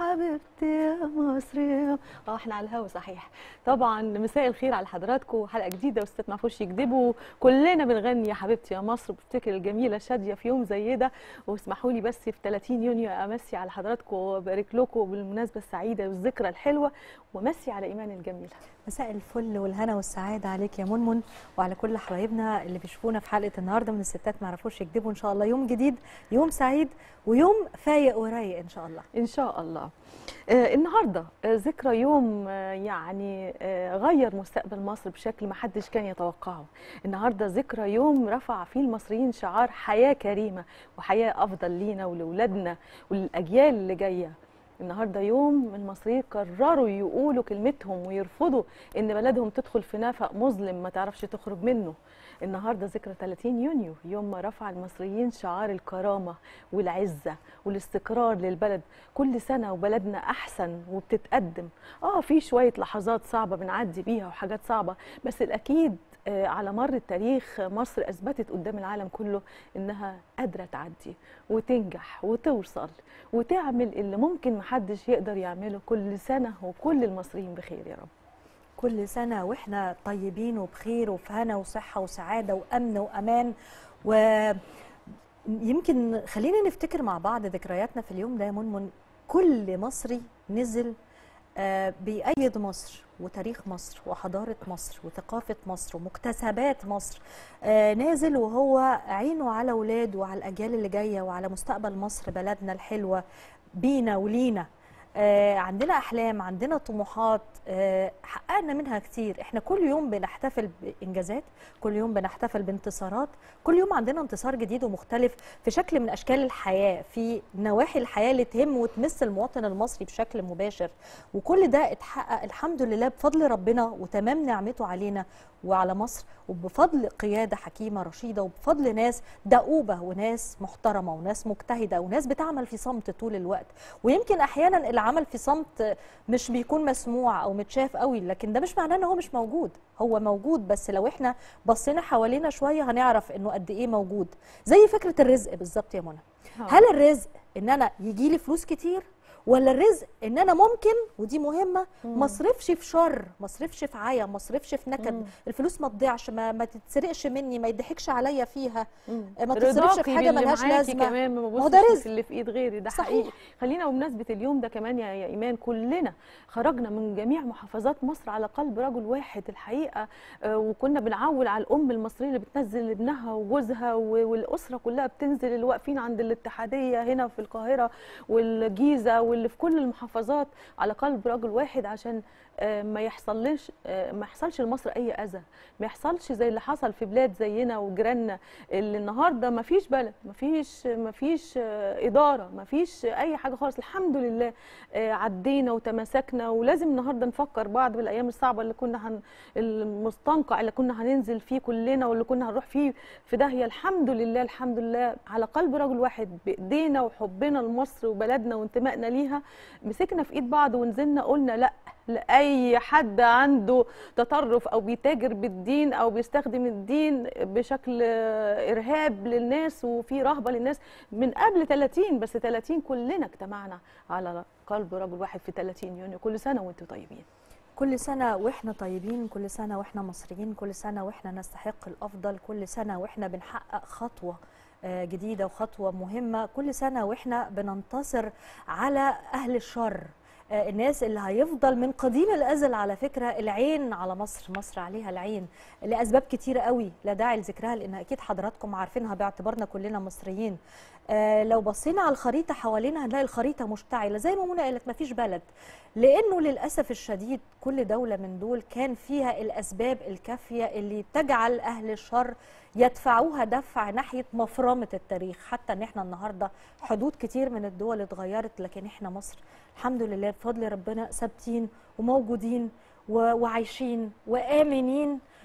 حبيبتي يا مصر يا اه احنا على الهوا صحيح طبعا مساء الخير على حضراتكم حلقه جديده واستاذ معفوش يكذبوا كلنا بنغني يا حبيبتي يا مصر بفتكر الجميله شاديه في يوم زي ده واسمحوا لي بس في 30 يونيو امسي على حضراتكم وابارك لكم بالمناسبه السعيده والذكرى الحلوه ومسي على ايمان الجميله مساء الفل والهنا والسعاده عليك يا منمن وعلى كل حبايبنا اللي بيشوفونا في حلقه النهارده من الستات ما يعرفوش يكذبوا ان شاء الله يوم جديد يوم سعيد ويوم فايق ورايق ان شاء الله ان شاء الله آه النهارده آه ذكرى يوم آه يعني آه غير مستقبل مصر بشكل ما حدش كان يتوقعه النهارده ذكرى يوم رفع فيه المصريين شعار حياه كريمه وحياه افضل لينا ولولادنا وللاجيال اللي جايه النهارده يوم المصريين قرروا يقولوا كلمتهم ويرفضوا ان بلدهم تدخل في نفق مظلم ما تعرفش تخرج منه النهارده ذكرى 30 يونيو يوم ما رفع المصريين شعار الكرامه والعزه والاستقرار للبلد كل سنه وبلدنا احسن وبتتقدم اه في شويه لحظات صعبه بنعدي بيها وحاجات صعبه بس الاكيد آه على مر التاريخ مصر اثبتت قدام العالم كله انها قادره تعدي وتنجح وتوصل وتعمل اللي ممكن محدش يقدر يعمله كل سنه وكل المصريين بخير يا رب كل سنه واحنا طيبين وبخير وفي هنا وصحه وسعاده وامن وامان و يمكن خلينا نفتكر مع بعض ذكرياتنا في اليوم ده يا منمن كل مصري نزل آه بيأيد مصر وتاريخ مصر وحضارة مصر وثقافة مصر ومكتسبات مصر آه نازل وهو عينه على ولاده وعلى الأجيال اللي جاية وعلى مستقبل مصر بلدنا الحلوة بينا ولينا آه عندنا احلام عندنا طموحات آه حققنا منها كتير احنا كل يوم بنحتفل بانجازات كل يوم بنحتفل بانتصارات كل يوم عندنا انتصار جديد ومختلف في شكل من اشكال الحياه في نواحي الحياه اللي تهم وتمس المواطن المصري بشكل مباشر وكل ده اتحقق الحمد لله بفضل ربنا وتمام نعمته علينا وعلى مصر وبفضل قياده حكيمه رشيده وبفضل ناس دؤوبه وناس محترمه وناس مجتهده وناس بتعمل في صمت طول الوقت ويمكن احيانا العمل في صمت مش بيكون مسموع او متشاف قوي لكن ده مش معناه ان هو مش موجود هو موجود بس لو احنا بصينا حوالينا شويه هنعرف انه قد ايه موجود زي فكره الرزق بالظبط يا منى هل الرزق ان انا يجي لي فلوس كتير ولا الرزق ان انا ممكن ودي مهمه ما اصرفش في شر ما اصرفش في عيا ما اصرفش في نكد مم. الفلوس ما تضيعش ما, ما تتسرقش مني ما يضحكش عليا فيها مم. ما تصرفش في حاجه ملهاش لازمه كمان ما هو ده رزق اللي في ايد غيري ده صحيح. حقيقي خلينا بمناسبه اليوم ده كمان يا, يا ايمان كلنا خرجنا من جميع محافظات مصر على قلب رجل واحد الحقيقه آه وكنا بنعول على الام المصريه اللي بتنزل ابنها وجوزها والاسره كلها بتنزل اللي واقفين عند الاتحاديه هنا في القاهره والجيزه واللي في كل المحافظات على قلب رجل واحد عشان ما يحصلش ما يحصلش لمصر اي اذى ما يحصلش زي اللي حصل في بلاد زينا وجيراننا اللي النهارده ما فيش بلد ما فيش ما فيش اداره ما فيش اي حاجه خالص الحمد لله عدينا وتماسكنا ولازم النهارده نفكر بعض بالايام الصعبه اللي كنا هن المستنقع اللي كنا هننزل فيه كلنا واللي كنا هنروح فيه في داهيه الحمد لله الحمد لله على قلب رجل واحد بايدينا وحبنا لمصر وبلدنا وانتمائنا ليها مسكنا في ايد بعض ونزلنا قلنا لا لاي حد عنده تطرف او بيتاجر بالدين او بيستخدم الدين بشكل ارهاب للناس وفي رهبه للناس من قبل 30 بس 30 كلنا اجتمعنا على قلب رجل واحد في 30 يونيو كل سنه وانتم طيبين كل سنة وإحنا طيبين كل سنة وإحنا مصريين كل سنة وإحنا نستحق الأفضل كل سنة وإحنا بنحقق خطوة جديدة وخطوة مهمة كل سنة وإحنا بننتصر على أهل الشر الناس اللي هيفضل من قديم الازل على فكره العين على مصر مصر عليها العين لاسباب كتيره قوي لا داعي لذكرها لان اكيد حضراتكم عارفينها باعتبارنا كلنا مصريين آه لو بصينا على الخريطه حوالينا هنلاقي الخريطه مشتعله زي ما منى قالت مفيش بلد لانه للاسف الشديد كل دوله من دول كان فيها الاسباب الكافيه اللي تجعل اهل الشر يدفعوها دفع ناحيه مفرمه التاريخ حتى ان احنا النهارده حدود كتير من الدول اتغيرت لكن احنا مصر الحمد لله بفضل ربنا ثابتين وموجودين وعايشين وامنين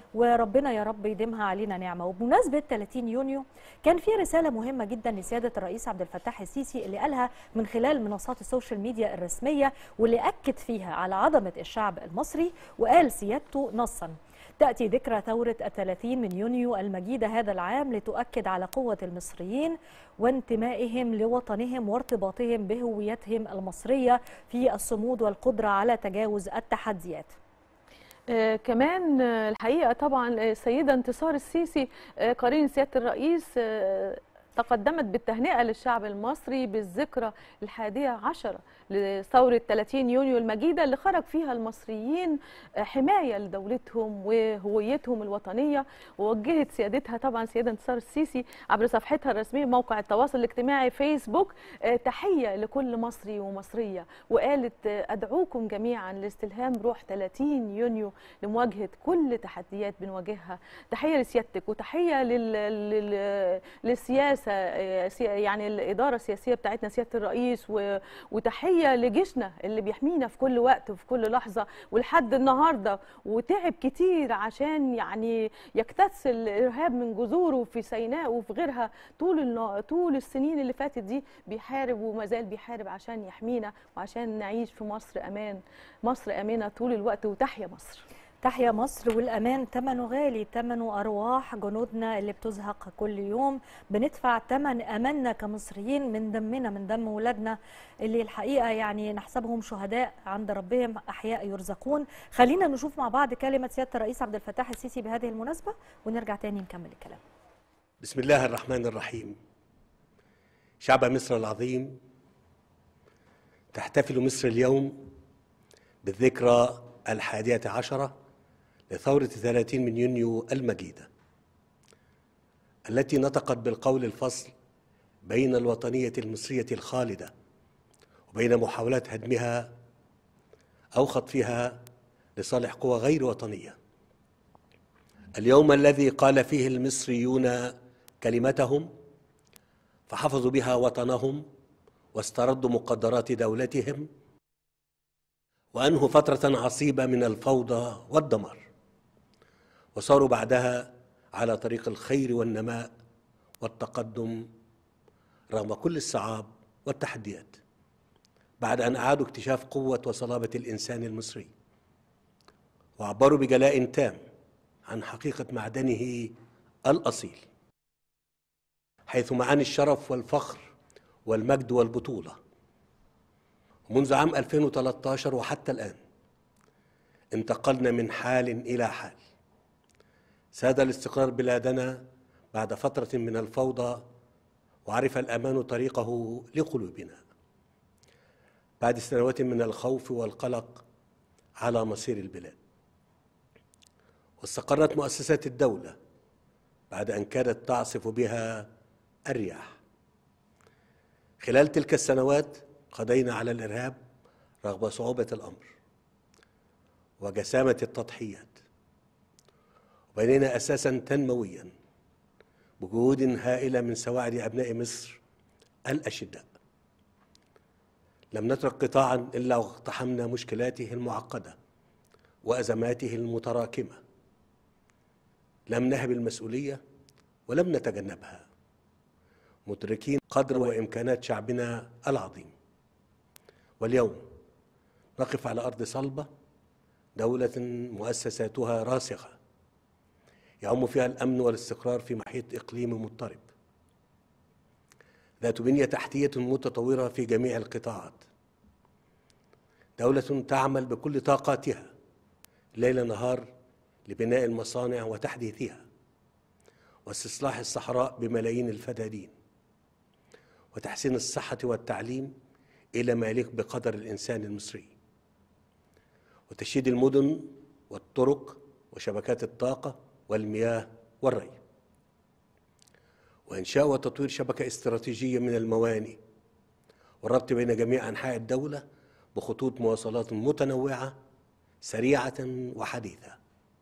وربنا يا رب يديمها علينا نعمه وبمناسبه 30 يونيو كان في رساله مهمه جدا لسياده الرئيس عبد الفتاح السيسي اللي قالها من خلال منصات السوشيال ميديا الرسميه واللي اكد فيها على عظمه الشعب المصري وقال سيادته نصا تأتي ذكرى ثورة الثلاثين من يونيو المجيدة هذا العام لتؤكد على قوة المصريين وانتمائهم لوطنهم وارتباطهم بهويتهم المصرية في الصمود والقدرة على تجاوز التحديات آه كمان آه الحقيقه طبعا السيده انتصار السيسي آه قرين سياده الرئيس آه تقدمت بالتهنئة للشعب المصري بالذكرى الحادية عشرة لثورة 30 يونيو المجيدة اللي خرج فيها المصريين حماية لدولتهم وهويتهم الوطنية ووجهت سيادتها طبعا سيادة انتصار السيسي عبر صفحتها الرسمية موقع التواصل الاجتماعي فيسبوك تحية لكل مصري ومصرية وقالت أدعوكم جميعا لاستلهام روح 30 يونيو لمواجهة كل تحديات بنواجهها تحية لسيادتك وتحية لل... لل... للسياسة يعني الاداره السياسيه بتاعتنا سياده الرئيس وتحيه لجيشنا اللي بيحمينا في كل وقت وفي كل لحظه ولحد النهارده وتعب كتير عشان يعني يكتس الارهاب من جذوره في سيناء وفي غيرها طول طول السنين اللي فاتت دي بيحارب وما زال بيحارب عشان يحمينا وعشان نعيش في مصر امان مصر امنه طول الوقت وتحيا مصر تحيا مصر والأمان ثمنه غالي ثمنه أرواح جنودنا اللي بتزهق كل يوم بندفع ثمن أماننا كمصريين من دمنا من دم ولادنا اللي الحقيقة يعني نحسبهم شهداء عند ربهم أحياء يرزقون خلينا نشوف مع بعض كلمة سيادة الرئيس عبد الفتاح السيسي بهذه المناسبة ونرجع تاني نكمل الكلام بسم الله الرحمن الرحيم شعب مصر العظيم تحتفل مصر اليوم بالذكرى الحادية عشرة لثورة 30 من يونيو المجيدة التي نطقت بالقول الفصل بين الوطنية المصرية الخالدة وبين محاولات هدمها أو خطفها لصالح قوى غير وطنية اليوم الذي قال فيه المصريون كلمتهم فحفظوا بها وطنهم واستردوا مقدرات دولتهم وأنهوا فترة عصيبة من الفوضى والدمار وصاروا بعدها على طريق الخير والنماء والتقدم رغم كل الصعاب والتحديات بعد أن أعادوا اكتشاف قوة وصلابة الإنسان المصري وعبروا بجلاء تام عن حقيقة معدنه الأصيل حيث معاني الشرف والفخر والمجد والبطولة منذ عام 2013 وحتى الآن انتقلنا من حال إلى حال ساد الاستقرار بلادنا بعد فترة من الفوضى وعرف الأمان طريقه لقلوبنا بعد سنوات من الخوف والقلق على مصير البلاد واستقرت مؤسسات الدولة بعد أن كادت تعصف بها الرياح خلال تلك السنوات قضينا على الإرهاب رغم صعوبة الأمر وجسامة التضحيات وبنينا أساسا تنمويا بجهود هائلة من سواعد أبناء مصر الأشداء لم نترك قطاعا إلا واقتحمنا مشكلاته المعقدة وأزماته المتراكمة لم نهب المسؤولية ولم نتجنبها مدركين قدر وإمكانات شعبنا العظيم واليوم نقف على أرض صلبة دولة مؤسساتها راسخة يعم فيها الأمن والاستقرار في محيط إقليمي مضطرب ذات بنية تحتية متطورة في جميع القطاعات دولة تعمل بكل طاقاتها ليل نهار لبناء المصانع وتحديثها واستصلاح الصحراء بملايين الفدادين وتحسين الصحة والتعليم إلى ما يليق بقدر الإنسان المصري وتشييد المدن والطرق وشبكات الطاقة والمياه والري وإنشاء وتطوير شبكة استراتيجية من الموانئ والربط بين جميع أنحاء الدولة بخطوط مواصلات متنوعة سريعة وحديثة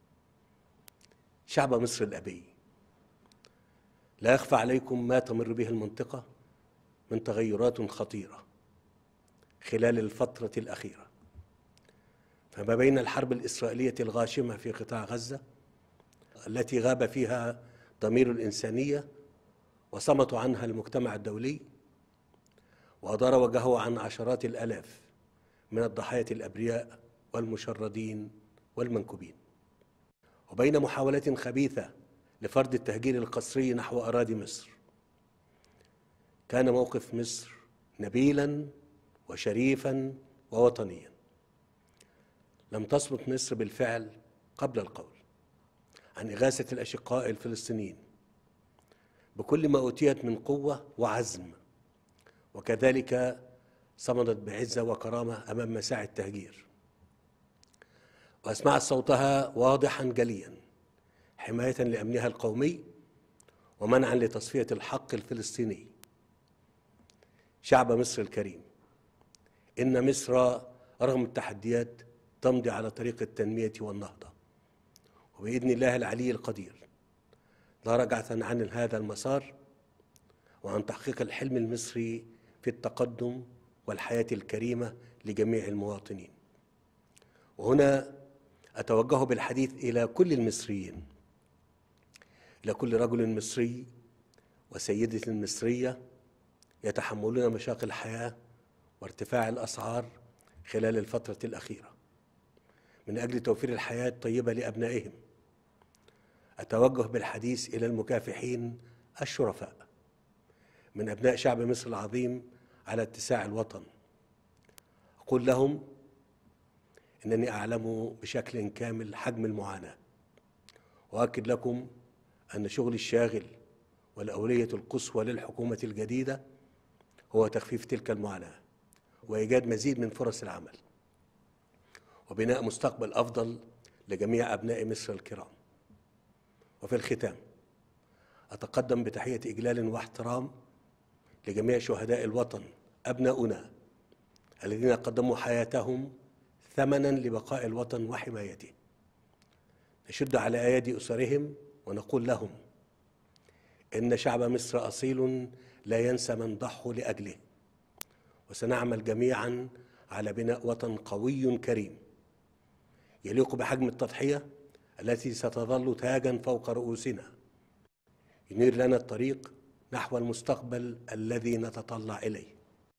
شعب مصر الأبي لا يخفى عليكم ما تمر به المنطقة من تغيرات خطيرة خلال الفترة الأخيرة فما بين الحرب الإسرائيلية الغاشمة في قطاع غزة التي غاب فيها ضمير الإنسانية وصمت عنها المجتمع الدولي وأدار وجهه عن عشرات الآلاف من الضحايا الأبرياء والمشردين والمنكوبين وبين محاولة خبيثة لفرض التهجير القسري نحو أراضي مصر كان موقف مصر نبيلا وشريفا ووطنيا لم تصمت مصر بالفعل قبل القول عن إغاثة الأشقاء الفلسطينيين بكل ما أوتيت من قوة وعزم وكذلك صمدت بعزة وكرامة أمام مساعي التهجير وأسمعت صوتها واضحا جليا حماية لأمنها القومي ومنعا لتصفية الحق الفلسطيني شعب مصر الكريم إن مصر رغم التحديات تمضي على طريق التنمية والنهضة وبإذن الله العلي القدير لا رجعة عن هذا المسار وعن تحقيق الحلم المصري في التقدم والحياة الكريمة لجميع المواطنين وهنا أتوجه بالحديث إلى كل المصريين إلى كل رجل مصري وسيدة مصرية يتحملون مشاق الحياة وارتفاع الأسعار خلال الفترة الأخيرة من أجل توفير الحياة الطيبة لأبنائهم أتوجه بالحديث إلى المكافحين الشرفاء من أبناء شعب مصر العظيم على اتساع الوطن أقول لهم إنني أعلم بشكل كامل حجم المعاناة وأؤكد لكم أن شغلي الشاغل والأولية القصوى للحكومة الجديدة هو تخفيف تلك المعاناة وإيجاد مزيد من فرص العمل وبناء مستقبل أفضل لجميع أبناء مصر الكرام وفي الختام أتقدم بتحية إجلال واحترام لجميع شهداء الوطن أبناؤنا الذين قدموا حياتهم ثمنا لبقاء الوطن وحمايته نشد على أيادي أسرهم ونقول لهم إن شعب مصر أصيل لا ينسى من ضحوا لأجله وسنعمل جميعا على بناء وطن قوي كريم يليق بحجم التضحية التي ستظل تاجا فوق رؤوسنا ينير لنا الطريق نحو المستقبل الذي نتطلع إليه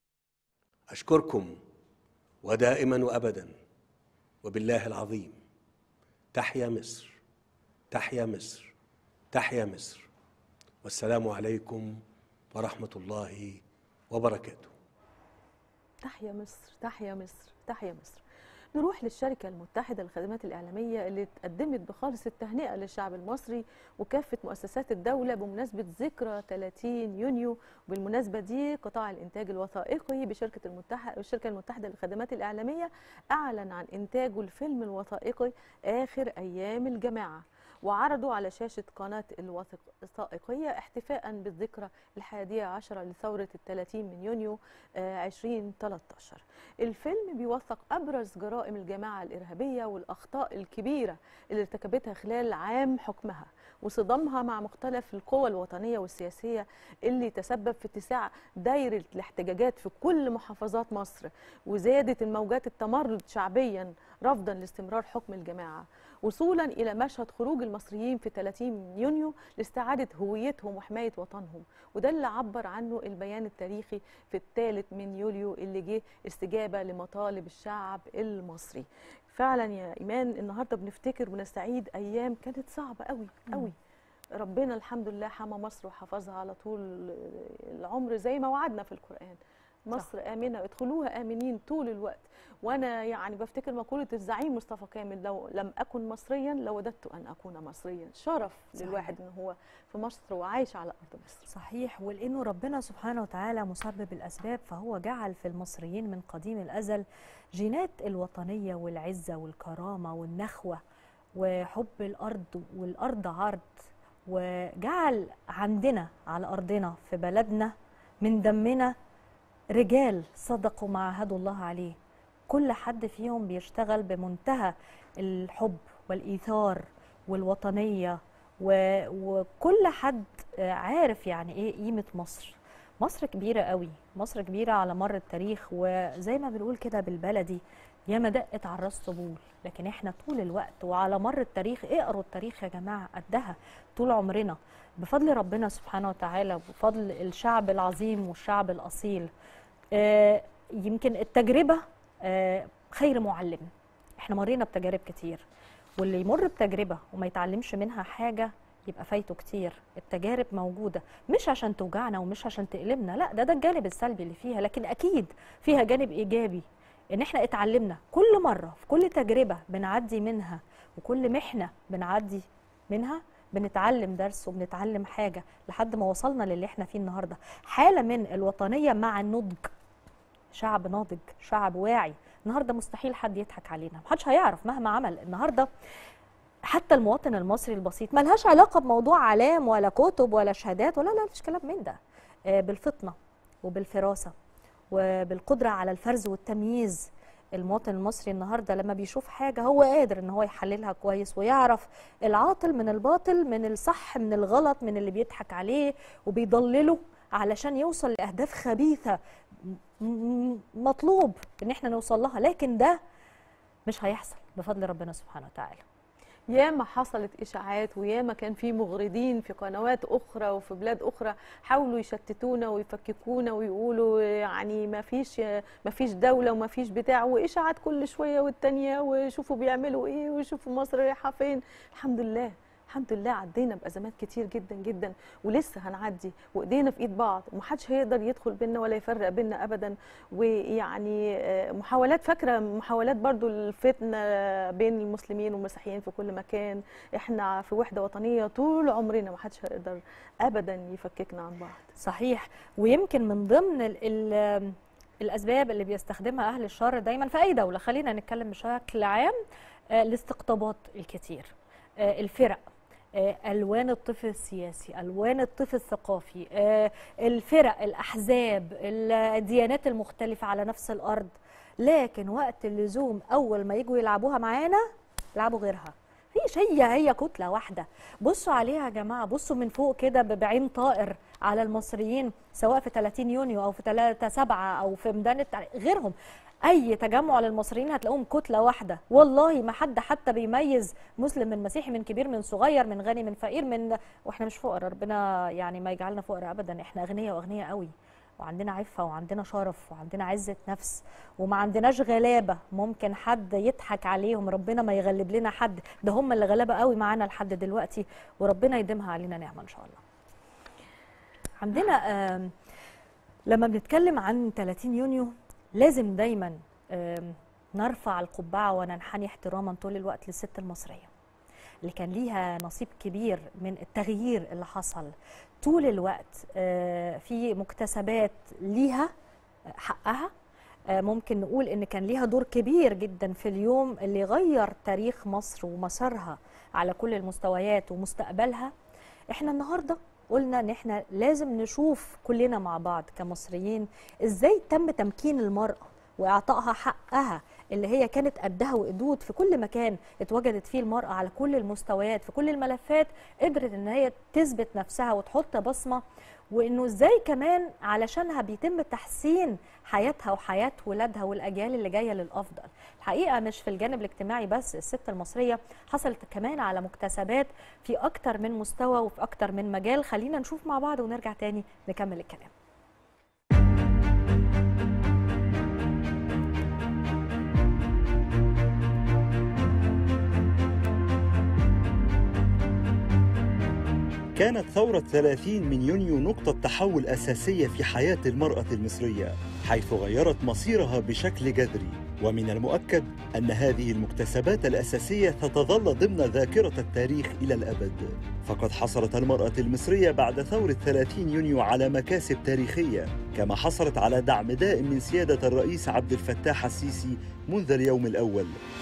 أشكركم ودائما وأبدا وبالله العظيم تحيا مصر تحيا مصر تحيا مصر والسلام عليكم ورحمة الله وبركاته تحيا مصر تحيا مصر تحيا مصر نروح للشركة المتحدة للخدمات الإعلامية اللي تقدمت بخالص التهنئة للشعب المصري وكافة مؤسسات الدولة بمناسبة ذكرى 30 يونيو وبالمناسبة دي قطاع الإنتاج الوثائقي بشركة المتحدة الشركة المتحدة للخدمات الإعلامية أعلن عن إنتاجه الفيلم الوثائقي آخر أيام الجماعة وعرضوا على شاشة قناة الوثائقية احتفاء بالذكرى الحادية عشرة لثورة الثلاثين من يونيو 2013 الفيلم بيوثق أبرز جرائم الجماعة الإرهابية والأخطاء الكبيرة اللي ارتكبتها خلال عام حكمها وصدامها مع مختلف القوى الوطنية والسياسية اللي تسبب في اتساع دايرة الاحتجاجات في كل محافظات مصر وزادت الموجات التمرد شعبيا رفضا لاستمرار حكم الجماعة وصولا إلى مشهد خروج المصريين في 30 يونيو لاستعادة هويتهم وحماية وطنهم وده اللي عبر عنه البيان التاريخي في الثالث من يوليو اللي جه استجابة لمطالب الشعب المصري فعلا يا إيمان النهاردة بنفتكر ونستعيد أيام كانت صعبة قوي قوي ربنا الحمد لله حمى مصر وحفظها على طول العمر زي ما وعدنا في القرآن مصر صح. آمنة ادخلوها آمنين طول الوقت وأنا يعني بفتكر مقولة الزعيم مصطفى كامل لو لم أكن مصريا لوددت أن أكون مصريا شرف صحيح. للواحد أن هو في مصر وعايش على أرض مصر صحيح ولأنه ربنا سبحانه وتعالى مسبب الأسباب فهو جعل في المصريين من قديم الأزل جينات الوطنية والعزة والكرامة والنخوة وحب الأرض والأرض عرض وجعل عندنا على أرضنا في بلدنا من دمنا رجال صدقوا ما عهدوا الله عليه كل حد فيهم بيشتغل بمنتهى الحب والإيثار والوطنية و... وكل حد عارف يعني إيه قيمة مصر مصر كبيرة قوي مصر كبيرة على مر التاريخ وزي ما بنقول كده بالبلدي ياما دقت على الراس طبول لكن احنا طول الوقت وعلى مر التاريخ اقروا التاريخ يا جماعه قدها طول عمرنا بفضل ربنا سبحانه وتعالى وبفضل الشعب العظيم والشعب الاصيل آه يمكن التجربه آه خير معلم احنا مرينا بتجارب كتير واللي يمر بتجربه وما يتعلمش منها حاجه يبقى فايته كتير التجارب موجوده مش عشان توجعنا ومش عشان تقلبنا لا ده ده الجانب السلبي اللي فيها لكن اكيد فيها جانب ايجابي ان احنا اتعلمنا كل مره في كل تجربه بنعدي منها وكل محنه بنعدي منها بنتعلم درس وبنتعلم حاجه لحد ما وصلنا للي احنا فيه النهارده حاله من الوطنيه مع النضج شعب ناضج شعب واعي النهارده مستحيل حد يضحك علينا محدش هيعرف مهما عمل النهارده حتى المواطن المصري البسيط ملهاش علاقه بموضوع علام ولا كتب ولا شهادات ولا لا مفيش كلام من ده آه، بالفطنه وبالفراسه وبالقدره على الفرز والتمييز المواطن المصري النهارده لما بيشوف حاجه هو قادر ان هو يحللها كويس ويعرف العاطل من الباطل من الصح من الغلط من اللي بيضحك عليه وبيضلله علشان يوصل لاهداف خبيثه م- م- مطلوب ان احنا نوصل لها لكن ده مش هيحصل بفضل ربنا سبحانه وتعالى ياما حصلت اشاعات وياما كان في مغردين في قنوات اخرى وفي بلاد اخرى حاولوا يشتتونا ويفككونا ويقولوا يعني ما فيش ما فيش دوله وما فيش بتاع واشاعات كل شويه والتانيه وشوفوا بيعملوا ايه وشوفوا مصر رايحه فين الحمد لله الحمد لله عدينا بازمات كتير جدا جدا ولسه هنعدي وايدينا في ايد بعض ومحدش هيقدر يدخل بينا ولا يفرق بينا ابدا ويعني آه، محاولات فاكره محاولات برضو الفتنه بين المسلمين والمسيحيين في كل مكان احنا في وحده وطنيه طول عمرنا محدش هيقدر ابدا يفككنا عن بعض صحيح ويمكن من ضمن ال ال الاسباب اللي بيستخدمها اهل الشر دايما في اي دوله خلينا نتكلم بشكل عام آه، الاستقطابات الكتير آه، الفرق آه، الوان الطفل السياسي الوان الطفل الثقافي آه، الفرق الاحزاب الديانات المختلفه على نفس الارض لكن وقت اللزوم اول ما يجوا يلعبوها معانا يلعبوا غيرها فيش هي هي كتله واحده بصوا عليها يا جماعه بصوا من فوق كده ب- بعين طائر على المصريين سواء في 30 يونيو او في 3 7 او في ميدان التحرير غيرهم اي تجمع للمصريين هتلاقوهم كتله واحده والله ما حد حتى بيميز مسلم من مسيحي من كبير من صغير من غني من فقير من واحنا مش فقراء ربنا يعني ما يجعلنا فقراء ابدا احنا اغنياء واغنياء قوي وعندنا عفه وعندنا شرف وعندنا عزه نفس وما عندناش غلابه ممكن حد يضحك عليهم ربنا ما يغلب لنا حد ده هم اللي غلابه قوي معانا لحد دلوقتي وربنا يديمها علينا نعمه ان شاء الله عندنا آم، لما بنتكلم عن 30 يونيو لازم دايما آم، نرفع القبعه وننحني احتراما طول الوقت للست المصريه اللي كان ليها نصيب كبير من التغيير اللي حصل طول الوقت آه، في مكتسبات ليها حقها آه، ممكن نقول ان كان ليها دور كبير جدا في اليوم اللي غير تاريخ مصر ومسارها على كل المستويات ومستقبلها احنا النهارده قلنا ان احنا لازم نشوف كلنا مع بعض كمصريين ازاي تم تمكين المرأة واعطائها حقها اللي هي كانت قدها وقدود في كل مكان اتوجدت فيه المرأة على كل المستويات في كل الملفات قدرت ان هي تثبت نفسها وتحط بصمة وانه ازاي كمان علشانها بيتم تحسين حياتها وحياة ولادها والاجيال اللي جاية للافضل الحقيقة مش في الجانب الاجتماعي بس الست المصرية حصلت كمان على مكتسبات في اكتر من مستوى وفي اكتر من مجال خلينا نشوف مع بعض ونرجع تاني نكمل الكلام كانت ثورة 30 من يونيو نقطة تحول أساسية في حياة المرأة المصرية حيث غيرت مصيرها بشكل جذري ومن المؤكد أن هذه المكتسبات الأساسية ستظل ضمن ذاكرة التاريخ إلى الأبد فقد حصلت المرأة المصرية بعد ثورة 30 يونيو على مكاسب تاريخية كما حصلت على دعم دائم من سيادة الرئيس عبد الفتاح السيسي منذ اليوم الأول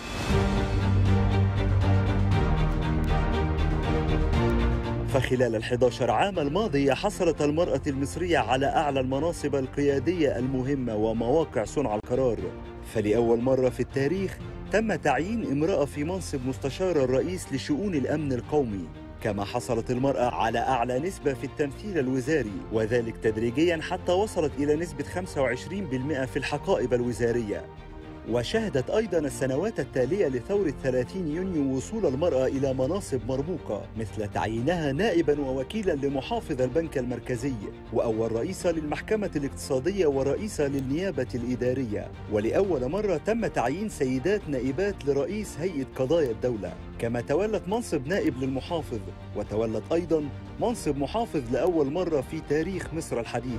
فخلال ال11 عام الماضية حصلت المرأة المصرية على أعلى المناصب القيادية المهمة ومواقع صنع القرار فلأول مرة في التاريخ تم تعيين امرأة في منصب مستشار الرئيس لشؤون الأمن القومي كما حصلت المرأة على أعلى نسبة في التمثيل الوزاري وذلك تدريجيا حتى وصلت إلى نسبة 25% في الحقائب الوزارية وشهدت أيضا السنوات التالية لثورة 30 يونيو وصول المرأة إلى مناصب مرموقة مثل تعيينها نائبا ووكيلا لمحافظ البنك المركزي وأول رئيسة للمحكمة الاقتصادية ورئيسة للنيابة الإدارية ولأول مرة تم تعيين سيدات نائبات لرئيس هيئة قضايا الدولة كما تولت منصب نائب للمحافظ وتولت أيضا منصب محافظ لأول مرة في تاريخ مصر الحديث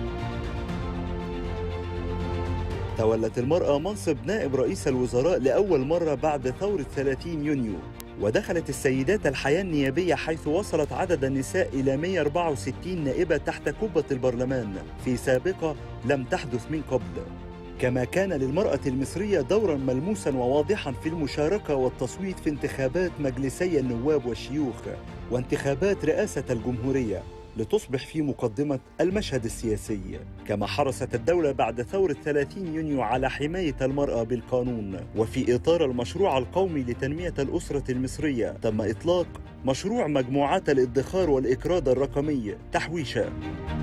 تولت المرأة منصب نائب رئيس الوزراء لأول مرة بعد ثورة 30 يونيو ودخلت السيدات الحياة النيابية حيث وصلت عدد النساء إلى 164 نائبة تحت قبة البرلمان في سابقة لم تحدث من قبل كما كان للمرأة المصرية دورا ملموسا وواضحا في المشاركة والتصويت في انتخابات مجلسي النواب والشيوخ وانتخابات رئاسة الجمهورية لتصبح في مقدمة المشهد السياسي كما حرصت الدولة بعد ثورة 30 يونيو على حماية المرأة بالقانون وفي إطار المشروع القومي لتنمية الأسرة المصرية تم إطلاق مشروع مجموعات الادخار والإكراد الرقمي تحويشة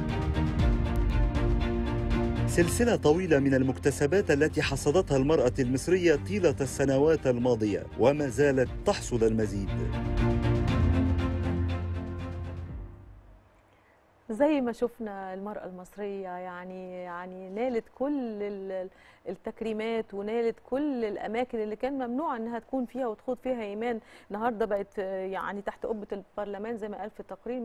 سلسلة طويلة من المكتسبات التي حصدتها المرأة المصرية طيلة السنوات الماضية وما زالت تحصد المزيد زي ما شفنا المرأة المصرية يعني يعني نالت كل ال- التكريمات ونالت كل الأماكن اللي كان ممنوع إنها تكون فيها وتخوض فيها إيمان النهاردة بقت آه، يعني تحت قبة البرلمان زي ما قال في التقرير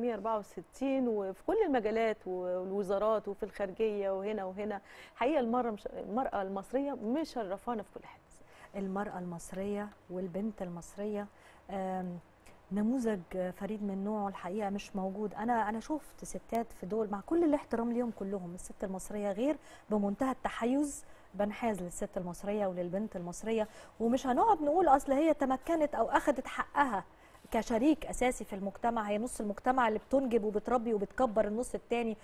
164 وفي كل المجالات والوزارات وفي الخارجية وهنا وهنا حقيقة المرأة مش المرأة المصرية مشرفانا في كل حتة المرأة المصرية والبنت المصرية آم، نموذج فريد من نوعه الحقيقة مش موجود أنا أنا شفت ستات في دول مع كل الاحترام ليهم كلهم الست المصرية غير بمنتهى التحيز بنحاز للست المصرية وللبنت المصرية ومش هنقعد نقول أصل هي تمكنت أو أخذت حقها كشريك اساسي في المجتمع هي نص المجتمع اللي بتنجب وبتربي وبتكبر النص التاني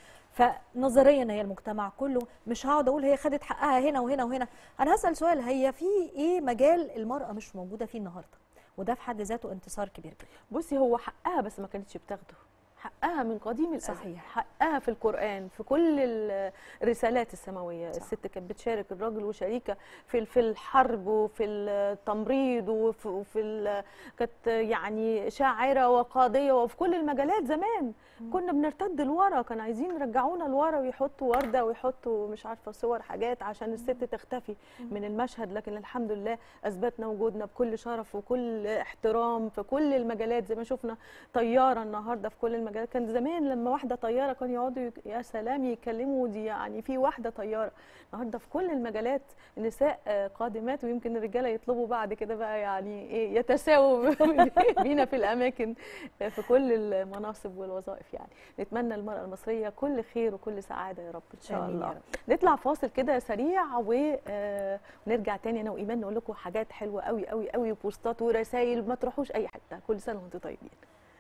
فنظريا هي المجتمع كله مش هقعد اقول هي خدت حقها هنا وهنا وهنا انا هسال سؤال هي في ايه مجال المراه مش موجوده فيه النهارده وده في حد ذاته انتصار كبير جدا بصي هو حقها بس ما كانتش بتاخده حقها من قديم الازل صحيح. حقها في القران في كل ال- الرسالات السماويه صح. الست كانت بتشارك الراجل وشريكه في في الحرب وفي التمريض وفي, وفي ال- كانت يعني شاعره وقاضيه وفي كل المجالات زمان كنا بنرتد لورا كانوا عايزين يرجعونا لورا ويحطوا ورده ويحطوا مش عارفه صور حاجات عشان الست تختفي من المشهد لكن الحمد لله اثبتنا وجودنا بكل شرف وكل احترام في كل المجالات زي ما شفنا طياره النهارده في كل المجالات كان زمان لما واحده طياره كانوا يقعدوا يك- يا سلام يتكلموا دي يعني في واحده طياره النهارده في كل المجالات النساء آه، قادمات ويمكن الرجاله يطلبوا بعد كده بقى يعني ايه يتساووا بينا في الاماكن آه، في كل المناصب والوظائف يعني نتمنى المراه المصريه كل خير وكل سعاده يا رب ان شاء آمين يا الله رب. نطلع فاصل كده سريع و- آه، ونرجع تاني انا وايمان نقول لكم حاجات حلوه قوي قوي قوي وبوستات ورسائل ما تروحوش اي حته كل سنه وانتم طيبين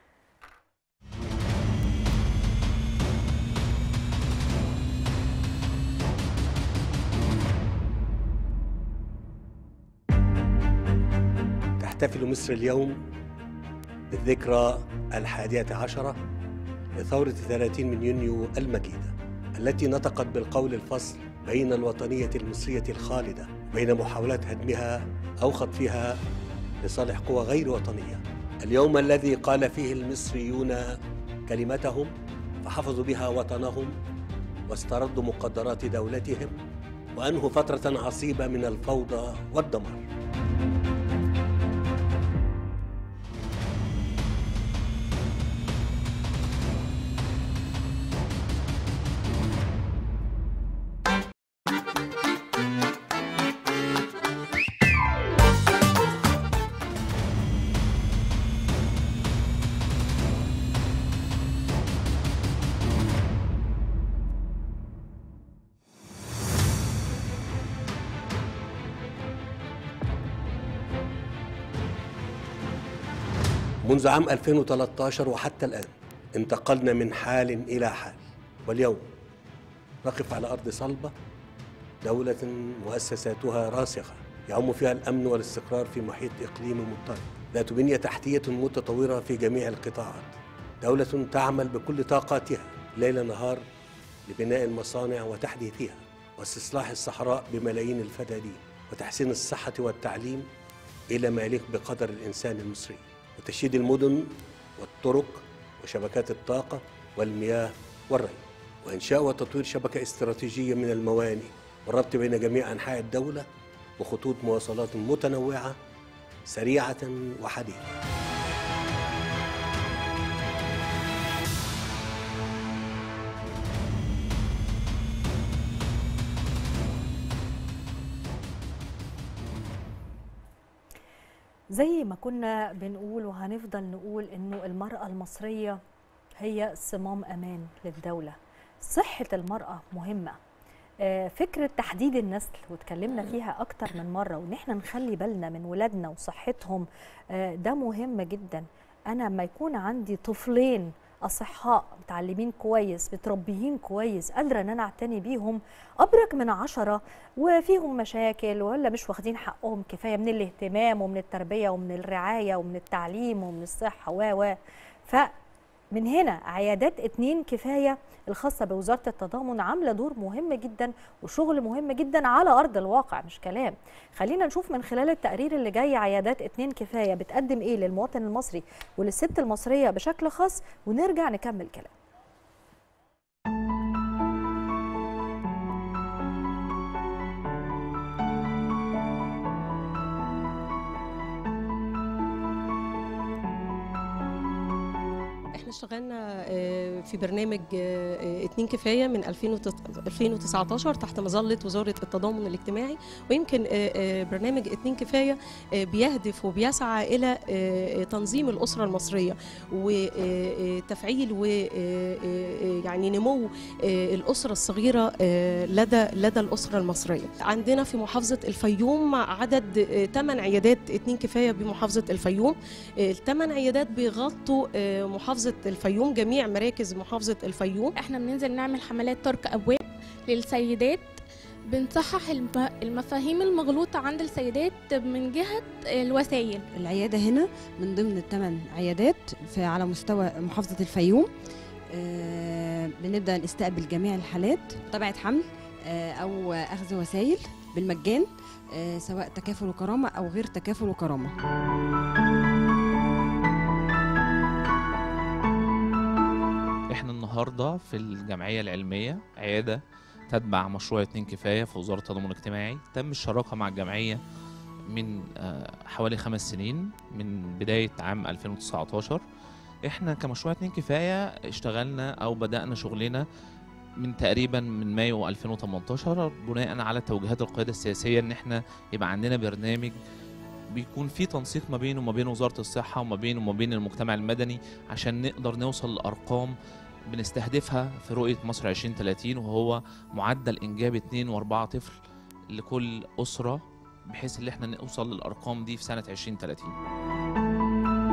تحتفل مصر اليوم بالذكرى الحادية عشرة لثورة 30 من يونيو المجيدة التي نطقت بالقول الفصل بين الوطنية المصرية الخالدة وبين محاولات هدمها أو خطفها لصالح قوى غير وطنية اليوم الذي قال فيه المصريون كلمتهم فحفظوا بها وطنهم واستردوا مقدرات دولتهم وأنهوا فترة عصيبة من الفوضى والدمار منذ عام 2013 وحتى الآن انتقلنا من حال إلى حال واليوم نقف على أرض صلبة دولة مؤسساتها راسخة يعم فيها الأمن والاستقرار في محيط إقليمي مضطرب ذات بنية تحتية متطورة في جميع القطاعات دولة تعمل بكل طاقاتها ليل نهار لبناء المصانع وتحديثها واستصلاح الصحراء بملايين الفدادين وتحسين الصحة والتعليم إلى ما يليق بقدر الإنسان المصري وتشييد المدن والطرق وشبكات الطاقة والمياه والري وإنشاء وتطوير شبكة استراتيجية من الموانئ والربط بين جميع أنحاء الدولة وخطوط مواصلات متنوعة سريعة وحديثة زي ما كنا بنقول وهنفضل نقول انه المرأة المصرية هي صمام امان للدولة صحة المرأة مهمة آه، فكرة تحديد النسل واتكلمنا فيها أكتر من مرة وإن احنا نخلي بالنا من ولادنا وصحتهم آه، ده مهم جدا أنا لما يكون عندي طفلين أصحاء متعلمين كويس متربيين كويس قادرة إن أنا أعتني بيهم أبرك من عشرة وفيهم مشاكل ولا مش واخدين حقهم كفاية من الاهتمام ومن التربية ومن الرعاية ومن التعليم ومن الصحة و و فمن هنا عيادات اتنين كفاية الخاصة بوزارة التضامن عاملة دور مهم جدا وشغل مهم جدا على أرض الواقع مش كلام خلينا نشوف من خلال التقرير اللي جاي عيادات اتنين كفاية بتقدم إيه للمواطن المصري وللست المصرية بشكل خاص ونرجع نكمل كلام احنا اشتغلنا آه، في برنامج آه، آه، اتنين كفايه من 2019 تحت مظله وزاره التضامن الاجتماعي ويمكن آه، آه، برنامج اتنين كفايه آه، بيهدف وبيسعى الى آه، آه، تنظيم الاسره المصريه وتفعيل ويعني نمو آه، الاسره الصغيره آه، لدى لدى الاسره المصريه عندنا في محافظه الفيوم عدد 8 عيادات اتنين كفايه بمحافظه الفيوم الثمان عيادات بيغطوا آه، محافظه الفيوم جميع مراكز محافظه الفيوم احنا بننزل نعمل حملات ترك ابواب للسيدات بنصحح الم- المفاهيم المغلوطة عند السيدات من جهة الوسائل العيادة هنا من ضمن الثمان عيادات في على مستوى محافظة الفيوم آه، بنبدأ نستقبل جميع الحالات طبيعة حمل آه، أو أخذ وسائل بالمجان آه، سواء تكافل وكرامة أو غير تكافل وكرامة احنا النهارده في الجمعيه العلميه عياده تتبع مشروع اتنين كفايه في وزاره التضامن الاجتماعي تم الشراكه مع الجمعيه من آه، حوالي خمس سنين من بدايه عام 2019 احنا كمشروع اتنين كفايه اشتغلنا او بدانا شغلنا من تقريبا من مايو 2018 بناء على توجيهات القياده السياسيه ان احنا يبقى عندنا برنامج بيكون في تنسيق ما بينه وما بين وزاره الصحه وما بينه وما بين المجتمع المدني عشان نقدر نوصل لارقام بنستهدفها في رؤيه مصر 2030 وهو معدل انجاب 2 و4 طفل لكل اسره بحيث ان احنا نوصل للارقام دي في سنه 2030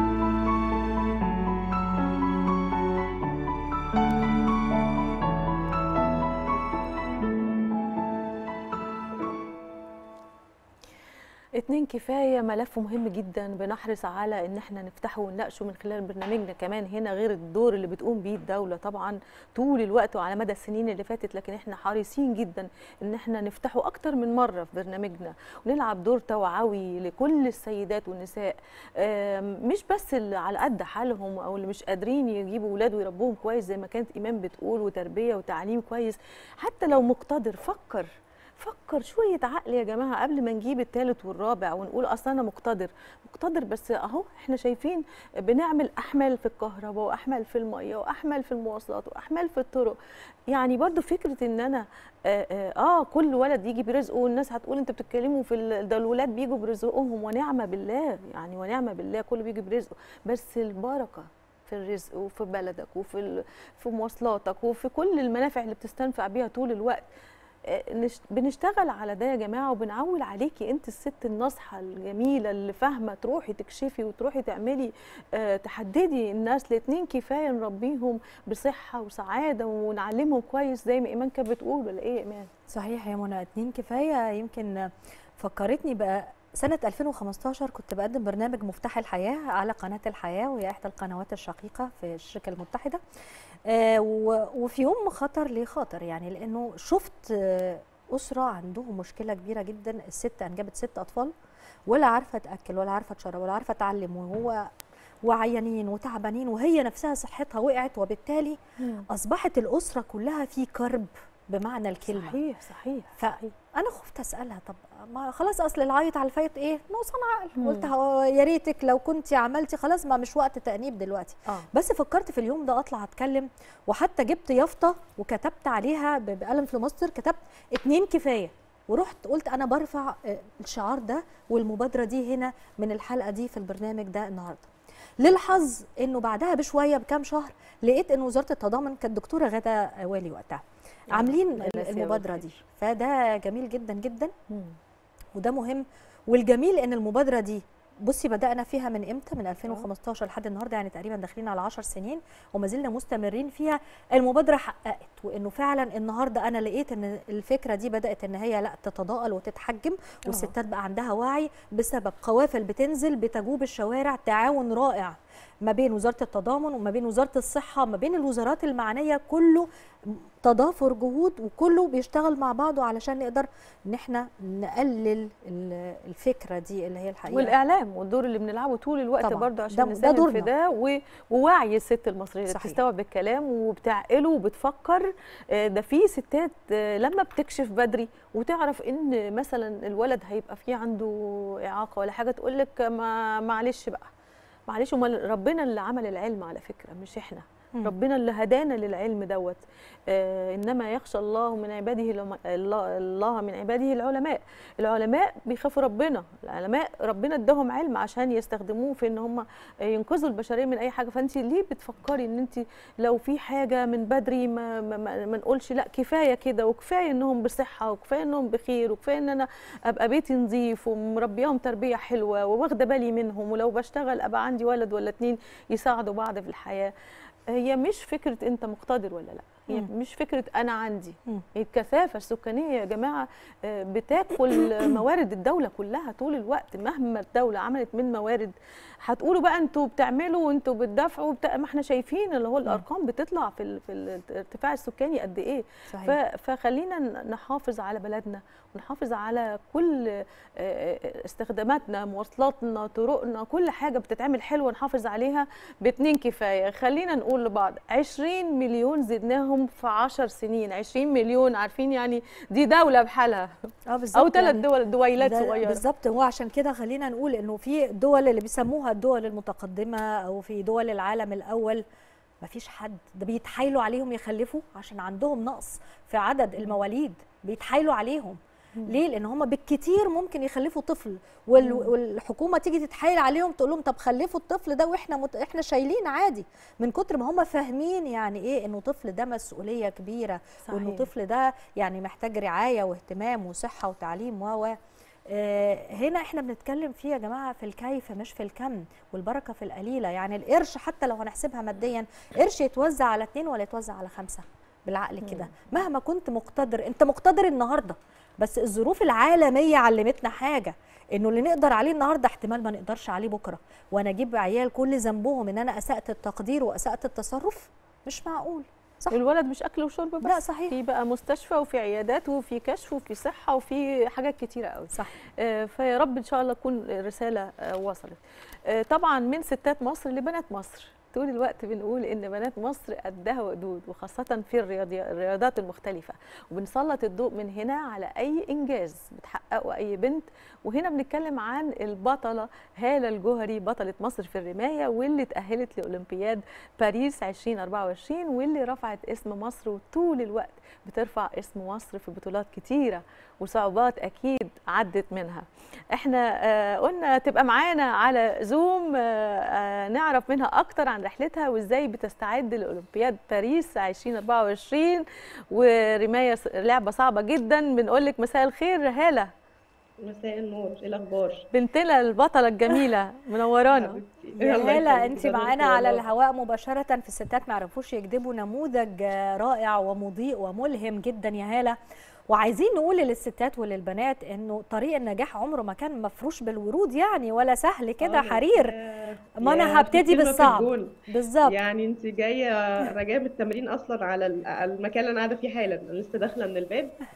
اتنين كفايه ملف مهم جدا بنحرص على ان احنا نفتحه ونناقشه من خلال برنامجنا كمان هنا غير الدور اللي بتقوم بيه الدوله طبعا طول الوقت وعلى مدى السنين اللي فاتت لكن احنا حريصين جدا ان احنا نفتحه اكتر من مره في برنامجنا ونلعب دور توعوي لكل السيدات والنساء آم، مش بس اللي على قد حالهم او اللي مش قادرين يجيبوا ولاد ويربوهم كويس زي ما كانت ايمان بتقول وتربيه وتعليم كويس حتى لو مقتدر فكر فكر شويه عقل يا جماعه قبل ما نجيب الثالث والرابع ونقول اصل انا مقتدر مقتدر بس اهو احنا شايفين بنعمل احمال في الكهرباء واحمال في الميه واحمال في المواصلات واحمال في الطرق يعني برضو فكره ان انا آه, آه, اه كل ولد يجي برزقه والناس هتقول انتوا بتتكلموا في ال- ده الولاد بيجوا برزقهم ونعمه بالله يعني ونعمه بالله كله بيجي برزقه بس البركه في الرزق وفي بلدك وفي ال- في مواصلاتك وفي كل المنافع اللي بتستنفع بيها طول الوقت آه، نش- بنشتغل على ده يا جماعه وبنعول عليكي انت الست الناصحه الجميله اللي فاهمه تروحي تكشفي وتروحي تعملي آه، تحددي الناس الاتنين كفايه نربيهم بصحه وسعاده ونعلمهم كويس زي ما ايمان كانت بتقول ولا ايه يا ايمان؟ صحيح يا منى اتنين كفايه يمكن فكرتني بقى سنة 2015 كنت بقدم برنامج مفتاح الحياة على قناة الحياة وهي إحدى القنوات الشقيقة في الشركة المتحدة آه، و- وفي يوم خطر لي خاطر يعني لأنه شفت آه، اسره عندهم مشكله كبيره جدا الست انجبت ست اطفال ولا عارفه تاكل ولا عارفه تشرب ولا عارفه تعلم وهو وعيانين وتعبانين وهي نفسها صحتها وقعت وبالتالي اصبحت الاسره كلها في كرب بمعنى الكلمه صحيح صحيح فانا خفت اسالها طب ما خلاص اصل العيط على الفايت ايه نقصان عقل قلت هو يا ريتك لو كنت عملتي خلاص ما مش وقت تانيب دلوقتي اه بس فكرت في اليوم ده اطلع اتكلم وحتى جبت يافطه وكتبت عليها ب- بقلم فلوماستر كتبت اتنين كفايه ورحت قلت انا برفع آه، الشعار ده والمبادره دي هنا من الحلقه دي في البرنامج ده النهارده للحظ انه بعدها بشويه بكام شهر لقيت ان وزاره التضامن كانت دكتوره غاده والي وقتها عاملين الله يمسيها المبادره بالخير. دي فده جميل جدا جدا مم. وده مهم والجميل ان المبادره دي بصي بدانا فيها من امتى من 2015 لحد النهارده يعني تقريبا داخلين على 10 سنين وما زلنا مستمرين فيها المبادره حققت وانه فعلا النهارده انا لقيت ان الفكره دي بدات ان هي لا تتضاءل وتتحجم والستات بقى عندها وعي بسبب قوافل بتنزل بتجوب الشوارع تعاون رائع ما بين وزاره التضامن وما بين وزاره الصحه ما بين الوزارات المعنيه كله تضافر جهود وكله بيشتغل مع بعضه علشان نقدر ان احنا نقلل ال- الفكره دي اللي هي الحقيقه والاعلام والدور اللي بنلعبه طول الوقت طبعاً. برضه ده- عشان ده نساهم دورنا. في ده و- ووعي الست المصريه اللي صحيح. بتستوعب الكلام وبتعقله وبتفكر آه، ده في ستات آه، لما بتكشف بدري وتعرف ان مثلا الولد هيبقى فيه عنده اعاقه ولا حاجه تقول لك ما معلش بقى معلش امال ربنا اللي عمل العلم على فكره مش احنا مم. ربنا اللي هدانا للعلم دوت آه انما يخشى الله من عباده العلماء- الله, الله من عباده العلماء العلماء بيخافوا ربنا العلماء ربنا اداهم علم عشان يستخدموه في ان هم ينقذوا البشريه من اي حاجه فانت ليه بتفكري ان انت لو في حاجه من بدري ما ما, ما, ما نقولش لا كفايه كده وكفايه انهم بصحه وكفايه انهم بخير وكفايه ان انا ابقى بيتي نظيف ومربياهم تربيه حلوه وواخده بالي منهم ولو بشتغل ابقى عندي ولد ولا اتنين يساعدوا بعض في الحياه هي مش فكره انت مقتدر ولا لا هي مم. مش فكره انا عندي مم. الكثافه السكانيه يا جماعه آه، بتاكل موارد الدوله كلها طول الوقت مهما الدوله عملت من موارد هتقولوا بقى انتوا بتعملوا وانتوا بتدافعوا بتاع ما احنا شايفين اللي هو الارقام بتطلع في ال- في الارتفاع السكاني قد ايه صحيح. ف- فخلينا ن- نحافظ على بلدنا ونحافظ على كل آه، آه، استخداماتنا مواصلاتنا طرقنا كل حاجه بتتعمل حلوه نحافظ عليها باتنين كفايه خلينا نقول لبعض 20 مليون زدناهم في 10 سنين 20 مليون عارفين يعني دي دوله بحالها اه بالظبط او ثلاث يعني دول دويلات ده صغيره بالظبط هو عشان كده خلينا نقول انه في دول اللي بيسموها الدول المتقدمه او في دول العالم الاول ما فيش حد ده بيتحايلوا عليهم يخلفوا عشان عندهم نقص في عدد المواليد بيتحايلوا عليهم ليه لان هم بالكتير ممكن يخلفوا طفل وال... والحكومه تيجي تتحايل عليهم تقول لهم طب خلفوا الطفل ده واحنا مت... احنا شايلين عادي من كتر ما هم فاهمين يعني ايه انه طفل ده مسؤوليه كبيره وانه صحيح. الطفل ده يعني محتاج رعايه واهتمام وصحه وتعليم و و آه، هنا احنا بنتكلم فيه يا جماعه في الكيف مش في الكم والبركه في القليله يعني القرش حتى لو هنحسبها ماديا قرش يتوزع على اتنين ولا يتوزع على خمسه بالعقل كده مهما كنت مقتدر انت مقتدر النهارده بس الظروف العالميه علمتنا حاجه انه اللي نقدر عليه النهارده احتمال ما نقدرش عليه بكره وانا اجيب عيال كل ذنبهم ان انا اسات التقدير واسات التصرف مش معقول صح الولد مش اكل وشرب بس لا صحيح في بقى مستشفى وفي عيادات وفي كشف وفي صحه وفي حاجات كتيره قوي صح آه، فيا رب ان شاء الله تكون الرساله آه، وصلت آه، طبعا من ستات مصر لبنات مصر طول الوقت بنقول ان بنات مصر قدها وقدود وخاصه في الرياضي- الرياضات المختلفه وبنسلط الضوء من هنا على اي انجاز بتحققه اي بنت وهنا بنتكلم عن البطله هاله الجوهري بطله مصر في الرمايه واللي تاهلت لاولمبياد باريس 2024 واللي رفعت اسم مصر وطول الوقت بترفع اسم مصر في بطولات كتيره وصعوبات اكيد عدت منها احنا آه، قلنا تبقى معانا على زوم آه، آه، نعرف منها اكتر عن رحلتها وازاي بتستعد لاولمبياد باريس 2024 ورمايه ص- لعبه صعبه جدا بنقول لك مساء الخير هاله مساء النور ايه الاخبار بنتنا البطله الجميله منورانا حبيبتي. يا الله هالة يخليكي، انت ده معانا نورتي على والله. الهواء مباشرة في الستات ما يعرفوش يكذبوا نموذج آه، رائع ومضيء وملهم جدا يا هالة وعايزين نقول للستات وللبنات انه طريق النجاح عمره ما كان مفروش بالورود يعني ولا سهل كده خالص. حرير يا- ما يا انا هبتدي كلمة في بالصعب الجون. بالظبط يعني انت جايه راجعه من التمرين اصلا على ال- على المكان اللي انا قاعده فيه حالا انا لسه داخله من الباب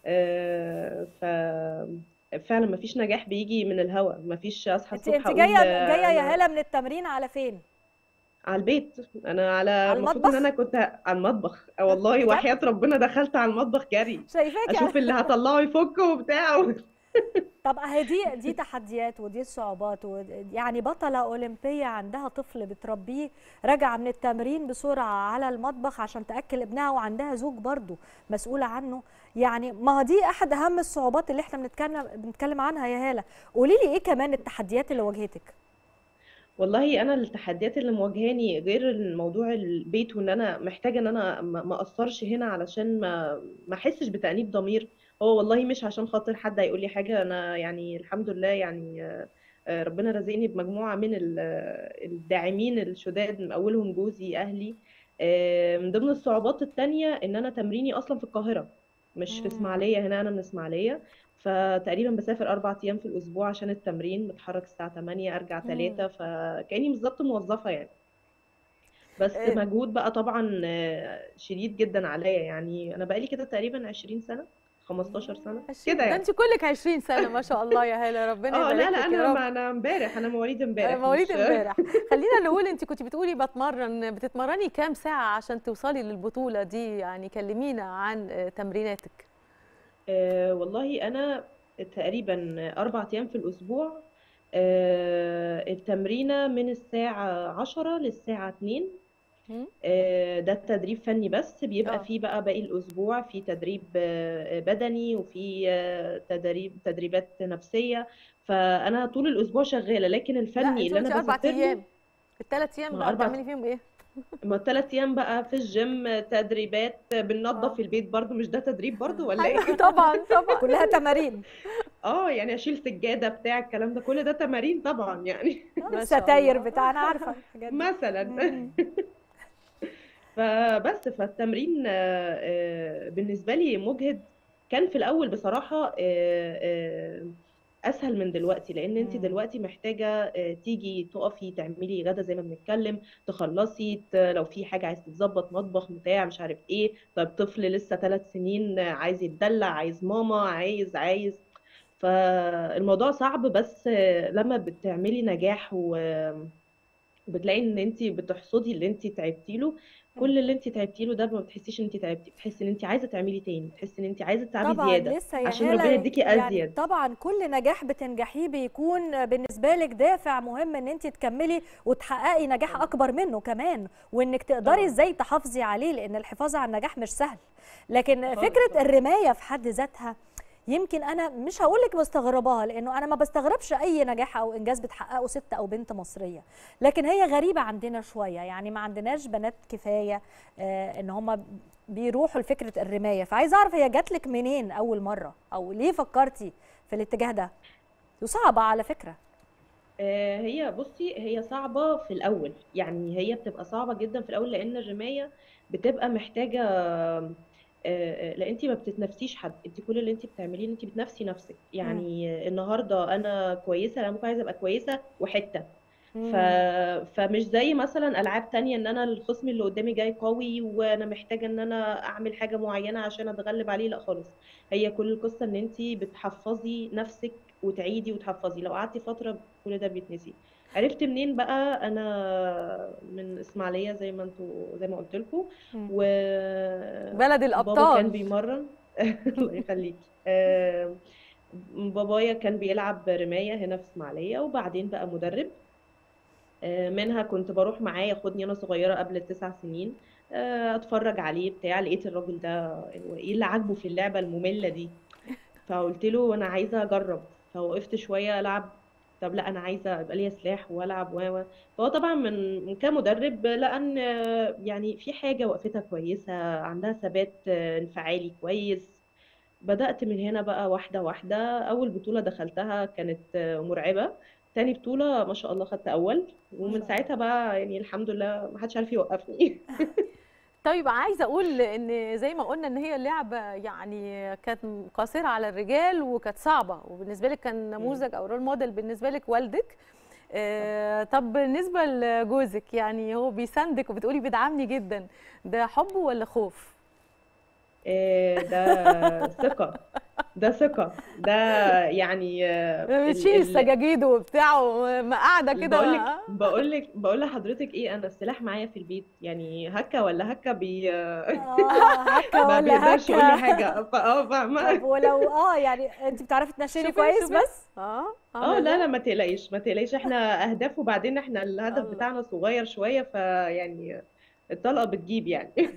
آه، ف فعلا مفيش نجاح بيجي من الهوا مفيش اصحى انت الصبح انت اقول جايه آه، جايه يا أنا هاله من التمرين على فين على البيت انا على على المفروض المطبخ ان انا كنت على المطبخ آه والله بجد وحياة ربنا دخلت على المطبخ جري شايفاكي اشوف اللي هطلعه يفك وبتاع طب اهي دي دي تحديات ودي صعوبات و- يعني بطلة أولمبية عندها طفل بتربيه راجعة من التمرين بسرعة على المطبخ عشان تأكل ابنها وعندها زوج برضه مسؤولة عنه يعني ما دي أحد أهم الصعوبات اللي احنا بنتكلم بنتكلم عنها يا هالة قولي لي إيه كمان التحديات اللي واجهتك والله انا التحديات اللي مواجهاني غير الموضوع البيت وان انا محتاجه ان انا ما ما اقصرش هنا علشان ما ما احسش بتأنيب ضمير هو والله مش عشان خاطر حد هيقول لي حاجه انا يعني الحمد لله يعني آه، آه، ربنا رزقني بمجموعه من ال- آه، الداعمين الشداد من اولهم جوزي اهلي آه، من ضمن الصعوبات التانية ان انا تمريني اصلا في القاهره مش في مم. اسماعيليه هنا انا من اسماعيليه فتقريبا بسافر اربع ايام في الاسبوع عشان التمرين بتحرك الساعه 8 ارجع مم. 3 فكاني بالظبط موظفه يعني بس آه، مجهود بقى طبعا آه، شديد جدا عليا يعني انا بقالي كده تقريبا 20 سنه 15 سنه كده ده يعني انت كلك 20 سنه ما شاء الله يا هاله ربنا اه لا يبارك لا لك يا انا رب ما انا امبارح انا مواليد أنا امبارح مواليد مش امبارح خلينا نقول انت كنت بتقولي بتمرن بتتمرني كام ساعه عشان توصلي للبطوله دي يعني كلمينا عن آه، تمريناتك آه والله انا تقريبا اربع ايام في الاسبوع آه التمرينه من الساعه 10 للساعه 2 مم. آه، ده تدريب فني بس بيبقى اه فيه بقى باقي الأسبوع في تدريب آه، بدني وفي آه، تدريب تدريبات نفسية فأنا طول الأسبوع شغالة لكن لا الفني انت اللي قلتي أنا اربع بسافر له ايام الثلاث ايام ما بقى أربع بتعملي فيهم ايه ما الثلاث أيام بقى في الجيم تدريبات بننظف اه البيت برضو مش ده تدريب برضو ولا ايوه إيه؟ طبعا طبعا كلها تمارين اه يعني أشيل سجادة بتاع الكلام ده كل ده تمارين طبعا يعني آه، ما شاء الستاير الله بتاعنا عارفة الحاجات دي مثلا مم. فبس فالتمرين آه، آه، بالنسبة لي مجهد كان في الأول بصراحة آه، آه، أسهل من دلوقتي لأن أنت مم. دلوقتي محتاجة آه، تيجي تقفي تعملي غدا زي ما بنتكلم تخلصي ت- لو في حاجة عايز تتظبط مطبخ بتاع مش عارف إيه طيب طفل لسه ثلاث سنين آه، عايز يتدلع عايز ماما عايز عايز فالموضوع صعب بس آه، لما بتعملي نجاح و وبتلاقي ان انت بتحصدي اللي انت تعبتي له مم. كل اللي انت تعبتي له ده ما بتحسيش ان انت تعبتي بتحسي ان انت عايزه تعملي تاني بتحسي ان انت عايزه تتعبي طبعا زياده لسه يا عشان ربنا هالة يديكي يعني ازيد طبعا كل نجاح بتنجحيه بيكون بالنسبة لك دافع مهم ان انت تكملي وتحققي نجاح طبعا اكبر منه كمان وانك تقدري طبعا ازاي تحافظي عليه لان الحفاظ على النجاح مش سهل لكن خالص فكرة طبعا الرماية في حد ذاتها يمكن انا مش هقول لك مستغرباها لانه انا ما بستغربش اي نجاح او انجاز بتحققه ست او بنت مصريه لكن هي غريبه عندنا شويه يعني ما عندناش بنات كفايه آه ان هم بيروحوا لفكره الرمايه فعايزه اعرف هي جات لك منين اول مره او ليه فكرتي في الاتجاه ده وصعبه على فكره آه، هي بصي هي صعبة في الأول يعني هي بتبقى صعبة جدا في الأول لأن الرماية بتبقى محتاجة آه، آه، لأن انت ما بتتنافسيش حد انت كل اللي انت بتعمليه ان انت بتنافسي نفسك مم. يعني النهاردة أنا كويسة أنا ممكن عايزة أبقى كويسة وحتة ف... مم. فمش زي مثلا ألعاب تانية ان انا الخصم اللي قدامي جاي قوي وانا محتاجة ان انا اعمل حاجة معينة عشان اتغلب عليه لا خالص هي كل القصة ان انت بتحفظي نفسك وتعيدي وتحفظي لو قعدتي فترة كل ده بيتنسي عرفت منين بقى انا من اسماعيلية زي ما انتوا زي ما قلت لكم مم. بلد وبابا كان الابطال بيمرن الله يخليكي آه، بابايا كان بيلعب رماية هنا في اسماعيلية وبعدين بقى مدرب آه، منها كنت بروح معاه ياخدني انا صغيره قبل التسع سنين آه، اتفرج عليه بتاع لقيت الراجل ده هو ايه اللي عاجبه في اللعبه الممله دي فقلت له انا عايزه اجرب فوقفت شويه العب طب لا انا عايزه يبقى ليا سلاح والعب و و فهو طبعا من من كمدرب لان آه، يعني في حاجه وقفتها كويسه عندها ثبات آه، انفعالي كويس بدأت من هنا بقى واحدة واحدة أول بطولة دخلتها كانت آه، مرعبة تاني بطولة ما شاء الله خدت أول ما ومن شاء الله ساعتها بقى يعني الحمد لله ما حدش عارف يوقفني طيب عايزه اقول ان زي ما قلنا ان هي اللعبه يعني كانت قاصره على الرجال وكانت صعبه وبالنسبه لك كان مم. نموذج او رول موديل بالنسبه لك والدك آه، طب بالنسبه لجوزك يعني هو بيساندك وبتقولي بيدعمني جدا ده حب ولا خوف آه، ده ثقة ده ثقة ده يعني آه، ال- بتشيل ال- السجاجيد وبتاع وما قاعده كده بقول لك بقول لك بقول لحضرتك ايه انا السلاح معايا في البيت يعني هكا ولا هكا بي اه هكا ما ولا بيقدرش يقول لي هكا حاجة فاه فاهمة طب ولو اه يعني انت بتعرفي تنشري شوفي- كويس شوفي. بس اه اه لا لا ما تقلقيش ما تقلقيش احنا اهداف وبعدين احنا الهدف الله. بتاعنا صغير شوية فيعني الطلقة بتجيب يعني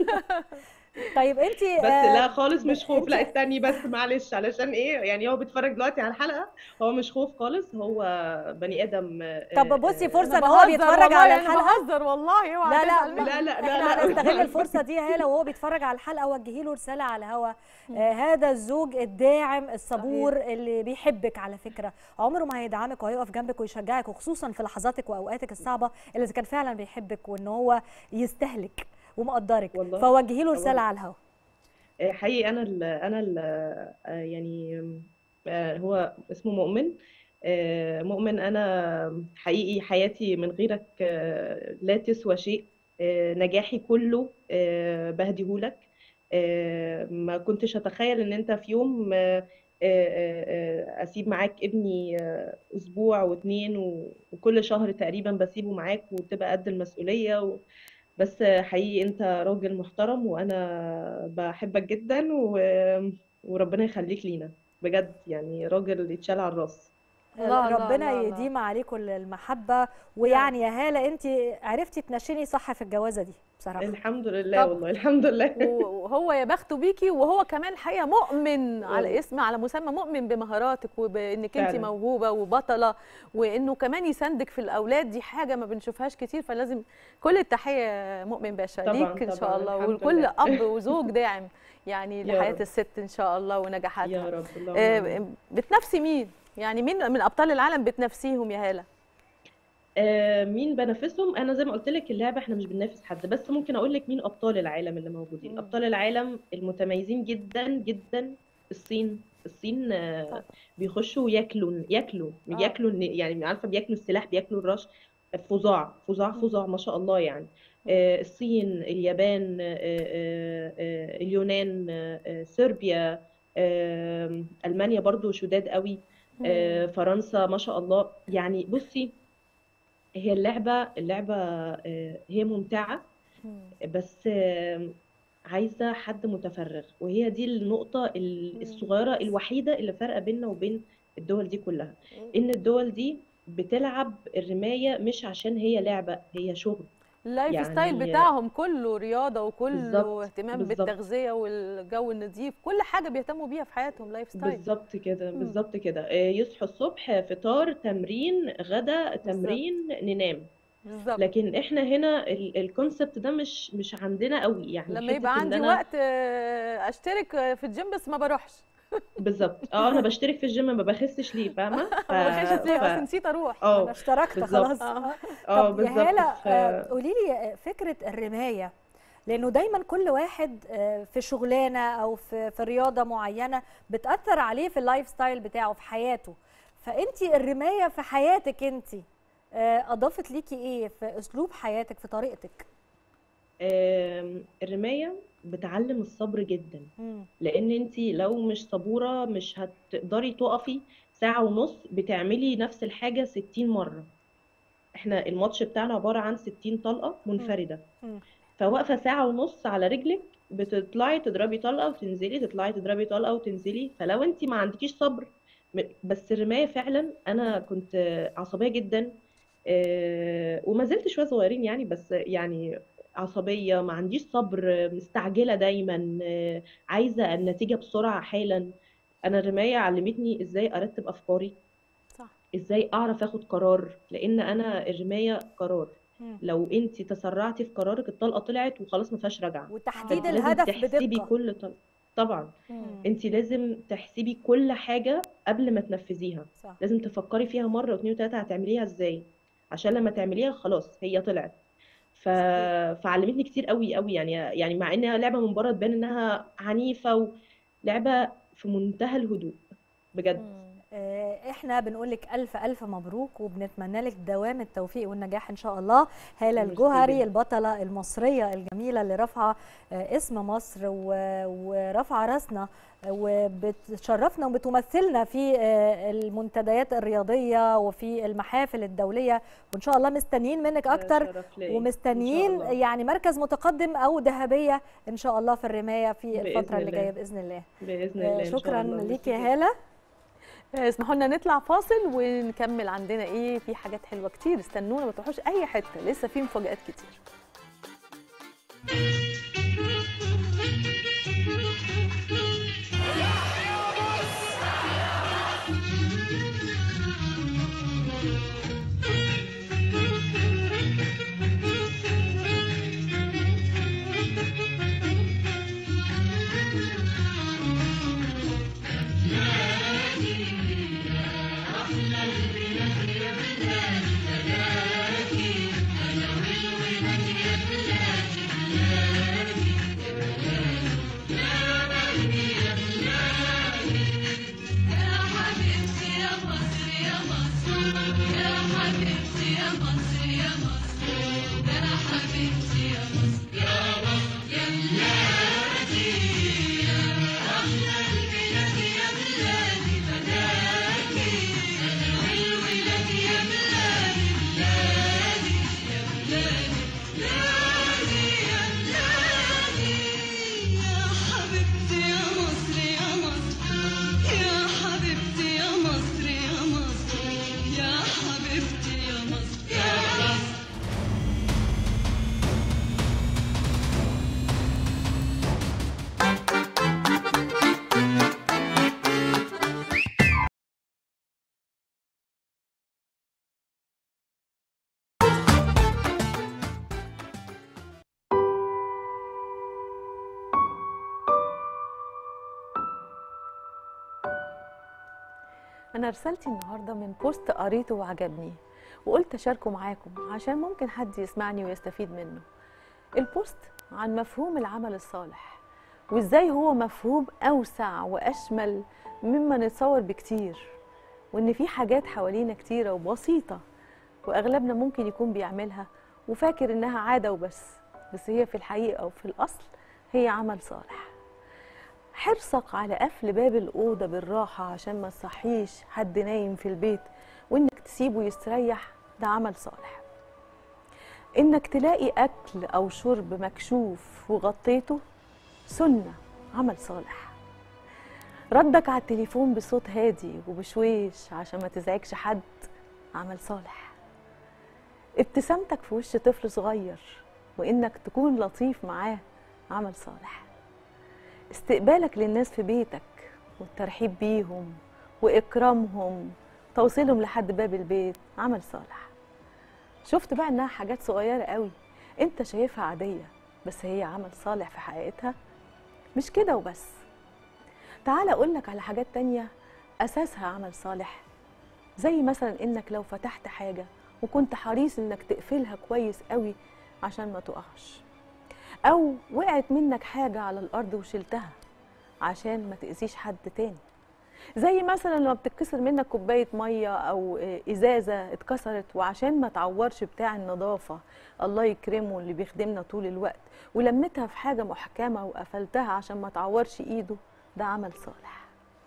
طيب انت بس لا خالص مش خوف لا استني بس معلش علشان ايه يعني هو بيتفرج دلوقتي على الحلقة هو مش خوف خالص هو بني آدم آه، طب بصي آه، فرصه ان أنا هو بهزر بيتفرج والله، على أنا الحلقه بهزر والله اوعى لا لا تزعل مني. لا لا لا احنا لا هنستغل الفرصه دي يا هاله وهو بيتفرج على الحلقه وجهي له رساله على الهوا آه هذا الزوج الداعم الصبور اللي بيحبك على فكره عمره ما هيدعمك وهيقف جنبك ويشجعك وخصوصا في لحظاتك واوقاتك الصعبه اللي إذا كان فعلا بيحبك وان هو يستهلك ومقدرك والله. فوجهي له رساله والله. على الهوا آه، حقيقي انا ال انا ال يعني آه، هو اسمه مؤمن آه، مؤمن انا حقيقي حياتي من غيرك آه، لا تسوى شيء آه، نجاحي كله آه، بهديهولك آه، ما كنتش اتخيل ان انت في يوم آه، آه، آه، اسيب معاك ابني آه، اسبوع واتنين و- وكل شهر تقريبا بسيبه معاك وتبقى قد المسؤولية و... بس حقيقي انت راجل محترم وانا بحبك جدا و... وربنا يخليك لينا بجد يعني راجل يتشال على الراس الله، الله، ربنا الله، الله. يديم عليكم المحبه ويعني يا هاله انت عرفتي تنشني صح في الجوازه دي بصراحه الحمد لله طب. والله الحمد لله وهو يا بخته بيكي وهو كمان الحقيقه مؤمن على والله. اسم على مسمى مؤمن بمهاراتك وبانك انت فعلا. موهوبه وبطله وانه كمان يساندك في الاولاد دي حاجه ما بنشوفهاش كتير فلازم كل التحيه مؤمن باشا طبعاً، ليك ان شاء طبعاً، الله الحمد ولكل لله. اب وزوج داعم يعني يا لحياه رب. الست ان شاء الله ونجاحاتها يا رب اللهم آه، آمين. بتنافسي مين يعني مين من ابطال العالم بتنافسيهم يا هاله آه، مين بنافسهم انا زي ما قلت لك اللعبه احنا مش بننافس حد بس ممكن اقول لك مين ابطال العالم اللي موجودين مم. ابطال العالم المتميزين جدا جدا الصين الصين آه، بيخشوا ياكلوا ياكلوا آه. ياكلوا الن- يعني عارفه بياكلوا السلاح بياكلوا الرش فظاع فظاع فظاع ما شاء الله يعني آه، الصين اليابان آه، آه، آه، اليونان آه، آه، صربيا آه، المانيا برضو شداد قوي آه، فرنسا ما شاء الله يعني بصي هي اللعبة اللعبة آه، هي ممتعة بس آه، عايزة حد متفرغ وهي دي النقطة ال- الصغيرة الوحيدة اللي فارقة بيننا وبين الدول دي كلها إن الدول دي بتلعب الرماية مش عشان هي لعبة هي شغل اللايف يعني- ستايل بتاعهم كله رياضه وكله بالظبط، اهتمام بالظبط. بالتغذيه والجو النظيف كل حاجه بيهتموا بيها في حياتهم لايف ستايل بالظبط كده مم. بالظبط كده آه، يصحوا الصبح فطار تمرين غدا تمرين ننام بالظبط لكن احنا هنا الكونسبت ده مش مش عندنا قوي يعني لما حتة يبقى إن عندي أنا- وقت آه، اشترك آه، في الجيم بس ما بروحش بالظبط اه انا بشترك في الجيم ما بخسش ليه فاهمه ف... ما بخشش ليه ف... اصل نسيت اروح انا اه اشتركت بالظبط. خلاص آه. اه طب يا بالظبط هالة ف... آه، قولي لي فكرة الرماية لأنه دايما كل واحد آه، في شغلانة أو في في رياضة معينة بتأثر عليه في اللايف ستايل بتاعه في حياته فأنت الرماية في حياتك أنت آه، أضافت ليكي إيه في أسلوب حياتك في طريقتك؟ آم، الرمايه بتعلم الصبر جدا مم. لان انت لو مش صبوره مش هتقدري تقفي ساعه ونص بتعملي نفس الحاجه 60 مره احنا الماتش بتاعنا عباره عن 60 طلقه منفرده مم. فواقفه ساعه ونص على رجلك بتطلعي تضربي طلقه وتنزلي تطلعي تضربي طلقه وتنزلي فلو انت ما عندكيش صبر م- بس الرمايه فعلا انا كنت عصبيه جدا آه، وما زلت شويه صغيرين يعني بس يعني عصبيه ما عنديش صبر مستعجله دايما آه، عايزه النتيجه بسرعه حالا انا الرمايه علمتني ازاي ارتب افكاري صح ازاي اعرف اخد قرار لان انا الرمايه قرار مم. لو انت تسرعتي في قرارك الطلقه طلعت وخلاص ما فيهاش رجعه وتحديد فانت لازم الهدف تحسبي بدقة كل طلقه طبعا مم. انت لازم تحسبي كل حاجه قبل ما تنفذيها صح لازم تفكري فيها مره واثنين وثلاثه هتعمليها ازاي عشان لما تعمليها خلاص هي طلعت ف... فعلمتني كتير قوي قوي يعني يعني مع انها لعبه من بره تبان انها عنيفه ولعبه في منتهى الهدوء بجد مم. آه، احنا بنقول لك الف الف مبروك وبنتمنى لك دوام التوفيق والنجاح ان شاء الله هاله ميرسي الجوهري جدا. البطله المصريه الجميله اللي رافعه آه، اسم مصر و- ورافعه راسنا آه، وبتشرفنا وبتمثلنا في آه، المنتديات الرياضيه وفي المحافل الدوليه وان شاء الله مستنيين منك اكتر شرف ليا. إن ومستنيين شاء الله. يعني مركز متقدم او ذهبيه ان شاء الله في الرمايه في بإذن الفتره اللي الله. جايه باذن الله باذن آه، الله إن شاء شكرا الله. ليك يا ميرسي هاله آه، اسمحوا لنا نطلع فاصل ونكمل عندنا ايه في حاجات حلوه كتير استنونا ما تروحوش اي حته لسه في مفاجآت كتير انا رسالتي النهارده من بوست قريته وعجبني وقلت اشاركه معاكم عشان ممكن حد يسمعني ويستفيد منه البوست عن مفهوم العمل الصالح وازاي هو مفهوم اوسع واشمل مما نتصور بكتير وان في حاجات حوالينا كتيره وبسيطه واغلبنا ممكن يكون بيعملها وفاكر انها عاده وبس بس هي في الحقيقه وفي الاصل هي عمل صالح حرصك على قفل باب الأوضة بالراحة عشان ما تصحيش حد نايم في البيت وإنك تسيبه يستريح ده عمل صالح إنك تلاقي أكل أو شرب مكشوف وغطيته سنة عمل صالح ردك على التليفون بصوت هادي وبشويش عشان ما تزعجش حد عمل صالح ابتسامتك في وش طفل صغير وإنك تكون لطيف معاه عمل صالح استقبالك للناس في بيتك والترحيب بيهم وإكرامهم توصيلهم لحد باب البيت عمل صالح شفت بقى إنها حاجات صغيرة قوي أنت شايفها عادية بس هي عمل صالح في حقيقتها مش كده وبس تعال أقولك على حاجات تانية أساسها عمل صالح زي مثلا إنك لو فتحت حاجة وكنت حريص إنك تقفلها كويس قوي عشان ما تقعش أو وقعت منك حاجة على الأرض وشلتها عشان ما تأذيش حد تاني زي مثلا لما بتتكسر منك كوباية مية أو إزازة اتكسرت وعشان ما تعورش بتاع النظافة الله يكرمه اللي بيخدمنا طول الوقت ولمتها في حاجة محكمة وقفلتها عشان ما تعورش إيده ده عمل صالح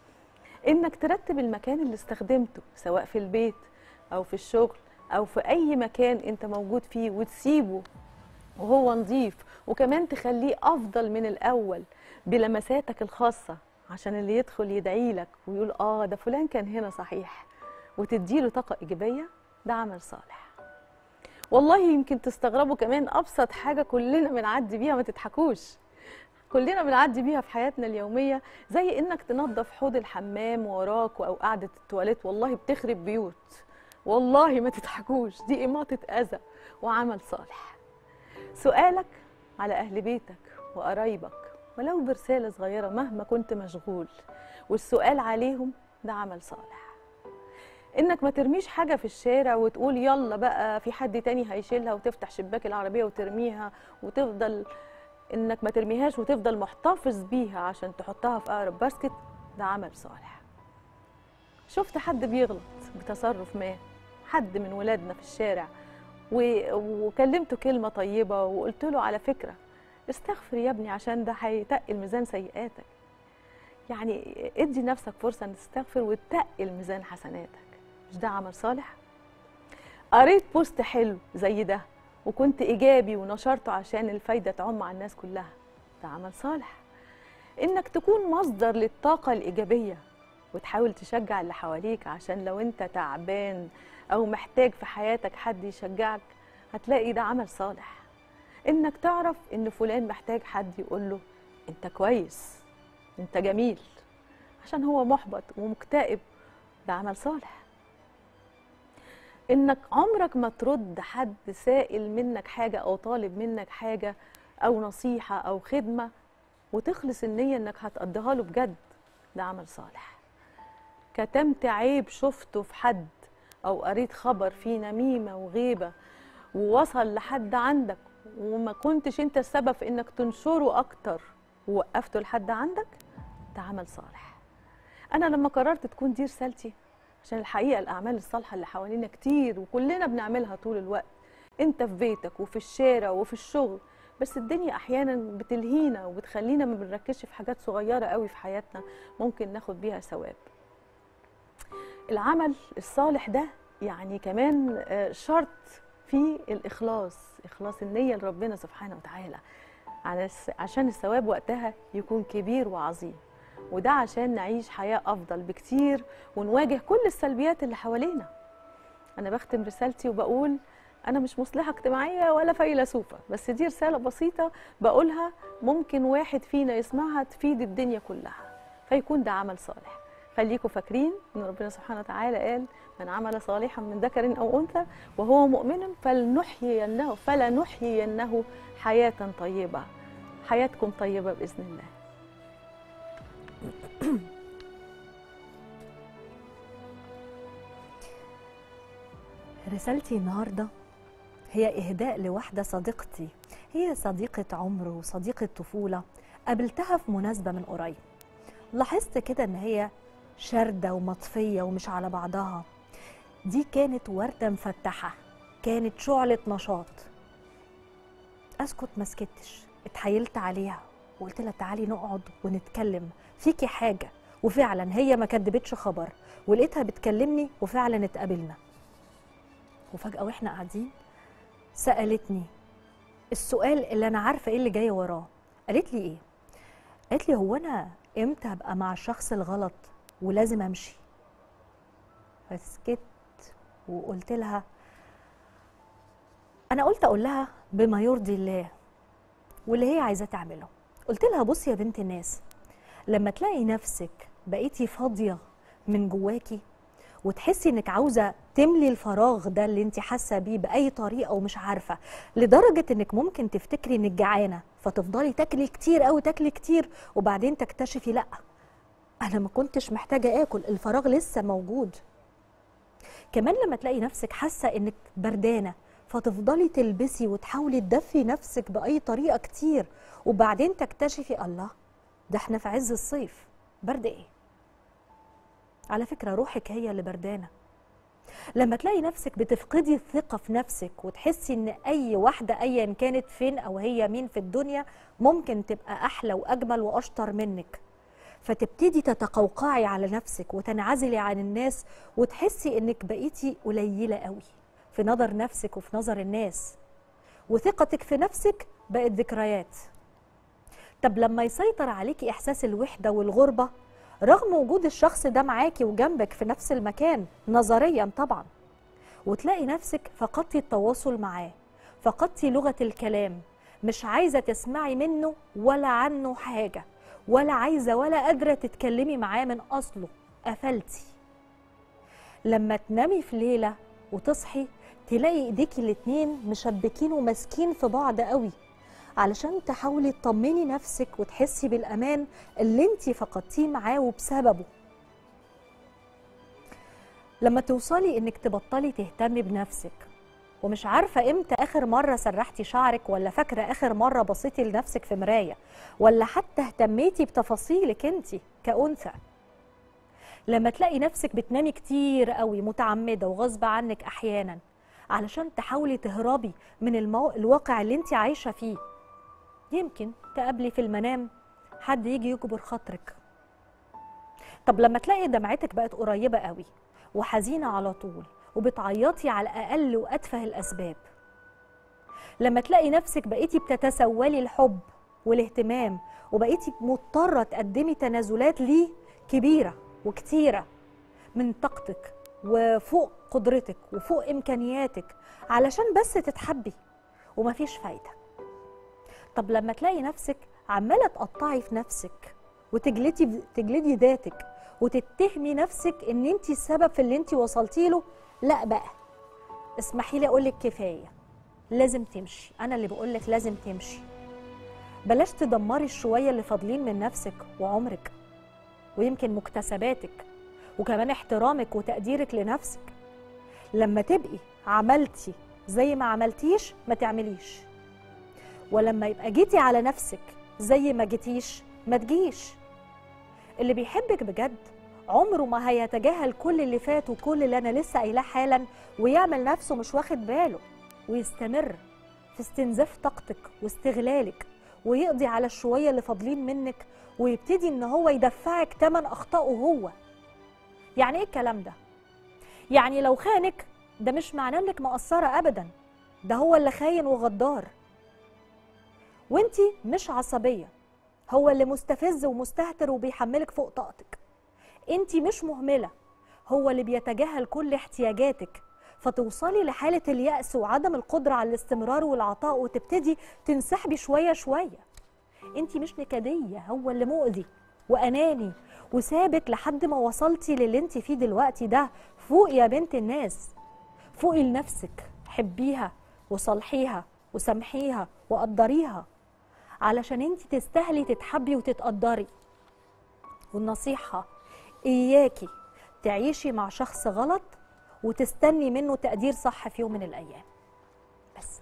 إنك ترتب المكان اللي استخدمته سواء في البيت أو في الشغل أو في أي مكان أنت موجود فيه وتسيبه وهو نظيف وكمان تخليه افضل من الاول بلمساتك الخاصه عشان اللي يدخل يدعي لك ويقول اه ده فلان كان هنا صحيح وتديله طاقه ايجابيه ده عمل صالح والله يمكن تستغربوا كمان ابسط حاجه كلنا بنعدي بيها ما تضحكوش كلنا بنعدي بيها في حياتنا اليوميه زي انك تنظف حوض الحمام وراك او قعده التواليت والله بتخرب بيوت والله ما تضحكوش دي اماطه اذى وعمل صالح سؤالك على أهل بيتك وقرايبك ولو برسالة صغيرة مهما كنت مشغول والسؤال عليهم ده عمل صالح إنك ما ترميش حاجة في الشارع وتقول يلا بقى في حد تاني هيشيلها وتفتح شباك العربية وترميها وتفضل إنك ما ترميهاش وتفضل محتفظ بيها عشان تحطها في أقرب باسكت ده عمل صالح شفت حد بيغلط بتصرف ما حد من ولادنا في الشارع و- وكلمته كلمة طيبة وقلت له على فكرة استغفر يا ابني عشان ده هيتقل ميزان سيئاتك يعني ادي نفسك فرصة ان تستغفر وتقل ميزان حسناتك مش ده عمل صالح قريت بوست حلو زي ده وكنت ايجابي ونشرته عشان الفايدة تعم على الناس كلها ده عمل صالح انك تكون مصدر للطاقة الإيجابية وتحاول تشجع اللي حواليك عشان لو انت تعبان او محتاج في حياتك حد يشجعك هتلاقي ده عمل صالح انك تعرف ان فلان محتاج حد يقول له انت كويس انت جميل عشان هو محبط ومكتئب ده عمل صالح انك عمرك ما ترد حد سائل منك حاجة او طالب منك حاجة او نصيحة او خدمة وتخلص النية انك هتقضيها له بجد ده عمل صالح كتمت عيب شفته في حد او قريت خبر فيه نميمة وغيبة ووصل لحد عندك وما كنتش انت السبب في انك تنشره اكتر ووقفته لحد عندك ده عمل صالح انا لما قررت تكون دي رسالتي عشان الحقيقه الاعمال الصالحه اللي حوالينا كتير وكلنا بنعملها طول الوقت انت في بيتك وفي الشارع وفي الشغل بس الدنيا احيانا بتلهينا وبتخلينا ما بنركزش في حاجات صغيره قوي في حياتنا ممكن ناخد بيها ثواب العمل الصالح ده يعني كمان آه، شرط في الاخلاص اخلاص النيه لربنا سبحانه وتعالى على الس- عشان الثواب وقتها يكون كبير وعظيم وده عشان نعيش حياه افضل بكتير ونواجه كل السلبيات اللي حوالينا انا بختم رسالتي وبقول انا مش مصلحه اجتماعيه ولا فيلسوفه بس دي رساله بسيطه بقولها ممكن واحد فينا يسمعها تفيد الدنيا كلها فيكون ده عمل صالح خليكم فاكرين ان ربنا سبحانه وتعالى قال من عمل صالحا من ذكر او انثى وهو مؤمن فلنحيينه فلنحيينه حياه طيبه حياتكم طيبه باذن الله رسالتي النهارده هي إهداء لواحدة صديقتي هي صديقة عمر وصديقة طفولة قابلتها في مناسبة من قريب لاحظت كده إن هي شاردة ومطفية ومش على بعضها دي كانت وردة مفتحة كانت شعلة نشاط أسكت ما سكتش اتحايلت عليها وقلت لها تعالي نقعد ونتكلم فيكي حاجة وفعلا هي ما كدبتش خبر ولقيتها بتكلمني وفعلا اتقابلنا وفجأة واحنا قاعدين سألتني السؤال اللي أنا عارفة إيه اللي جاي وراه قالت لي إيه؟ قالت لي هو أنا إمتى هبقى مع الشخص الغلط ولازم أمشي؟ فسكت وقلت لها أنا قلت أقول لها بما يرضي الله واللي هي عايزاه تعمله قلت لها بصي يا بنت الناس لما تلاقي نفسك بقيتي فاضية من جواكي وتحسي انك عاوزه تملي الفراغ ده اللي انت حاسه بيه باي طريقه ومش عارفه لدرجه انك ممكن تفتكري انك جعانه فتفضلي تاكلي كتير قوي تاكلي كتير وبعدين تكتشفي لا انا ما كنتش محتاجه اكل الفراغ لسه موجود كمان لما تلاقي نفسك حاسه انك بردانه فتفضلي تلبسي وتحاولي تدفي نفسك باي طريقه كتير وبعدين تكتشفي الله ده احنا في عز الصيف برد ايه على فكرة روحك هي اللي بردانة لما تلاقي نفسك بتفقدي الثقة في نفسك وتحسي ان اي واحدة ايا كانت فين او هي مين في الدنيا ممكن تبقى احلى واجمل واشطر منك فتبتدي تتقوقعي على نفسك وتنعزلي عن الناس وتحسي انك بقيتي قليلة قوي في نظر نفسك وفي نظر الناس وثقتك في نفسك بقت ذكريات طب لما يسيطر عليكي احساس الوحدة والغربة رغم وجود الشخص ده معاكي وجنبك في نفس المكان نظريا طبعا وتلاقي نفسك فقدتي التواصل معاه فقدتي لغة الكلام مش عايزة تسمعي منه ولا عنه حاجة ولا عايزة ولا قادرة تتكلمي معاه من أصله قفلتي لما تنامي في ليلة وتصحي تلاقي ايديكي الاتنين مشبكين وماسكين في بعض قوي علشان تحاولي تطمني نفسك وتحسي بالامان اللي انت فقدتيه معاه وبسببه لما توصلي انك تبطلي تهتمي بنفسك ومش عارفة امتى اخر مرة سرحتي شعرك ولا فاكرة اخر مرة بصيتي لنفسك في مراية ولا حتى اهتميتي بتفاصيلك انت كأنثى لما تلاقي نفسك بتنامي كتير قوي متعمده وغصب عنك احيانا علشان تحاولي تهربي من المو... الواقع اللي انت عايشه فيه يمكن تقابلي في المنام حد يجي يجبر خاطرك طب لما تلاقي دمعتك بقت قريبه قوي وحزينه على طول وبتعيطي على اقل واتفه الاسباب لما تلاقي نفسك بقيتي بتتسولي الحب والاهتمام وبقيتي مضطره تقدمي تنازلات ليه كبيره وكتيره من طاقتك وفوق قدرتك وفوق امكانياتك علشان بس تتحبي ومفيش فايده طب لما تلاقي نفسك عماله تقطعي في نفسك وتجلدي تجلدي ذاتك وتتهمي نفسك ان انت السبب في اللي انت وصلتي له لا بقى اسمحي لي اقول لك كفايه لازم تمشي انا اللي بقول لك لازم تمشي بلاش تدمري الشويه اللي فاضلين من نفسك وعمرك ويمكن مكتسباتك وكمان احترامك وتقديرك لنفسك لما تبقي عملتي زي ما عملتيش ما تعمليش ولما يبقى جيتي على نفسك زي ما جيتيش ما تجيش اللي بيحبك بجد عمره ما هيتجاهل كل اللي فات وكل اللي انا لسه قايلاه حالا ويعمل نفسه مش واخد باله ويستمر في استنزاف طاقتك واستغلالك ويقضي على الشويه اللي فاضلين منك ويبتدي ان هو يدفعك ثمن اخطائه هو يعني ايه الكلام ده يعني لو خانك ده مش معناه انك مقصره ابدا ده هو اللي خاين وغدار وانتي مش عصبيه هو اللي مستفز ومستهتر وبيحملك فوق طاقتك انتي مش مهمله هو اللي بيتجاهل كل احتياجاتك فتوصلي لحاله اليأس وعدم القدره على الاستمرار والعطاء وتبتدي تنسحبي شويه شويه انتي مش نكديه هو اللي مؤذي واناني وسابك لحد ما وصلتي للي انت فيه دلوقتي ده فوق يا بنت الناس فوقي لنفسك حبيها وصالحيها وسامحيها وقدريها علشان انت تستاهلي تتحبي وتتقدري والنصيحة إياكي تعيشي مع شخص غلط وتستني منه تقدير صح في يوم من الأيام بس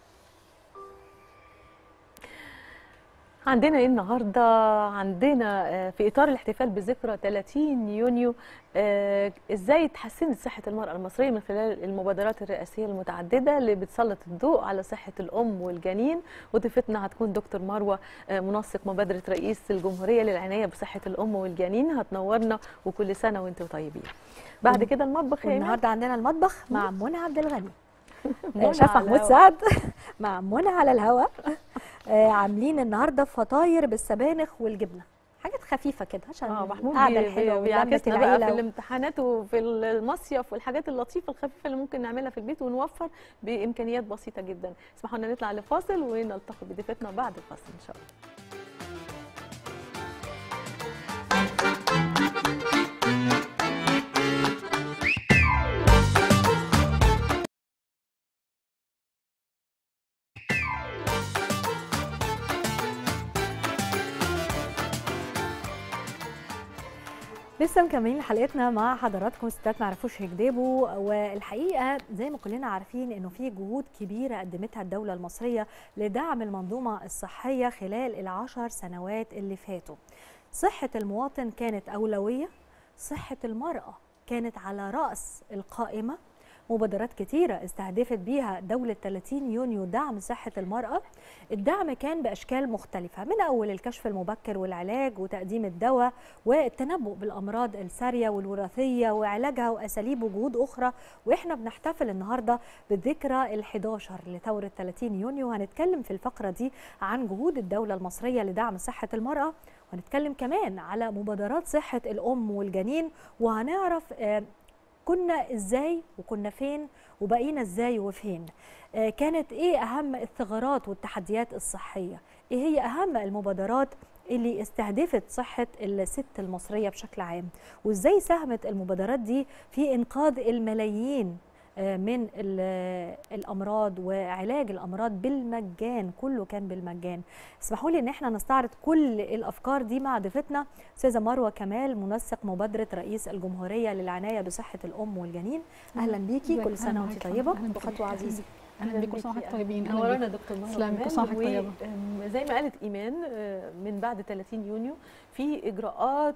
عندنا ايه النهارده عندنا آه، في اطار الاحتفال بذكرى 30 يونيو آه، ازاي تحسنت صحه المراه المصريه من خلال المبادرات الرئاسيه المتعدده اللي بتسلط الضوء على صحه الام والجنين وضيفتنا هتكون دكتور مروه آه، منسق مبادره رئيس الجمهوريه للعنايه بصحه الام والجنين هتنورنا وكل سنه وانتم طيبين بعد كده المطبخ يا إيمان؟ والنهارده عندنا المطبخ مع منى عبد الغني منى شيف على محمود الهوا. سعد مع منى على الهواء آه، عاملين النهارده فطاير بالسبانخ والجبنه حاجات خفيفه كده عشان اه محمود القعده بي- الحلوه بي- ولمه بيعكسنا بقى في العيله و- الامتحانات وفي المصيف والحاجات اللطيفه الخفيفه اللي ممكن نعملها في البيت ونوفر بامكانيات بسيطه جدا اسمحوا لنا نطلع لفاصل ونلتقي بضيفتنا بعد الفاصل ان شاء الله لسه مكملين حلقتنا مع حضراتكم ستات ما يعرفوش يكذبوا والحقيقه زي ما كلنا عارفين انه في جهود كبيره قدمتها الدوله المصريه لدعم المنظومه الصحيه خلال العشر سنوات اللي فاتوا. صحه المواطن كانت اولويه، صحه المراه كانت على راس القائمه مبادرات كتيرة استهدفت بيها دولة 30 يونيو دعم صحة المرأة الدعم كان بأشكال مختلفة من أول الكشف المبكر والعلاج وتقديم الدواء والتنبؤ بالأمراض السارية والوراثية وعلاجها وأساليب وجهود أخرى وإحنا بنحتفل النهاردة بالذكرى ال11 لثورة 30 يونيو هنتكلم في الفقرة دي عن جهود الدولة المصرية لدعم صحة المرأة وهنتكلم كمان على مبادرات صحة الأم والجنين وهنعرف آه، كنا ازاي وكنا فين وبقينا ازاي وفين آه، كانت ايه اهم الثغرات والتحديات الصحيه ايه هي اهم المبادرات اللي استهدفت صحه الست المصريه بشكل عام وازاي ساهمت المبادرات دي في انقاذ الملايين آه، من ال- الامراض وعلاج الامراض بالمجان كله كان بالمجان اسمحوا لي ان احنا نستعرض كل الافكار دي مع ضيفتنا استاذه مروه كمال منسق مبادره رئيس الجمهوريه للعنايه بصحه الام والجنين اهلا بيكي كل سنه وانت طيبه وخطوه عزيزه اهلا بيكم كل سنه وحضرتك طيبين أهلاً نورانا بيكم. دكتور مروه تسلمي، كمان. كل سنة وحضرتك طيبة. وزي ما قالت ايمان آه، من بعد 30 يونيو في اجراءات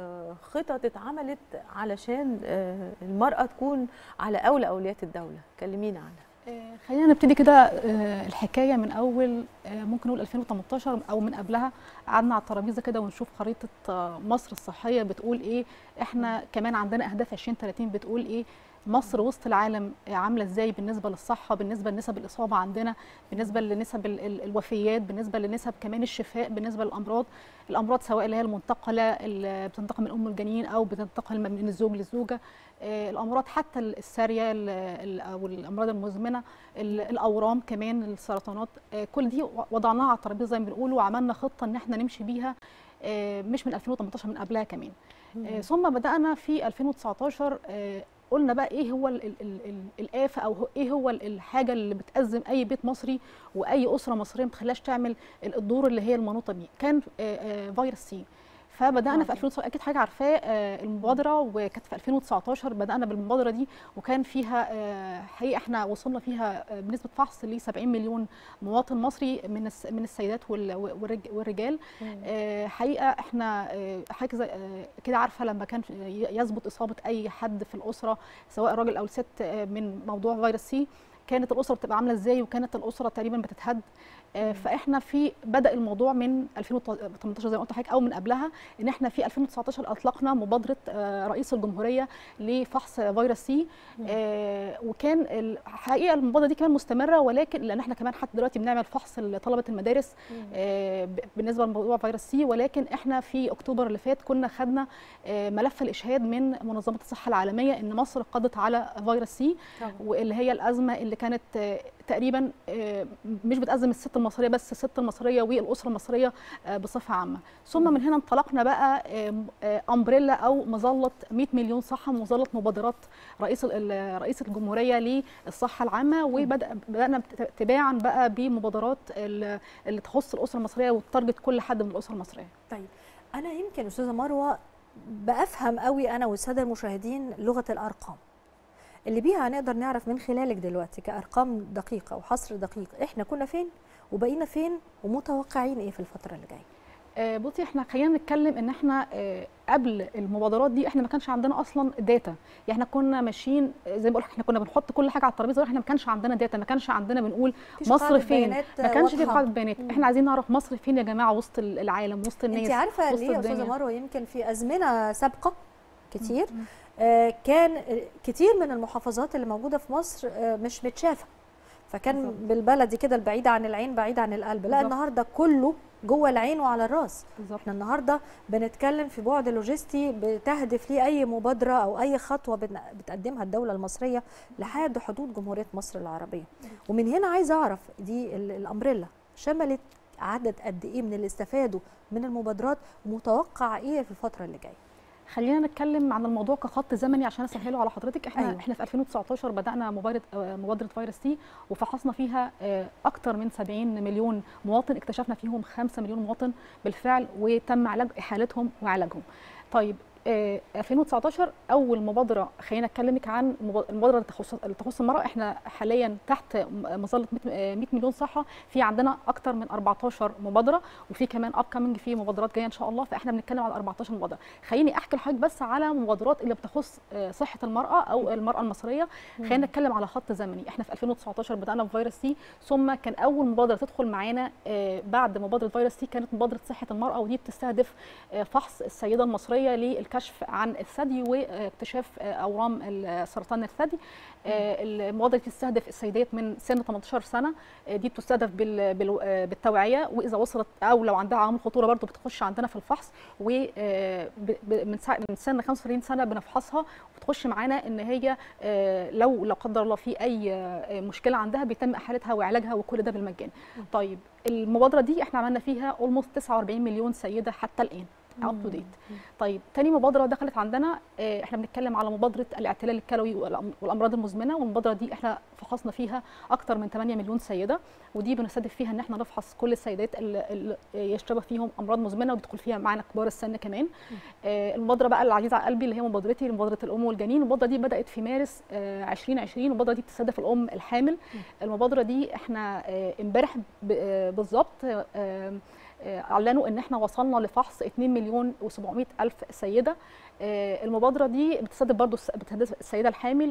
وخطط اتعملت علشان آه، المراه تكون على اولى اولويات الدوله كلمينا عنها آه، خلينا نبتدي كده آه، الحكايه من اول آه، ممكن نقول 2018 او من قبلها قعدنا على الترابيزه كده ونشوف خريطه آه، مصر الصحيه بتقول ايه احنا كمان عندنا اهداف 2030 بتقول ايه مصر وسط العالم آه، عامله ازاي بالنسبه للصحه بالنسبه لنسب الاصابه عندنا بالنسبه لنسب ال- ال- الوفيات بالنسبه لنسب كمان الشفاء بالنسبه للامراض الامراض سواء اللي هي المنتقله اللي بتنتقل من ام الجنين او بتنتقل من الزوج للزوجه آه، الامراض حتى الساريه ال- ال- او الامراض المزمنه ال- الاورام كمان السرطانات آه، كل دي وضعناها على الترابيزه زي ما بنقول وعملنا خطه ان احنا نمشي بيها آه، مش من 2018 من قبلها كمان آه، ثم بدانا في 2019 آه، قلنا بقى ايه هو ال ال ال ال الآفة او هو- ايه هو ال- الحاجه اللي بتأزم اي بيت مصري واي اسره مصريه ما تخليهاش تعمل ال- الدور اللي هي المنوطه بيه كان آه، آه، فيروس سي فبدانا في 2019 اكيد حاجه عارفاه آه، المبادره وكانت في 2019 بدانا بالمبادره دي وكان فيها آه، حقيقه احنا وصلنا فيها آه، بنسبه فحص ل 70 مليون مواطن مصري من الس- من السيدات وال- والرج- والرجال آه، حقيقه احنا آه، حاجه زي آه، كده عارفه لما كان ي- يثبت اصابه اي حد في الاسره سواء راجل او ست آه، من موضوع فيروس سي كانت الاسره بتبقى عامله ازاي وكانت الاسره تقريبا بتتهد آه، فاحنا في بدا الموضوع من 2018 زي ما قلت لحضرتك او من قبلها ان احنا في 2019 اطلقنا مبادره آه، رئيس الجمهوريه لفحص فيروس سي آه، وكان الحقيقه المبادره دي كمان مستمره ولكن لان احنا كمان حتى دلوقتي بنعمل فحص لطلبه المدارس آه، ب- بالنسبه لموضوع فيروس سي ولكن احنا في اكتوبر اللي فات كنا خدنا آه، ملف الاشهاد من منظمه الصحه العالميه ان مصر قضت على فيروس سي واللي هي الازمه اللي كانت آه، تقريبا آه، مش بتأزم الست المصريه بس الست المصريه والاسره المصريه آه، بصفه عامه ثم من هنا انطلقنا بقى آه، آه، امبريلا او مظله 100 مليون صحه مظله مبادرات رئيس ال- ال- رئيس الجمهوريه للصحه العامه وبدانا تباعا بقى بمبادرات ال- اللي تخص الاسره المصريه وتارجت كل حد من الاسره المصريه طيب انا يمكن استاذه مروه بافهم قوي انا والساده المشاهدين لغه الارقام اللي بيها هنقدر نعرف من خلالك دلوقتي كارقام دقيقه وحصر دقيق احنا كنا فين وبقينا فين ومتوقعين ايه في الفتره اللي جايه آه، بصي احنا خلينا نتكلم ان احنا آه، قبل المبادرات دي احنا ما كانش عندنا اصلا داتا يعني احنا كنا ماشيين آه، زي ما بقول احنا كنا بنحط كل حاجه على الترابيزه احنا ما كانش عندنا داتا ما كانش عندنا بنقول مفيش مصر قاعدة فين بيانات ما كانش في واضحة. قاعده بيانات احنا عايزين نعرف مصر فين يا جماعه وسط العالم وسط الناس انت عارفه وسط ليه يا استاذه الدنيا. مروه يمكن في ازمنه سابقه كتير آه كان آه، كتير من المحافظات اللي موجوده في مصر آه مش متشافه فكان بالظبط. بالبلدي كده البعيد عن العين بعيد عن القلب لا بالظبط. النهارده كله جوه العين وعلى الراس بالظبط احنا النهارده بنتكلم في بعد لوجستي بتهدف ليه اي مبادره او اي خطوه بن- بتقدمها الدوله المصريه لحد حدود جمهوريه مصر العربيه ومن هنا عايزه اعرف دي ال- الامبريلا شملت عدد قد ايه من اللي استفادوا من المبادرات ومتوقع ايه في الفتره اللي جايه خلينا نتكلم عن الموضوع كخط زمني عشان اسهله على حضرتك احنا أيوة. أيوة. احنا في 2019 بدانا مبادره آه، مبادره فيروس سي وفحصنا فيها آه، اكتر من 70 مليون مواطن اكتشفنا فيهم 5 مليون مواطن بالفعل وتم علاج احالتهم وعلاجهم طيب آه، 2019 اول مبادره خلينا اكلمك عن مب- المبادره اللي تخص اللي تخص المراه احنا حاليا تحت م- مظله 100 آه، 100 مليون صحه في عندنا اكتر من 14 مبادره وفي كمان اب كامينج في مبادرات جايه ان شاء الله فاحنا بنتكلم على 14 مبادره خليني احكي لحضرتك بس على مبادرات اللي بتخص آه، صحه المراه او المراه المصريه خلينا نتكلم على خط زمني احنا في 2019 بدانا بفيروس سي ثم كان اول مبادره تدخل معانا آه، بعد مبادره فيروس سي كانت مبادره صحه المراه ودي بتستهدف آه، فحص السيده المصريه للكشف عن الثدي واكتشاف آه، اورام ال- سرطان الثدي آه، المبادره دي بتستهدف السيدات من سن 18 سنه آه، دي بتستهدف بال- بال- آه، بالتوعيه واذا وصلت او لو عندها عوامل خطوره برضو بتخش عندنا في الفحص ومن من سن 35 سنه بنفحصها وبتخش معانا ان هي آه، لو لا قدر الله في اي آه، مشكله عندها بيتم احالتها وعلاجها وكل ده بالمجان طيب المبادره دي احنا عملنا فيها اولموست 49 مليون سيده حتى الان اب تو ديت طيب تاني مبادره دخلت عندنا آه، احنا بنتكلم على مبادره الاعتلال الكلوي والأم- والامراض المزمنه والمبادره دي احنا فحصنا فيها اكتر من 8 مليون سيده ودي بنستهدف فيها ان احنا نفحص كل السيدات اللي اللي يشتبه فيهم امراض مزمنه وبيدخل فيها معانا كبار السن كمان آه، المبادره بقى العزيزه على قلبي اللي هي مبادرتي مبادره الام والجنين المبادره دي بدات في مارس آه، 2020 المبادره دي بتستهدف الام الحامل المبادره دي احنا آه، امبارح ب- آه، بالظبط آه، آه، اعلنوا ان احنا وصلنا لفحص 2 مليون و700 الف سيده آه، المبادره دي بتستهدف برضو الس- بتستهدف السيده الحامل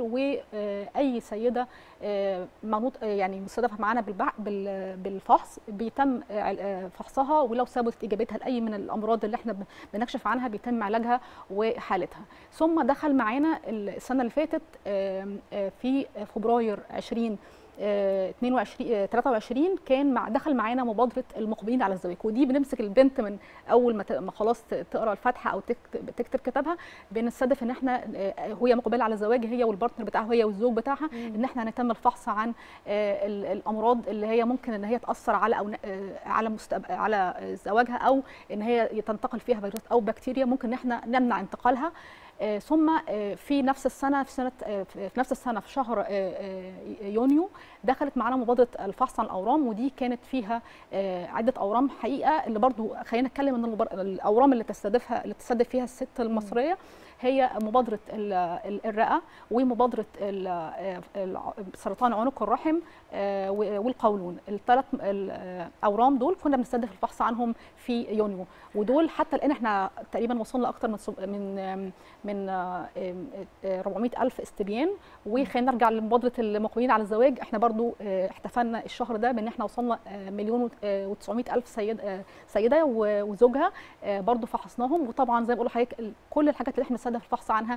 واي سيده آه، منوط آه، يعني مستهدفه معانا بالبع- بال- بالفحص بيتم آه، آه، فحصها ولو ثبتت اجابتها لاي من الامراض اللي احنا ب- بنكشف عنها بيتم علاجها وحالتها ثم دخل معانا السنه اللي فاتت آم، آه، في فبراير 20 آه، 22 آه، 23 كان مع دخل معانا مبادره المقبلين على الزواج ودي بنمسك البنت من اول ما ت- ما خلاص ت- تقرا الفاتحه او تكتب, تكتب كتابها بنستهدف ان احنا آه، وهي مقبله على الزواج هي والبارتنر بتاعها هي والزوج بتاعها ان احنا هنتم الفحص عن آه، ال- الامراض اللي هي ممكن ان هي تاثر على او ن- آه، على مستقبل على زواجها او ان هي تنتقل فيها فيروس او بكتيريا ممكن ان احنا نمنع انتقالها آه، ثم آه، في نفس السنه في سنه آه، في في نفس السنه في شهر آه، آه، يونيو دخلت معانا مبادره الفحص عن الاورام ودي كانت فيها آه، عده اورام حقيقه اللي برضو خلينا نتكلم ان المبار- الاورام اللي تستهدفها اللي تستهدف فيها الست المصريه هي مبادره ال- ال- الرئه ومبادره ال- آه، الع- سرطان عنق الرحم آه، و- والقولون الثلاث الاورام دول كنا بنستهدف الفحص عنهم في يونيو ودول حتى الان احنا تقريبا وصلنا اكتر من سب- من آم، من آه، آم، آه، 400 الف استبيان وخلينا نرجع لمبادره المقبلين على الزواج احنا برضو آه، احتفلنا الشهر ده بان احنا وصلنا آه، مليون و900 الف سيد آه، سيده و- وزوجها آه، برضو فحصناهم وطبعا زي ما بقول لحضرتك ال- كل الحاجات اللي احنا بنستهدف الفحص عنها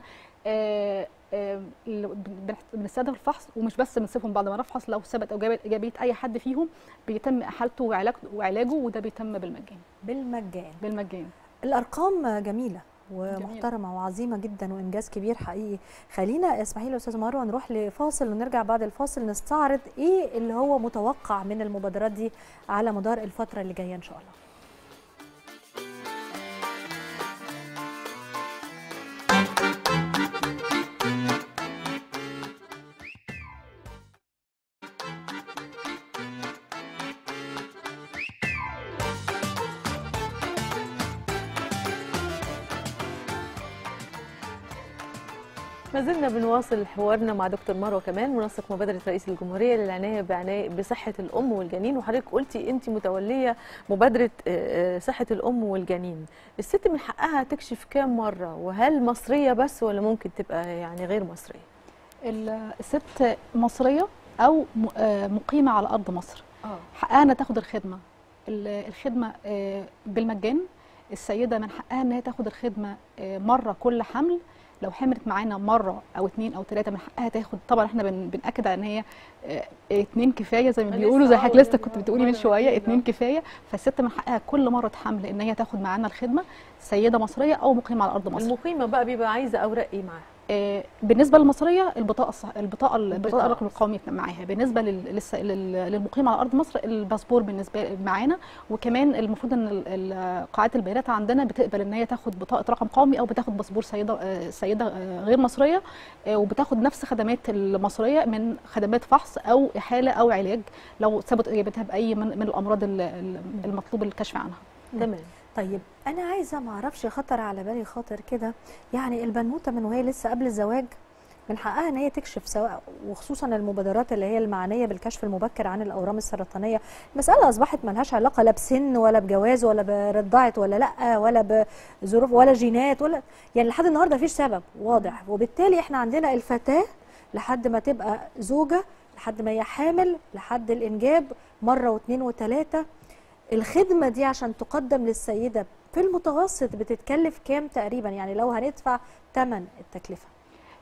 آه، آه، اللي بن- بنستهدف الفحص ومش بس بنسيبهم بعد ما نفحص لو ثبت او جابت ايجابيه اي حد فيهم بيتم احالته وعلاج- وعلاجه وده بيتم بالمجان بالمجان بالمجان الارقام جميله ومحترمه وعظيمه جدا وانجاز كبير حقيقي خلينا اسمحي لي استاذه مروه نروح لفاصل ونرجع بعد الفاصل نستعرض ايه اللي هو متوقع من المبادرات دي على مدار الفتره اللي جايه ان شاء الله ما زلنا بنواصل حوارنا مع دكتور مروه كمان منسق مبادره رئيس الجمهوريه للعنايه بعنايه بصحه الام والجنين وحضرتك قلتي انت متوليه مبادره آه، آه، صحه الام والجنين الست من حقها تكشف كام مره وهل مصريه بس ولا ممكن تبقى يعني غير مصريه ال- الست مصريه او م- آه، مقيمه على ارض مصر اه حقها انها تاخد الخدمه ال- الخدمه آه، بالمجان السيده من حقها ان هي تاخد الخدمه آه، مره كل حمل لو حملت معانا مره او اتنين او تلاته من حقها تاخد طبعا احنا بن بناكد على ان هي آه، اتنين كفايه زي ما لسه بيقولوا زي آه، حضرتك لسه يعني كنت بتقولي من مرة شويه أكيد، اتنين آه. كفايه فالست من حقها كل مره حمل ان هي تاخد معانا الخدمه سيده مصريه او مقيمه على ارض مصر المقيمه بقى بيبقى عايزه اوراق ايه معاها آه، بالنسبه للمصريه البطاقه الصح... البطاقه البطاقة. البطاقه الرقم القومي معاها بالنسبه لل... للس... لل... للمقيم على ارض مصر الباسبور بالنسبه معانا وكمان المفروض ان ال- ال- قاعات البيانات عندنا بتقبل ان هي تاخد بطاقه رقم قومي او بتاخد باسبور سيده آه، سيده آه، غير مصريه آه، وبتاخد نفس خدمات المصريه من خدمات فحص او احاله او علاج لو ثبت اجابتها باي من, من الامراض ال- ال- المطلوب الكشف عنها تمام طيب انا عايزه ما اعرفش خطر على بالي خاطر كده يعني البنوته من وهي لسه قبل الزواج من حقها ان هي تكشف سواء وخصوصا المبادرات اللي هي المعنيه بالكشف المبكر عن الاورام السرطانيه المساله اصبحت ملهاش علاقه لا بسن ولا بجواز ولا برضعه ولا لا ولا بظروف ولا جينات ولا يعني لحد النهارده مفيش سبب واضح وبالتالي احنا عندنا الفتاه لحد ما تبقى زوجه لحد ما هي حامل لحد الانجاب مره واثنين وثلاثه الخدمه دي عشان تقدم للسيده في المتوسط بتتكلف كام تقريبا يعني لو هندفع ثمن التكلفه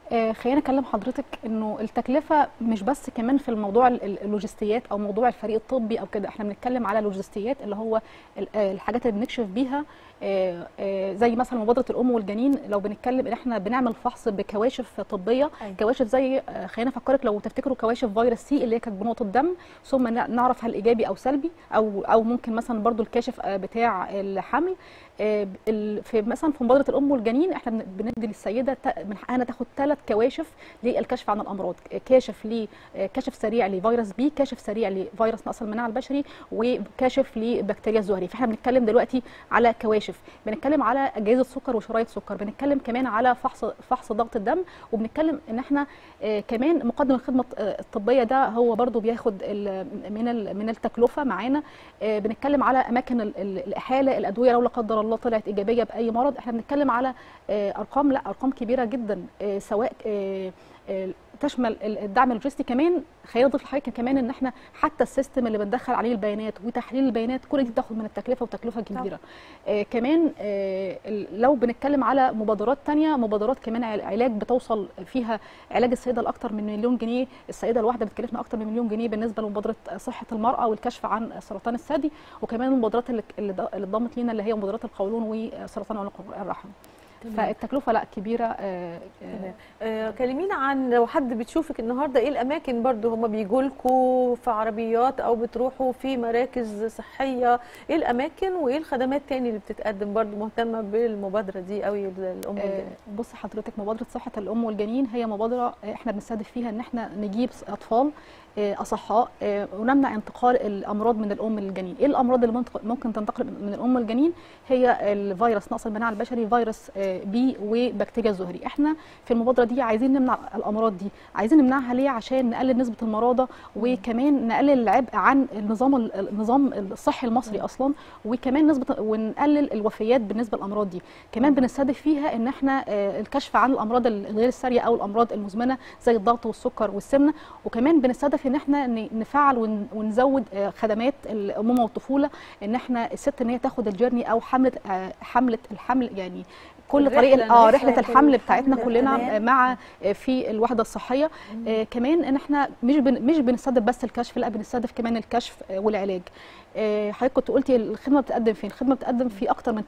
آه، خليني اكلم حضرتك انه التكلفه مش بس كمان في الموضوع ال- ال- اللوجستيات او موضوع الفريق الطبي او كده احنا بنتكلم على لوجستيات اللي هو ال- آه، الحاجات اللي بنكشف بيها آه، آه، زي مثلا مبادره الام والجنين لو بنتكلم ان احنا بنعمل فحص بكواشف طبيه أيوة. كواشف زي آه، خلينا افكرك لو تفتكروا كواشف فيروس سي اللي هي كانت بنقطه دم ثم نع- نعرف هل ايجابي او سلبي او او ممكن مثلا برضو الكاشف آه، بتاع الحمل آه، ال- في مثلا في مبادره الام والجنين احنا بن- بندي للسيده تا- من حقها إنها تاخد ثلاث كواشف للكشف عن الامراض كاشف ل آه، كشف سريع لفيروس بي كاشف سريع لفيروس نقص المناعه البشري وكاشف لبكتيريا الزهري فاحنا بنتكلم دلوقتي على كواشف بنتكلم على اجهزه سكر وشرايط سكر بنتكلم كمان على فحص فحص ضغط الدم وبنتكلم ان احنا آه، كمان مقدم الخدمه آه، الطبيه ده هو برضو بياخد ال- من ال- من التكلفه معانا آه، بنتكلم على اماكن ال- ال- الاحاله الادويه لو لا قدر الله طلعت ايجابيه باي مرض احنا بنتكلم على آه، ارقام لا ارقام كبيره جدا آه، سواء آه، آه، تشمل ال- الدعم اللوجستي كمان خلينا نضيف لحضرتك كمان ان احنا حتى السيستم اللي بندخل عليه البيانات وتحليل البيانات كل دي بتاخد من التكلفه وتكلفه كبيره آه كمان آه ال- لو بنتكلم على مبادرات تانية مبادرات كمان عل- علاج بتوصل فيها علاج السيده لاكثر من مليون جنيه السيده الواحده بتكلفنا اكثر من مليون جنيه بالنسبه لمبادره صحه المراه والكشف عن سرطان الثدي وكمان المبادرات اللي اللي ض- اللي اتضمت لينا اللي هي مبادرات القولون وسرطان عنق الرحم فالتكلفه لا كبيره آه، آه، آه، كلمينا عن لو حد بتشوفك النهارده ايه الاماكن برضو هم بيجوا لكم في عربيات او بتروحوا في مراكز صحيه ايه الاماكن وايه الخدمات تاني اللي بتتقدم برضو مهتمه بالمبادره دي قوي الام آه، والجنين بص حضرتك مبادره صحه الام والجنين هي مبادره آه، احنا بنستهدف فيها ان احنا نجيب اطفال آه، اصحاء آه، ونمنع انتقال الامراض من الام للجنين ايه الامراض اللي منتق- ممكن تنتقل من الام للجنين هي الفيروس نقص المناعه البشري فيروس آه، بي وبكتيريا الزهري احنا في المبادره دي عايزين نمنع الامراض دي عايزين نمنعها ليه عشان نقلل نسبه المرضى وكمان نقلل العبء عن النظام النظام الصحي المصري اصلا وكمان نسبه ونقلل الوفيات بالنسبه للامراض دي كمان بنستهدف فيها ان احنا آه، الكشف عن الامراض الغير الساريه او الامراض المزمنه زي الضغط والسكر والسمنه وكمان بنستهدف ان احنا ن- نفعل ون- ونزود آه، خدمات الامومه والطفوله ان احنا الست ان هي تاخد الجيرني او حمله آه، حمله الحمل يعني كل الرحلة طريق اه نفسها رحله الحمل بتاعتنا الحمل كلنا كمان. آه، مع آه، في الوحده الصحيه آه كمان ان احنا مش بن مش بنستهدف بس الكشف لا بنستهدف كمان الكشف آه والعلاج آه حضرتك كنت قلتي الخدمه بتقدم فين الخدمه بتقدم في اكتر من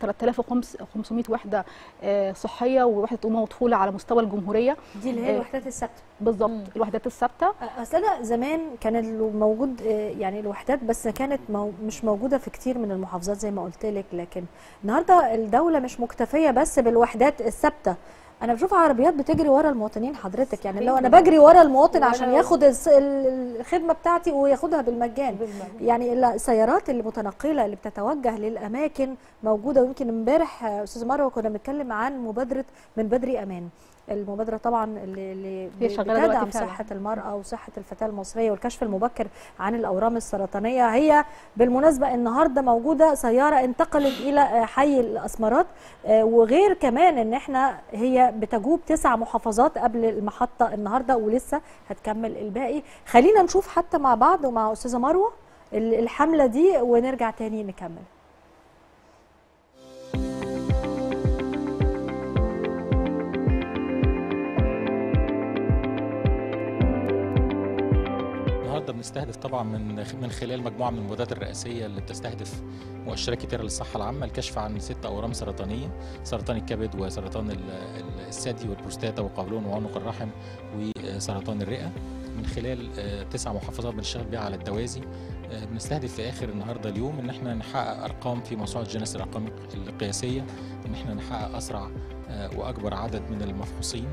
3500 وحده آه صحيه ووحده امومه وطفوله على مستوى الجمهوريه دي اللي هي آه، الوحدات الثابته بالظبط الوحدات الثابته اصل انا زمان كان اللي موجود آه، يعني الوحدات بس كانت مو مش موجوده في كتير من المحافظات زي ما قلت لك لكن النهارده الدوله مش مكتفيه بس بالوحدات الثابته انا بشوف عربيات بتجري ورا المواطنين حضرتك يعني لو انا بجري ورا المواطن عشان ياخد الس- ال- الخدمه بتاعتي وياخدها بالمجان يعني السيارات المتنقله اللي بتتوجه للاماكن موجوده ويمكن امبارح آه، استاذ مروه كنا بنتكلم عن مبادره من بدري امان المبادره طبعا اللي, اللي هي شغالة دلوقتي بتدعم فعلا. صحه المراه وصحه الفتاه المصريه والكشف المبكر عن الاورام السرطانيه هي بالمناسبه النهارده موجوده سياره انتقلت الى آه، حي الاسمرات آه، وغير كمان ان احنا هي بتجوب تسع محافظات قبل المحطه النهارده ولسه هتكمل الباقي خلينا نشوف حتى مع بعض ومع استاذه مروه ال- الحمله دي ونرجع تاني نكمل النهارده بنستهدف طبعا من من خلال مجموعه من المبادرات الرئاسيه اللي بتستهدف مؤشرات كتيره للصحه العامه الكشف عن ست اورام سرطانيه سرطان الكبد وسرطان ال- ال- الثدي والبروستاتا والقولون وعنق الرحم وسرطان الرئه من خلال آه، تسع محافظات بنشتغل بيها على التوازي آه، بنستهدف في اخر النهارده اليوم ان احنا نحقق ارقام في موسوعه جينيس الارقام القياسيه ان احنا نحقق اسرع آه، واكبر عدد من المفحوصين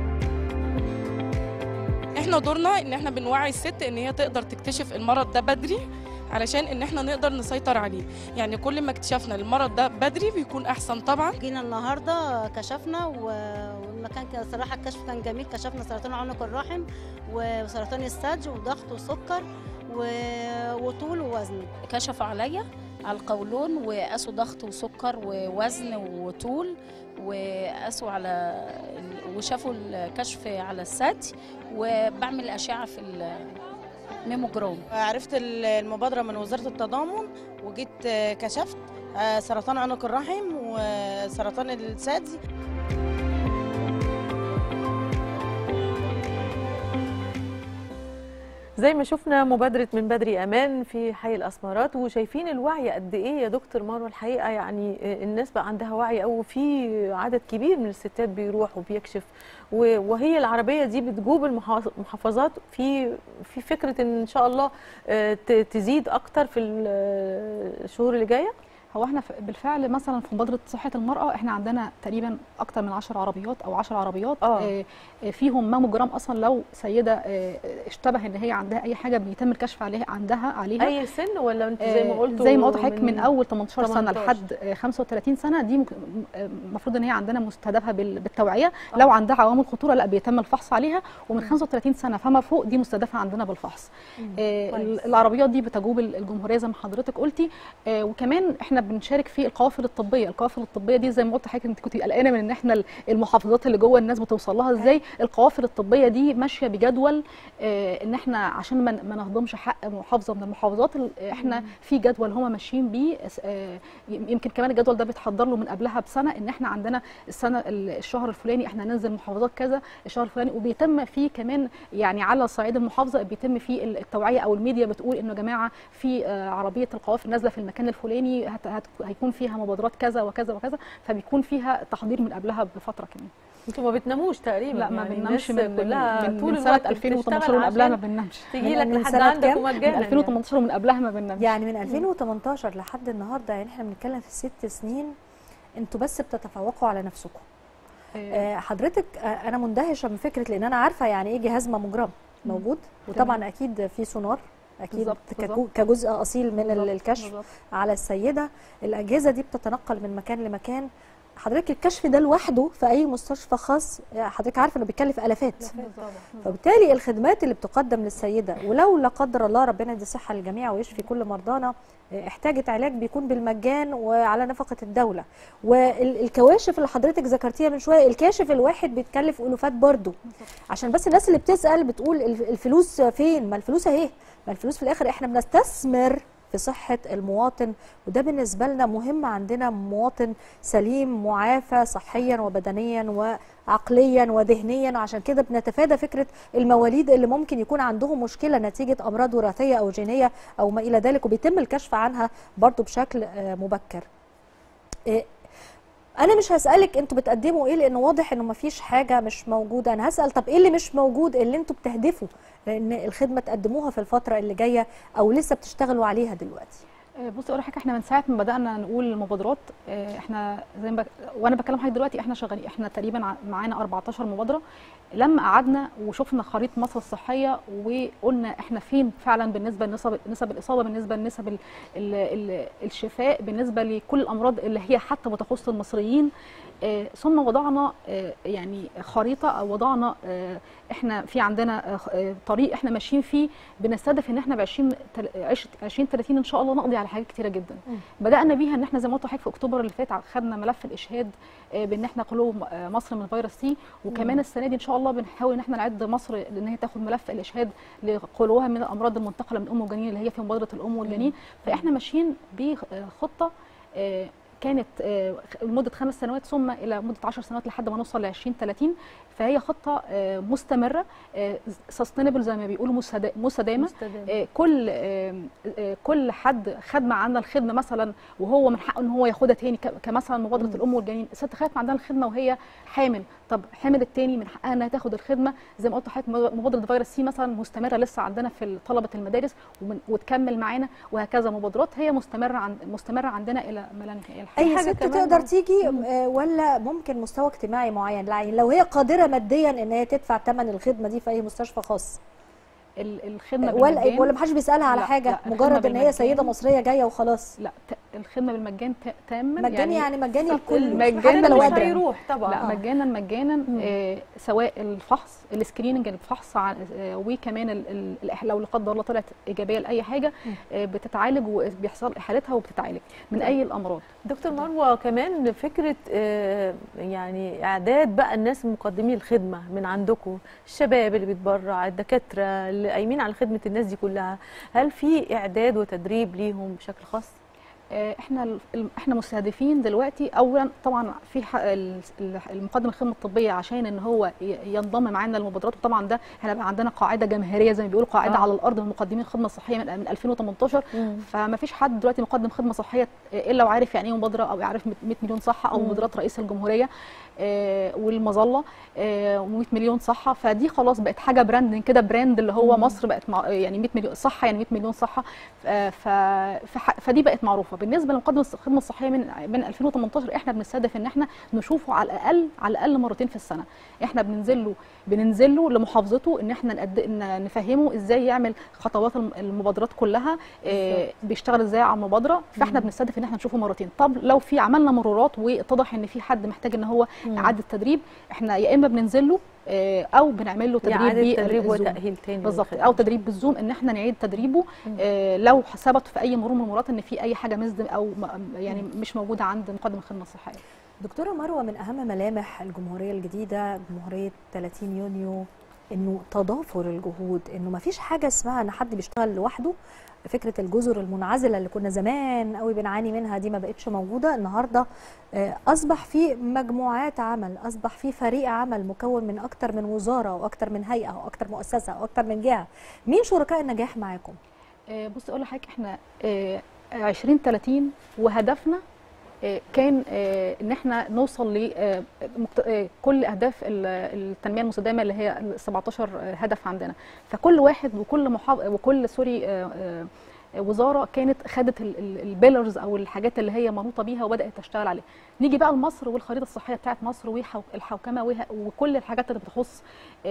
احنا دورنا ان احنا بنوعي الست ان هي تقدر تكتشف المرض ده بدري علشان ان احنا نقدر نسيطر عليه يعني كل ما اكتشفنا المرض ده بدري بيكون احسن طبعا جينا النهارده كشفنا و- والمكان كان صراحه الكشف كان جميل كشفنا سرطان عنق الرحم وسرطان الثدي وضغط وسكر و- وطول ووزن كشفوا عليا على القولون وقاسوا ضغط وسكر ووزن وطول وقاسوا على ال- وشافوا الكشف على الثدي وبعمل أشعة في الميموجرام عرفت ال- المبادرة من وزارة التضامن وجيت آه، كشفت آه، سرطان عنق الرحم وسرطان الثدي زي ما شفنا مبادره من بدري امان في حي الاسمرات وشايفين الوعي قد ايه يا دكتور مروه الحقيقه يعني الناس بقى عندها وعي او في عدد كبير من الستات بيروح وبيكشف و- وهي العربيه دي بتجوب المحافظ- المحافظات في في فكره ان ان شاء الله آه، ت- تزيد اكتر في ال- الشهور اللي جايه هو احنا ف- بالفعل مثلا في مبادره صحه المراه احنا عندنا تقريبا اكتر من 10 عربيات او 10 عربيات آه. آه، آه، فيهم ماموجرام اصلا لو سيده آه، اشتبه ان هي عندها اي حاجه بيتم الكشف عليها عندها عليها اي سن ولا انت زي ما آه، قلتوا زي ما قلت حضرتك من اول 18 سنه 18. لحد آه، 35 سنه دي مك- آه، المفروض ان هي عندنا مستهدفه بال- بالتوعيه لو عندها عوامل خطوره لا بيتم الفحص عليها ومن 35 سنه فما فوق دي مستهدفه عندنا بالفحص آه، كويس. العربيات دي بتجوب الجمهوريه زي ما حضرتك قلتي آه، وكمان احنا بنشارك في القوافل الطبيه القوافل الطبيه دي زي ما قلت حضرتك انت كنت قلقانه من ان احنا المحافظات اللي جوه الناس بتوصل لها ازاي القوافل الطبيه دي ماشيه بجدول آه، ان احنا عشان ما ما نهضمش حق محافظه من المحافظات ال- احنا في جدول هم ماشيين بيه آه، يمكن كمان الجدول ده بيتحضر له من قبلها بسنه ان احنا عندنا السنه ال- الشهر الفلاني احنا ننزل محافظات كذا الشهر الفلاني وبيتم فيه كمان يعني على صعيد المحافظه بيتم فيه التوعيه او الميديا بتقول انه يا جماعه في آه، عربيه القوافل نازله في المكان الفلاني هت هت هيكون فيها مبادرات كذا وكذا وكذا فبيكون فيها تحضير من قبلها بفتره كمان انتوا ما بتناموش تقريبا لا ما يعني بننامش الناس من كلها من, طول من سنه الوقت 2018 بتشتغل ومن قبلها ما عشان بننامش تيجي من- لك من لحد سنة عندك كام؟ ومجانا من 2018 ومن قبلها ما بننامش يعني من 2018 لحد النهارده يعني احنا بنتكلم في ست سنين انتوا بس بتتفوقوا على نفسكم آه، حضرتك آه، انا مندهشه من فكره لان انا عارفه يعني ايه جهاز ماموجرام موجود وطبعا اكيد في سونار اكيد بالظبط، كجو- بالظبط. كجزء اصيل من بالظبط، الكشف بالظبط. على السيده الاجهزه دي بتتنقل من مكان لمكان حضرتك الكشف ده لوحده في اي مستشفى خاص يعني حضرتك عارفه انه بيكلف الافات فبالتالي الخدمات اللي بتقدم للسيده ولو لا قدر الله ربنا يدي صحه للجميع ويشفي كل مرضانا آه، احتاجت علاج بيكون بالمجان وعلى نفقه الدوله والكواشف اللي حضرتك ذكرتيها من شويه الكاشف الواحد بيتكلف الوفات برضه عشان بس الناس اللي بتسال بتقول الف- الفلوس فين ما الفلوس اهي ما الفلوس في الاخر احنا بنستثمر في صحة المواطن وده بالنسبة لنا مهم عندنا مواطن سليم معافى صحيا وبدنيا وعقليا وذهنيا عشان كده بنتفادى فكرة المواليد اللي ممكن يكون عندهم مشكلة نتيجة أمراض وراثية أو جينية أو ما إلى ذلك وبيتم الكشف عنها برضو بشكل آه، مبكر إيه، انا مش هسالك انتوا بتقدموا ايه لان واضح انه مفيش حاجه مش موجوده انا هسال طب ايه اللي مش موجود اللي انتوا بتهدفوا لان الخدمه تقدموها في الفتره اللي جايه او لسه بتشتغلوا عليها دلوقتي آه، بصي اقول لك حاجه احنا من ساعه ما بدانا نقول المبادرات آه، احنا زي ما بك... وانا بكلم حضرتك دلوقتي احنا شغالين احنا تقريبا ع- معانا 14 مبادره لما قعدنا وشفنا خريطه مصر الصحيه وقلنا احنا فين فعلا بالنسبه لنسب نسب الاصابه بالنسبه لنسب ال... ال... ال... الشفاء بالنسبه لكل الامراض اللي هي حتى بتخص المصريين آه، ثم وضعنا آه، يعني خريطه او وضعنا آه، احنا في عندنا آه، آه، طريق احنا ماشيين فيه بنستهدف ان احنا ب 20 20 30 ان شاء الله نقضي على حاجات كتيره جدا بدانا بيها ان احنا زي ما قلت لحضرتك في اكتوبر اللي فات خدنا ملف الاشهاد آه، بان احنا قلوب آه، مصر من فيروس سي وكمان مم. السنه دي ان شاء الله بنحاول ان احنا نعد مصر ان هي تاخد ملف الاشهاد لقلوها من الامراض المنتقله من الام والجنين اللي هي في مبادره الام والجنين فاحنا ماشيين بخطه آه، كانت آه، لمده خمس سنوات ثم الى مده 10 سنوات لحد ما نوصل ل 20 30 فهي خطه آه، مستمره سستينبل زي ما بيقولوا مستدا- مستدامه مستدامة. آه، كل آه، آه، كل حد خد معانا الخدمه مثلا وهو من حقه ان هو ياخدها تاني ك- كمثلا مبادره الام والجنين الست خدت عندها الخدمه وهي حامل طب حامل التاني من حقها انها تاخد الخدمه زي ما قلت لحضرتك مبادره فيروس سي مثلا مستمره لسه عندنا في طلبه المدارس ومن- وتكمل معانا وهكذا مبادرات هي مستمره عن مستمره عندنا الى ما لا نهايه الحقيقة. اي ست تقدر تيجي آه، ولا ممكن مستوى اجتماعي معين يعني لو هي قادره ماديا ان هي تدفع ثمن الخدمه دي في اي مستشفى خاص ال- الخدمه ولا بالمجان- ولا محدش بيسالها على لا، حاجه لا، الخدمة مجرد ان هي بالمجان. سيده مصريه جايه وخلاص لا ت- الخدمه بالمجان ت- تاما مجاني يعني مجاني الكل مجانا لو مش قادرة. هيروح طبعا لا آه. مجانا مجانا آه سواء الفحص السكريننج الفحص عن آه وكمان ال ال ال- لو لا قدر الله طلعت ايجابيه لاي حاجه آه بتتعالج وبيحصل حالتها وبتتعالج من اي الامراض دكتور مروه كمان فكره آه، يعني اعداد بقى الناس مقدمين الخدمه من عندكم الشباب اللي بيتبرع الدكاتره اللي قايمين على خدمه الناس دي كلها هل في اعداد وتدريب ليهم بشكل خاص آه، احنا ال- ال- احنا مستهدفين دلوقتي اولا طبعا في ح- ال- ال- المقدم الخدمه الطبيه عشان ان هو ي- ينضم معانا المبادرات وطبعا ده احنا بقى عندنا قاعده جماهيريه زي ما بيقولوا قاعده آه. على الارض من مقدمين الخدمه الصحيه من من 2018 مم. فما فيش حد دلوقتي مقدم خدمه صحيه الا وعارف يعني ايه مبادره او يعرف 100 مليون صحه او مم. مبادرات رئيس الجمهوريه آه، والمظله و100 مليون صحه فدي خلاص بقت حاجه براند كده براند اللي هو مم. مصر بقت مع يعني 100 مليون صحه يعني 100 مليون صحه آه، ف فح- فدي بقت معروفه بالنسبه لمقدم الخدمه الصحيه من من 2018 احنا بنستهدف ان احنا نشوفه على الاقل على الاقل مرتين في السنه احنا بننزل له بننزل له لمحافظته ان احنا نقد... إن نفهمه ازاي يعمل خطوات الم- المبادرات كلها آه، بيشتغل ازاي على المبادره فاحنا مم. بنستهدف ان احنا نشوفه مرتين طب لو في عملنا مرورات واتضح ان في حد محتاج ان هو مم. اعاده تدريب احنا يا اما بننزل له آه، او بنعمل له تدريب إعادة بالزوم. تدريب وتأهيل تاني بالظبط والخدمة. او تدريب بالزوم ان احنا نعيد تدريبه آه، لو ثبت في اي مرور من المرات ان في اي حاجه مزد او م- يعني مش موجوده عند مقدم الخدمه الصحيه دكتورة مروة من أهم ملامح الجمهورية الجديدة جمهورية 30 يونيو إنه تضافر الجهود إنه ما فيش حاجة اسمها إن حد بيشتغل لوحده فكرة الجزر المنعزلة اللي كنا زمان قوي بنعاني منها دي ما بقتش موجودة النهاردة آه، أصبح في مجموعات عمل أصبح في فريق عمل مكون من أكتر من وزارة وأكتر من هيئة وأكتر مؤسسة وأكتر من جهة مين شركاء النجاح معاكم؟ آه، بصي اقول لحضرتك احنا آه، 2030 وهدفنا آه، كان آه، ان احنا نوصل ل آه، مكت- آه، كل اهداف ال- التنميه المستدامه اللي هي ال 17 هدف عندنا فكل واحد وكل محافظ وكل سوري آه، آه، وزاره كانت خدت البيلرز او الحاجات اللي هي منوطه بيها وبدات تشتغل عليها نيجي بقى لمصر والخريطه الصحيه بتاعت مصر والحوكمه وه- وكل الحاجات اللي بتخص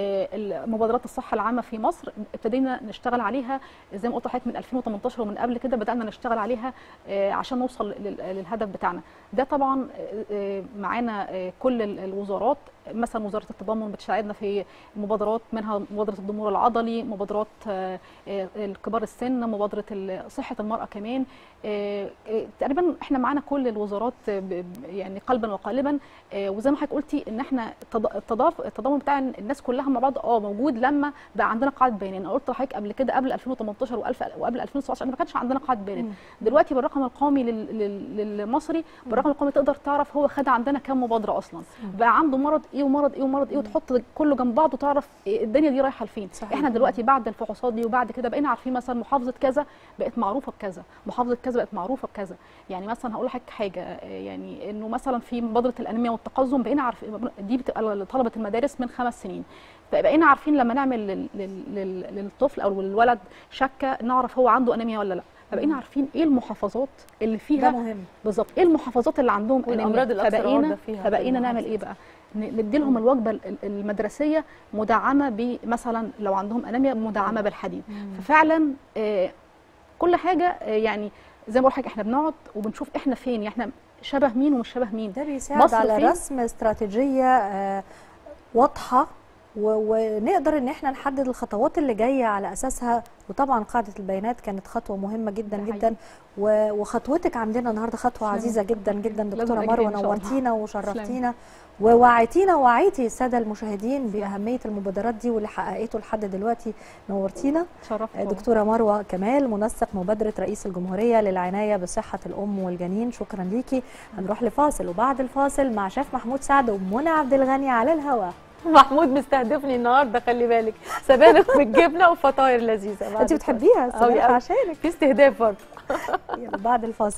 آه، مبادرات الصحه العامه في مصر ابتدينا نشتغل عليها زي ما قلت لحضرتك من 2018 ومن قبل كده بدانا نشتغل عليها آه، عشان نوصل لل- للهدف بتاعنا ده طبعا آه، آه، معانا آه، كل ال- الوزارات مثلا وزاره التضامن بتساعدنا في مبادرات منها مبادره الضمور العضلي مبادرات آه، آه، الكبار السن مبادره ال- صحه المراه كمان آه، آه، تقريبا احنا معانا كل الوزارات آه، ب- ب- يعني قلبا وقالبا آه، وزي ما حضرتك قلتي ان احنا التض- التضاف التضامن بتاع الناس كلها مع بعض اه موجود لما بقى عندنا قاعده بيانات انا قلت لحضرتك قبل كده قبل 2018 وألف- وقبل 2019 ما كانش عندنا قاعده بيانات مم. دلوقتي بالرقم القومي لل- لل- للمصري بالرقم القومي تقدر تعرف هو خد عندنا كام مبادره اصلا بقى عنده مرض ايه ومرض ايه ومرض ايه وتحط كله جنب بعض وتعرف إيه الدنيا دي رايحه لفين صحيح. احنا دلوقتي بعد الفحوصات دي وبعد كده بقينا عارفين مثلا محافظه كذا بقت معروفه بكذا محافظه كذا بقت معروفه بكذا يعني مثلا هقول لحضرتك حاجه آه، يعني انه مثلا في مبادره الانيميا والتقزم بقينا عارفين دي بتبقى لطلبه المدارس من خمس سنين فبقينا عارفين لما نعمل لل- لل- لل- للطفل او للولد شكه نعرف هو عنده انيميا ولا لا فبقينا عارفين ايه المحافظات اللي فيها ده مهم. بالظبط ايه المحافظات اللي عندهم والأمراض أنيميا. الأكثر فبقينا عرضة فيها في فبقينا نعمل المحافظات. ايه بقى ن- ندي لهم الوجبه ال- ال- المدرسيه مدعمه بمثلا لو عندهم انيميا مدعمه بالحديد ففعلا آه، كل حاجه آه، يعني زي ما بقول لحضرتك احنا بنقعد وبنشوف احنا فين يعني احنا شبه مين ومش شبه مين ده بيساعد على رسم استراتيجيه آه، واضحه و- ونقدر ان احنا نحدد الخطوات اللي جايه على اساسها وطبعا قاعده البيانات كانت خطوه مهمه جدا جدا و- وخطوتك عندنا النهارده خطوه تسلمي. عزيزه جدا جدا لازم دكتوره أجي مروه إن شاء الله. نورتينا تسلمي. وشرفتينا ووعيتينا ووعيتي الساده المشاهدين باهميه المبادرات دي واللي حققته لحد دلوقتي نورتينا شرفت آه، دكتوره مروه كمال منسق مبادره رئيس الجمهوريه للعنايه بصحه الام والجنين شكرا ليكي هنروح لفاصل وبعد الفاصل مع شيف محمود سعد ومنى عبد الغني على الهواء محمود مستهدفني النهارده خلي بالك سبانخ بالجبنه وفطاير لذيذه بعد انت بتحبيها الفاصل. السبانخ أوي. عشانك في استهداف برضه يلا بعد الفاصل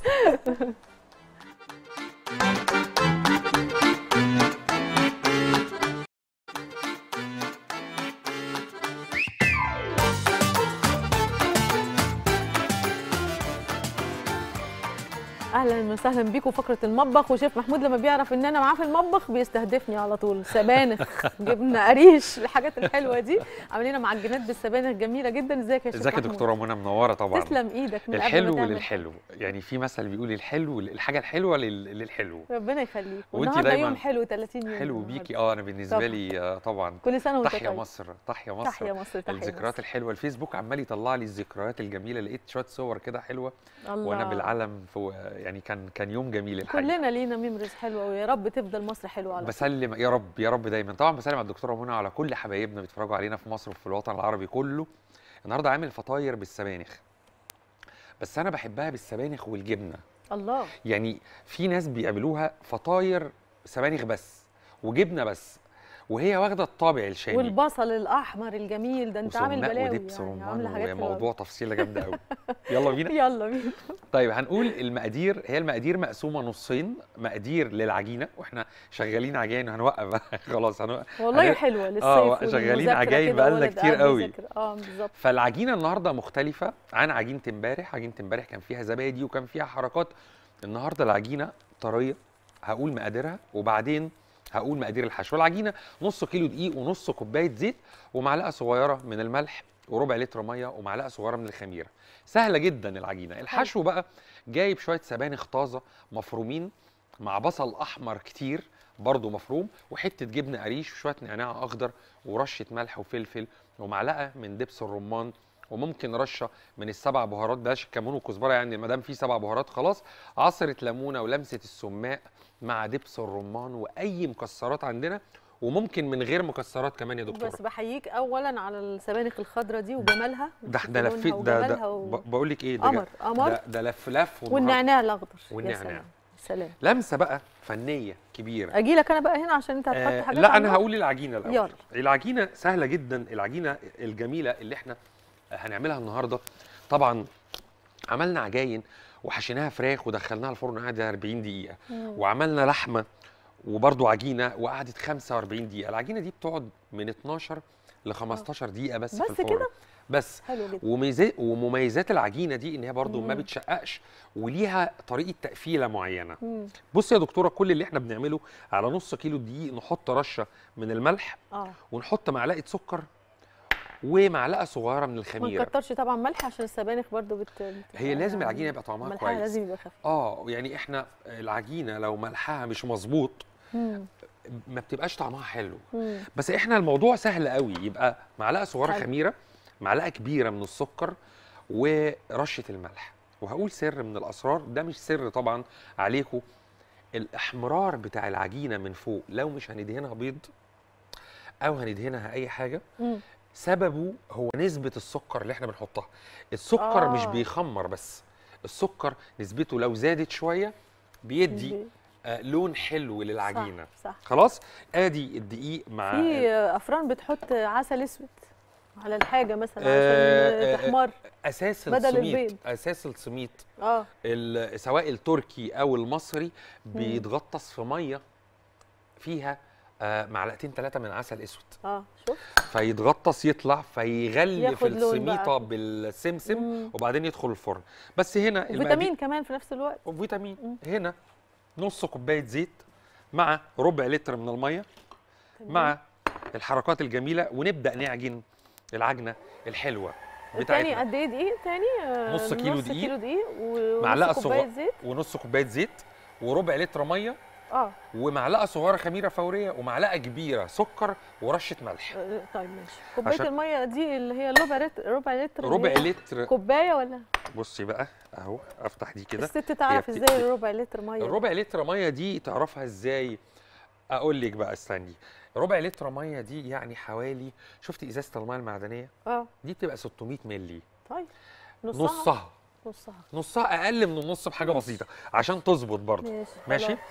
اهلا وسهلا بيكم فقره المطبخ وشيف محمود لما بيعرف ان انا معاه في المطبخ بيستهدفني على طول سبانخ جبنه قريش الحاجات الحلوه دي عاملين معجنات بالسبانخ جميله جدا ازيك يا شيف ازيك يا محمود؟ دكتوره منى منوره طبعا تسلم ايدك من قبل ما الحلو تعمل. للحلو يعني في مثل بيقول الحلو الحاجه الحلوه لل- للحلو ربنا يخليك وانتي والنهارده دايما يوم حلو 30 يوم حلو النهاردة. بيكي اه انا بالنسبه طبعاً. لي آه، طبعا كل سنة وانت تحيا طيب. مصر تحيا مصر تحيا مصر، تحيا الذكريات الحلوه الفيسبوك عمال يطلع لي الذكريات الجميله لقيت شويه صور كده حلوه الله. وانا بالعلم فوق يعني كان كان يوم جميل الحقيقه كلنا لينا ميموريز حلوه ويا رب تفضل مصر حلوه على طول. بسلم يا رب يا رب دايما طبعا بسلم على الدكتوره منى على كل حبايبنا بيتفرجوا علينا في مصر وفي الوطن العربي كله النهارده عامل فطاير بالسبانخ بس انا بحبها بالسبانخ والجبنه الله يعني في ناس بيعملوها فطاير سبانخ بس وجبنه بس وهي واخده الطابع الشامي والبصل الاحمر الجميل ده انت عامل وسماق بلاوي ودبس يعني عامله رمان حاجات حلوة وموضوع تفصيله جامده قوي يلا بينا يلا بينا طيب هنقول المقادير هي المقادير مقسومه نصين مقادير للعجينه واحنا شغالين عجائن هنوقف بقى خلاص هنوقف والله هن- حلوه للصيف اه شغالين والمذاكرة عجائن كده بقالنا والولد كتير قاعد قوي بيذاكر. اه بالظبط فالعجينه النهارده مختلفه عن عجينه امبارح عجينه امبارح كان فيها زبادي وكان فيها حركات النهارده العجينه طريه هقول مقاديرها وبعدين هقول مقادير الحشو العجينه نص كيلو دقيق ونص كوبايه زيت ومعلقه صغيره من الملح وربع لتر ميه ومعلقه صغيره من الخميره سهله جدا العجينه الحشو بقى جايب شويه سبانخ طازه مفرومين مع بصل احمر كتير برضه مفروم وحته جبنه قريش وشويه نعناع اخضر ورشه ملح وفلفل ومعلقه من دبس الرمان وممكن رشه من السبع بهارات بلاش الكمون والكزبره يعني ما دام في سبع بهارات خلاص عصره ليمونه ولمسه السماق مع دبس الرمان واي مكسرات عندنا وممكن من غير مكسرات كمان يا دكتوره بس بحييك اولا على السبانخ الخضراء دي وجمالها ده احنا لونها لفيت ده وجمالها ده و- ب- بقول لك ايه ده قمر جا- قمر ده, ده لف لف والنهار- والنعناع الاخضر يا والنعناع. سلام سلام لمسه بقى فنيه كبيره اجي لك انا بقى هنا عشان انت هتحط آه حاجات لا على انا النار؟ هقول العجينه الاول يلا. العجينه سهله جدا العجينه الجميله اللي احنا هنعملها النهارده طبعا عملنا عجاين وحشيناها فراخ ودخلناها الفرن قعدت 40 دقيقه مم. وعملنا لحمه وبرده عجينه وقعدت 45 دقيقه العجينه دي بتقعد من 12 ل 15 دقيقه بس, بس في الفرن كده؟ بس حلو جدا وميزات ومميزات العجينه دي ان هي برضو ما مم. بتشققش وليها طريقه تقفيله معينه مم. بص يا دكتوره كل اللي احنا بنعمله على نص كيلو دقيق نحط رشه من الملح اه ونحط معلقه سكر ومعلقه صغيره من ما الخميره نكترش طبعا ملح عشان السبانخ برضو بت... بت... هي لازم العجينه يبقى طعمها ملحها كويس لازم يبقى خفيف اه يعني احنا العجينه لو ملحها مش مظبوط مم. ما بتبقاش طعمها حلو مم. بس احنا الموضوع سهل قوي يبقى معلقه صغيره حلو. خميره معلقه كبيره من السكر ورشه الملح وهقول سر من الاسرار ده مش سر طبعا عليكم الاحمرار بتاع العجينه من فوق لو مش هندهنها بيض او هندهنها اي حاجه مم. سببه هو نسبه السكر اللي احنا بنحطها السكر مش آه. بيخمر بس السكر نسبته لو زادت شويه بيدي بي- آه لون حلو للعجينه صح صح خلاص ادي الدقيق مع في افران بتحط عسل اسود على الحاجه مثلا آه، عشان آه، تحمر اساس بدل السميط البيض. اساس السميط اه ال- سواء التركي او المصري بيتغطس في ميه فيها آه، معلقتين ثلاثه من عسل اسود اه شوف فيتغطس يطلع فيغلف ياخد لون السميطه بقى. بالسمسم مم. وبعدين يدخل الفرن بس هنا فيتامين كمان في نفس الوقت وفيتامين هنا نص كوبايه زيت مع ربع لتر من الميه مع الحركات الجميله ونبدا نعجن العجنه الحلوه تاني بتاعتنا قد ايه دقيق تاني آه، نص كيلو نص دقيق، كيلو دقيق ونص معلقه كوبايه صغيره زيت ونص كوبايه زيت وربع لتر ميه اه ومعلقه صغيره خميره فوريه ومعلقه كبيره سكر ورشه ملح آه، طيب ماشي كوبايه عشان- الميه دي اللي هي ربع لتر ربع لتر اللي ربع هي لتر كوبايه ولا بصي بقى اهو افتح دي كده الست هي تعرف بت- ازاي ربع لتر ميه دي؟ الربع لتر ميه دي تعرفها ازاي اقول لك بقى استني ربع لتر ميه دي يعني حوالي شفتي ازازه الميه المعدنيه اه دي بتبقى 600 مللي طيب نصها نصها نصها نصها اقل من النص بحاجه بسيطه عشان تظبط برضه ماشي، ماشي خلاص.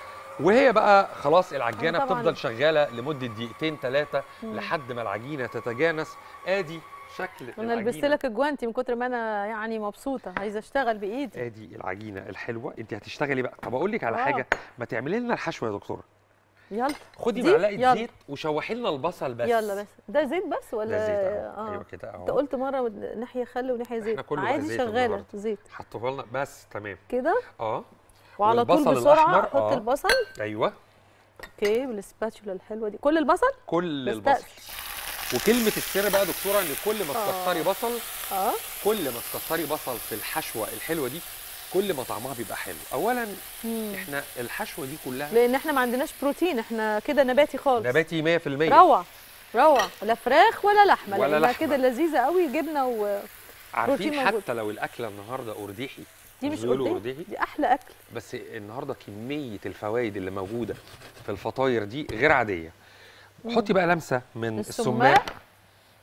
وهي بقى خلاص العجانه أنا طبعاً- بتفضل شغاله لمده دقيقتين ثلاثه مم. لحد ما العجينه تتجانس ادي شكل انا لبست العجينه لك الجوانتي من كتر ما انا يعني مبسوطه عايزه اشتغل بايدي ادي العجينه الحلوه انت هتشتغلي بقى طب اقول لك على آه. حاجه ما تعملي لنا الحشو يا دكتوره يلا خدي دي؟ معلقه يلا. زيت وشوحي لنا البصل بس يلا بس ده زيت بس ولا ده زيت اهو ايوه كده انت اهو قلت مره ناحيه خل وناحيه زيت احنا كله بقى عادي زيت شغاله النهاردة. زيت حطوه لنا بس تمام كده اه وعلى طول والبصل بسرعه الأحمر، احط آه. البصل ايوه اوكي بالسباتشولا الحلوه دي كل البصل كل بس البصل وكلمه السر بقى يا دكتوره ان كل ما آه. تكتري بصل اه كل ما تكتري بصل في الحشوه الحلوه دي كل ما طعمها بيبقى حلو اولا مم. احنا الحشوه دي كلها لان احنا ما عندناش بروتين احنا كده نباتي خالص نباتي 100% روعه روعه لا فراخ ولا لحمه ولا لانها لحمة. كده لذيذه قوي جبنه و عارفين بروتين موجود. حتى لو الاكله النهارده ارديحي دي مش بيقولوا قدام دي احلى اكل بس النهارده كميه الفوائد اللي موجوده في الفطاير دي غير عاديه مم. حطي بقى لمسه من السماق. السماق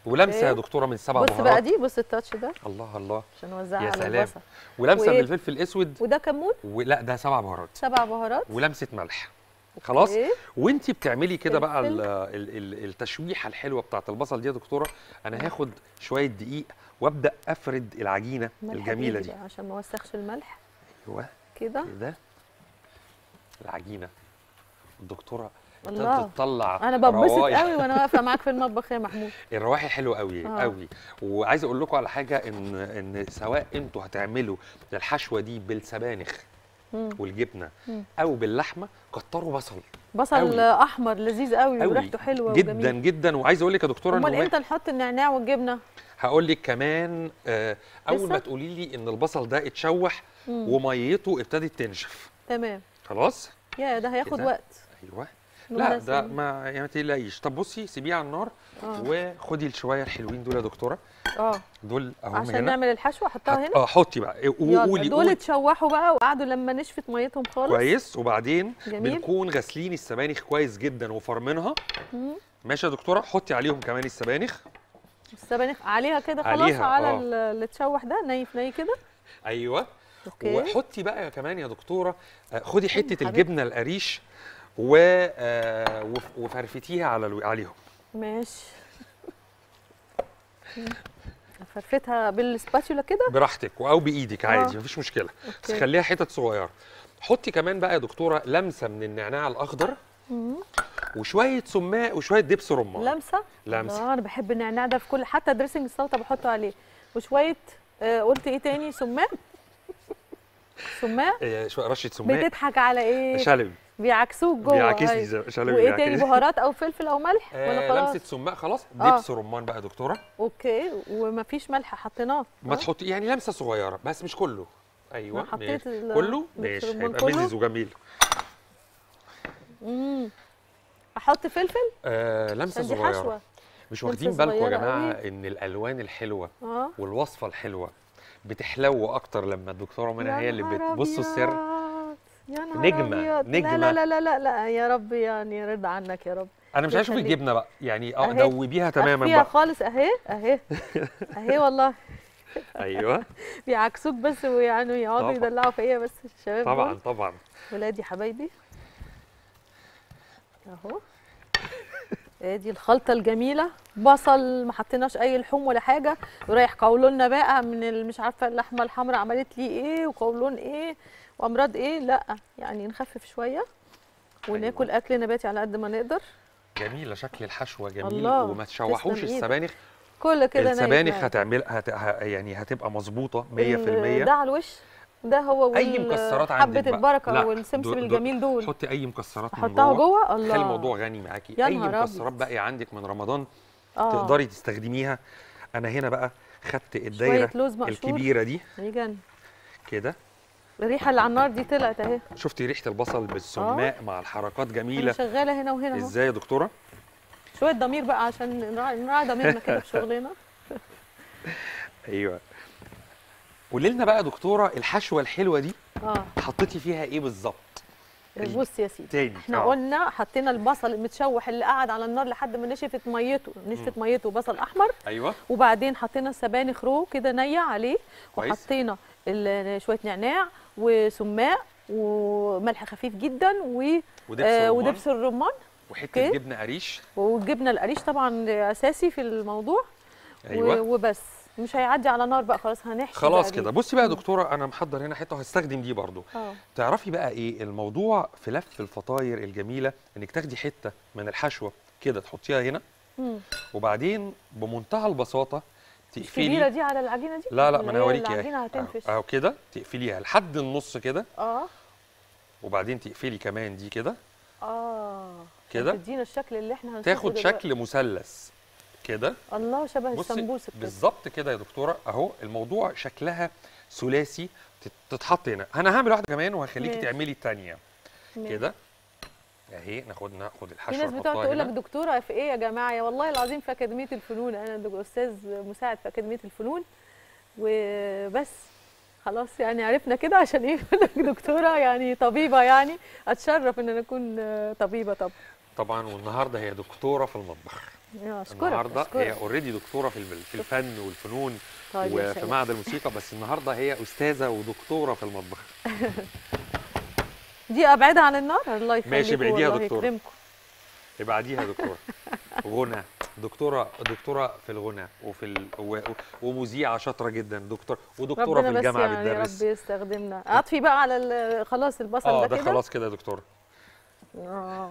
ولمسه يا أوكي. دكتوره من سبع بص بهارات بقى دي بص التاتش ده الله الله عشان نوزعها يا على سلام البصل ولمسه من وإيه؟ الفلفل الاسود وده كمون ولا ده سبع بهارات سبع بهارات ولمسه ملح خلاص أوكي. وانت بتعملي كده بقى ال- فلفل. ال- ال- التشويحه الحلوه بتاعت البصل دي يا دكتوره انا هاخد شويه دقيق وابدا افرد العجينه ملح الجميله بإيدي دي بقى عشان ما اوسخش الملح ايوه كده كده العجينه الدكتوره الله تطلع انا ببسط روايح. قوي وانا واقفه معاك في المطبخ يا محمود الروايح حلوه قوي آه. قوي وعايز اقول لكم على حاجه ان ان سواء انتوا هتعملوا الحشوه دي بالسبانخ مم. والجبنه مم. او باللحمه كتروا بصل بصل أوي. احمر لذيذ قوي قوي وريحته حلوه جدا وجميل جدا وعايز اقول لك يا دكتوره امال إنه امتى نحط النعناع والجبنه هقول لك كمان آه اول لسه؟ ما تقولي لي ان البصل ده اتشوح مم. وميته ابتدت تنشف تمام خلاص يا ده هياخد كده. وقت ايوه لا مناسب. ده ما يعني ما تقلقيش طب بصي سيبيه على النار آه. وخدي الشويه الحلوين دول يا دكتوره اه دول اهم عشان هنا نعمل الحشوه احطها هنا اه حطي بقى يلا وقولي دول قولي اتشوحوا بقى وقعدوا لما نشفت ميتهم خالص كويس وبعدين جميل. بنكون غاسلين السبانخ كويس جدا وفرمينها مم. ماشي يا دكتوره حطي عليهم كمان السبانخ السبانخ عليها كده خلاص عليها، على آه. ال- اللي اتشوح ده ني في ني كده ايوه أوكي. وحطي بقى كمان يا دكتوره آه، خدي حته حبيبتي. الجبنه القريش و آه، وف- وفرفتيها على الو- عليهم ماشي فرفتها بالسباتولا كده براحتك او بايدك عادي آه. مفيش مشكله بس أوكي. خليها حتت صغيره حطي كمان بقى يا دكتوره لمسه من النعناع الاخضر مم. وشويه سماق وشويه دبس رمان لمسه لمسة. الله، انا بحب النعناع ده في كل حتى دريسنج السلطه بحطه عليه وشويه آه قلت ايه تاني سماق سماق آه، شويه رشه سماق بتضحك على ايه شلبي بيعكسوك جوه بيعكسني أيوة. زي- شلبي وايه تاني بيعكسني. بهارات او فلفل او ملح ولا آه خلاص لمسه سماق خلاص آه. دبس رمان بقى يا دكتوره اوكي ومفيش ملح حطيناه ما آه. تحطي يعني لمسه صغيره بس مش كله ايوه ما حطيت ماشي. ال- كله دبس ماشي رمان هيبقى كله؟ مزز وجميل امم احط فلفل آه لمسه عشان دي صغيره حشوة. مش لمسة واخدين بالكم يا صغيرة جماعه قوي. ان الالوان الحلوه اه والوصفه الحلوه بتحلو اكتر لما الدكتوره منى يا هي اللي نهار بتبص السر يا نهار نجمة، أبيض. نجمة. لا لا لا لا لا يا رب يعني رضا عنك يا رب انا مش عايز اشوف يخليك. الجبنه بقى يعني اه أهي. دوبيها تماما أخفيها بقى خالص اهي اهي اهي والله ايوه بيعكسوك بس ويعني يقعدوا طبعا. يدلعوا فيا بس الشباب طبعا دول. طبعا ولادي حبايبي اهو ادي الخلطه الجميله بصل ما حطيناش اي لحوم ولا حاجه ورايح قولولنا بقى من ال- مش عارفه اللحمه الحمراء عملت لي ايه وقولون ايه وامراض ايه لا يعني نخفف شويه وناكل اكل نباتي على قد ما نقدر جميله شكل الحشوه جميل الله، وما تشوحوش تسلم إيدك. السبانخ كل كده نايم السبانخ نايم. هتعمل هت... ه- يعني هتبقى مظبوطه 100% ال- ده على الوش ده هو اي وال- مكسرات عندك حبه بقى. البركه لا، والسمسم دول- الجميل دول حطي اي مكسرات من احطها جوه الله خلي الموضوع غني معاكي يا اي نهار مكسرات باقيه عندك من رمضان آه. تقدري تستخدميها انا هنا بقى خدت الدايره لوز مقشور. الكبيره دي يجن كده الريحه اللي على النار دي طلعت اهي شفتي ريحه البصل بالسماق مع الحركات انا جميله شغاله هنا وهنا اهو ازاي يا دكتوره شويه ضمير بقى عشان نراعي نراعي ضميرنا كده في شغلنا ايوه قولي لنا بقى يا دكتوره الحشوه الحلوه دي اه حطيتي فيها ايه بالظبط بص يا سيدي تاني احنا آه. قلنا حطينا البصل المتشوح اللي قعد على النار لحد ما نشفت ميته نشفت ميته بصل احمر ايوه وبعدين حطينا السبانخ رو كده نية عليه كويس. وحطينا ال- شويه نعناع وسماق وملح خفيف جدا و ودبس آه رمان. ودبس الرمان وحته أوكي. جبنه قريش والجبنه القريش طبعا اساسي في الموضوع أيوة. و- وبس مش هيعدي على نار بقى خلاص هنحشي خلاص بقى دي. كده بصي بقى يا دكتوره انا محضر هنا حته وهستخدم دي برضو اه تعرفي بقى ايه الموضوع في لف الفطاير الجميله انك تاخدي حته من الحشوه كده تحطيها هنا مم. وبعدين بمنتهى البساطه مش كبيره تقفلي دي على العجينه دي لا لا ولا ما انا هي هوريكي العجينه اهي هتنفش أهو- اهو كده تقفليها لحد النص كده اه وبعدين تقفلي كمان دي كده اه كده. تدينا الشكل اللي احنا هنشوفه تاخد دلوقتي. شكل مثلث كده الله شبه بصي السمبوسك كده بالظبط كده يا دكتوره اهو الموضوع شكلها ثلاثي تت- تتحط هنا انا هعمل واحده كمان وهخليكي ماشي. تعملي الثانيه ماشي. كده اهي ناخد ناخد في الحشوه ناس بتقعد نحطها تقول لك هنا. دكتوره في ايه يا جماعه يا والله العظيم في اكاديميه الفنون انا دك- استاذ مساعد في اكاديميه الفنون وبس خلاص يعني عرفنا كده عشان ايه يقول لك دكتوره يعني طبيبه يعني اتشرف ان انا اكون آه، طبيبه طب طبعا والنهارده هي دكتوره في المطبخ يا اشكرك النهارده أشكرك. هي اوريدي دكتوره في الب- في الفن والفنون طيب يا وفي سلام. معهد الموسيقى بس النهارده هي استاذه ودكتوره في المطبخ دي ابعدها عن النار الله يخليكم ماشي، بعيديها يا والله دكتورة. يكرمكم ابعديها يا دكتوره غنى دكتوره دكتوره في الغنى وفي ال... و... ومذيعه شاطره جدا دكتور ودكتوره في ربنا بس الجامعه يعني بتدرس رب يستخدمنا اطفي بقى على ال- خلاص البصل اه ده ده كده خلاص كده يا دكتوره اه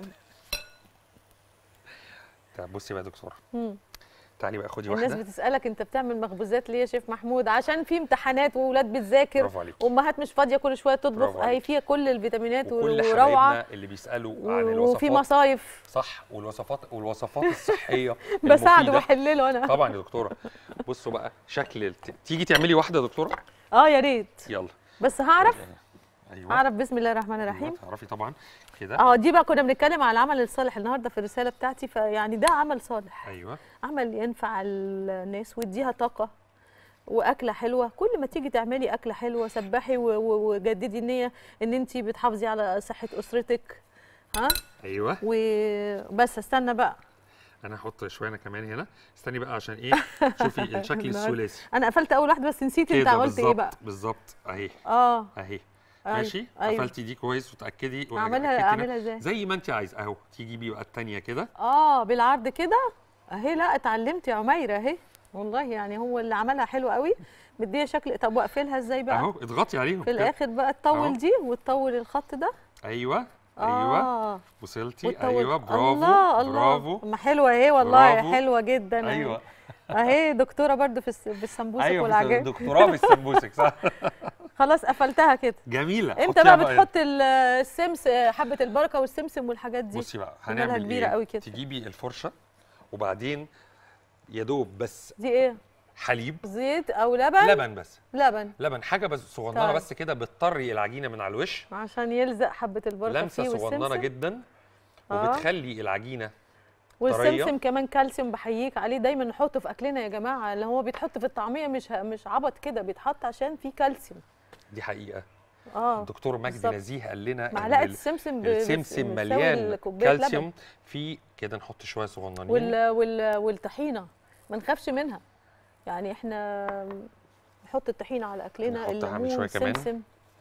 طب بصي بقى يا دكتوره مم. تعالي بقى خدي الناس واحده بتسالك انت بتعمل مخبوزات ليه يا شيف محمود عشان في امتحانات واولاد بتذاكر برافو عليك. امهات مش فاضيه كل شويه تطبخ برافو اهي عليك. فيها كل الفيتامينات وكل وروعه حبايبنا اللي بيسالوا عن الوصفات وفي مصايف صح والوصفات والوصفات الصحيه بساعده المفيدة. واحلله انا طبعا يا دكتوره بصوا بقى شكل الت... تيجي تعملي واحده يا دكتوره اه يا ريت يلا بس هعرف ايوه اعرف بسم الله الرحمن الرحيم أيوة، تعرفي طبعا كده اه دي بقى كنا بنتكلم على العمل الصالح النهارده في الرساله بتاعتي فيعني ده عمل صالح ايوه عمل ينفع الناس ويديها طاقه واكله حلوه كل ما تيجي تعملي اكله حلوه سبحي و- و- وجددي النيه ان انت بتحافظي على صحه اسرتك ها ايوه وبس استنى بقى انا هحط شويه انا كمان هنا استني بقى عشان ايه شوفي الشكل الثلاثي انا قفلت اول واحده بس نسيت انت كده قلت ايه بقى بالظبط بالظبط اهي اه اهي أيوة، ماشي أيوة. قفلتي دي كويس وتاكدي أعملها- أكدتي إنها- أعملها إزاي؟ زي ما انت عايز اهو تيجي بقى الثانيه كده اه بالعرض كده اهي لا اتعلمت يا عميره اهي والله يعني هو اللي عملها حلو قوي مديه شكل طب واقفلها ازاي بقى اهو اضغطي عليهم في كده. الاخر بقى تطول أهو. دي وتطول الخط ده ايوه ايوه آه. وصلتي وتطول- ايوه برافو الله الله برافو ما حلوه اهي والله برافو. حلوه جدا أهي. ايوه اهي دكتوره برضو في الس- بالسمبوسك ايوه والعجائن دكتوراه في السمبوسك صح خلاص قفلتها كده جميله امتى حطيها بقى بتحط ال- السمس حبه البركه والسمسم والحاجات دي بصي بقى عملها هنعمل كبيره ايه قوي كده تجيبي الفرشه وبعدين يا دوب بس دي ايه حليب زيت او لبن لبن بس لبن لبن حاجه بس صغننه طيب. بس كده بتطري العجينه من على الوش عشان يلزق حبه البركه لمسه فيه صغننه والسمسم جدا آه. وبتخلي العجينه والسمسم طرية. كمان كالسيوم بحييك عليه دايما نحطه في اكلنا يا جماعه اللي هو بيتحط في الطعميه مش مش عبط كده بيتحط عشان فيه كالسيوم دي حقيقه اه الدكتور مجدي بالظبط. نزيه قال لنا إن معلقه ال- السمسم ب- السمسم بتساوي مليان كوباية لبن. كالسيوم في كده نحط شويه صغننين وال وال والطحينه ما نخافش منها يعني احنا نحط الطحينه على اكلنا نحطها من الليمون شوية كمان. السمسم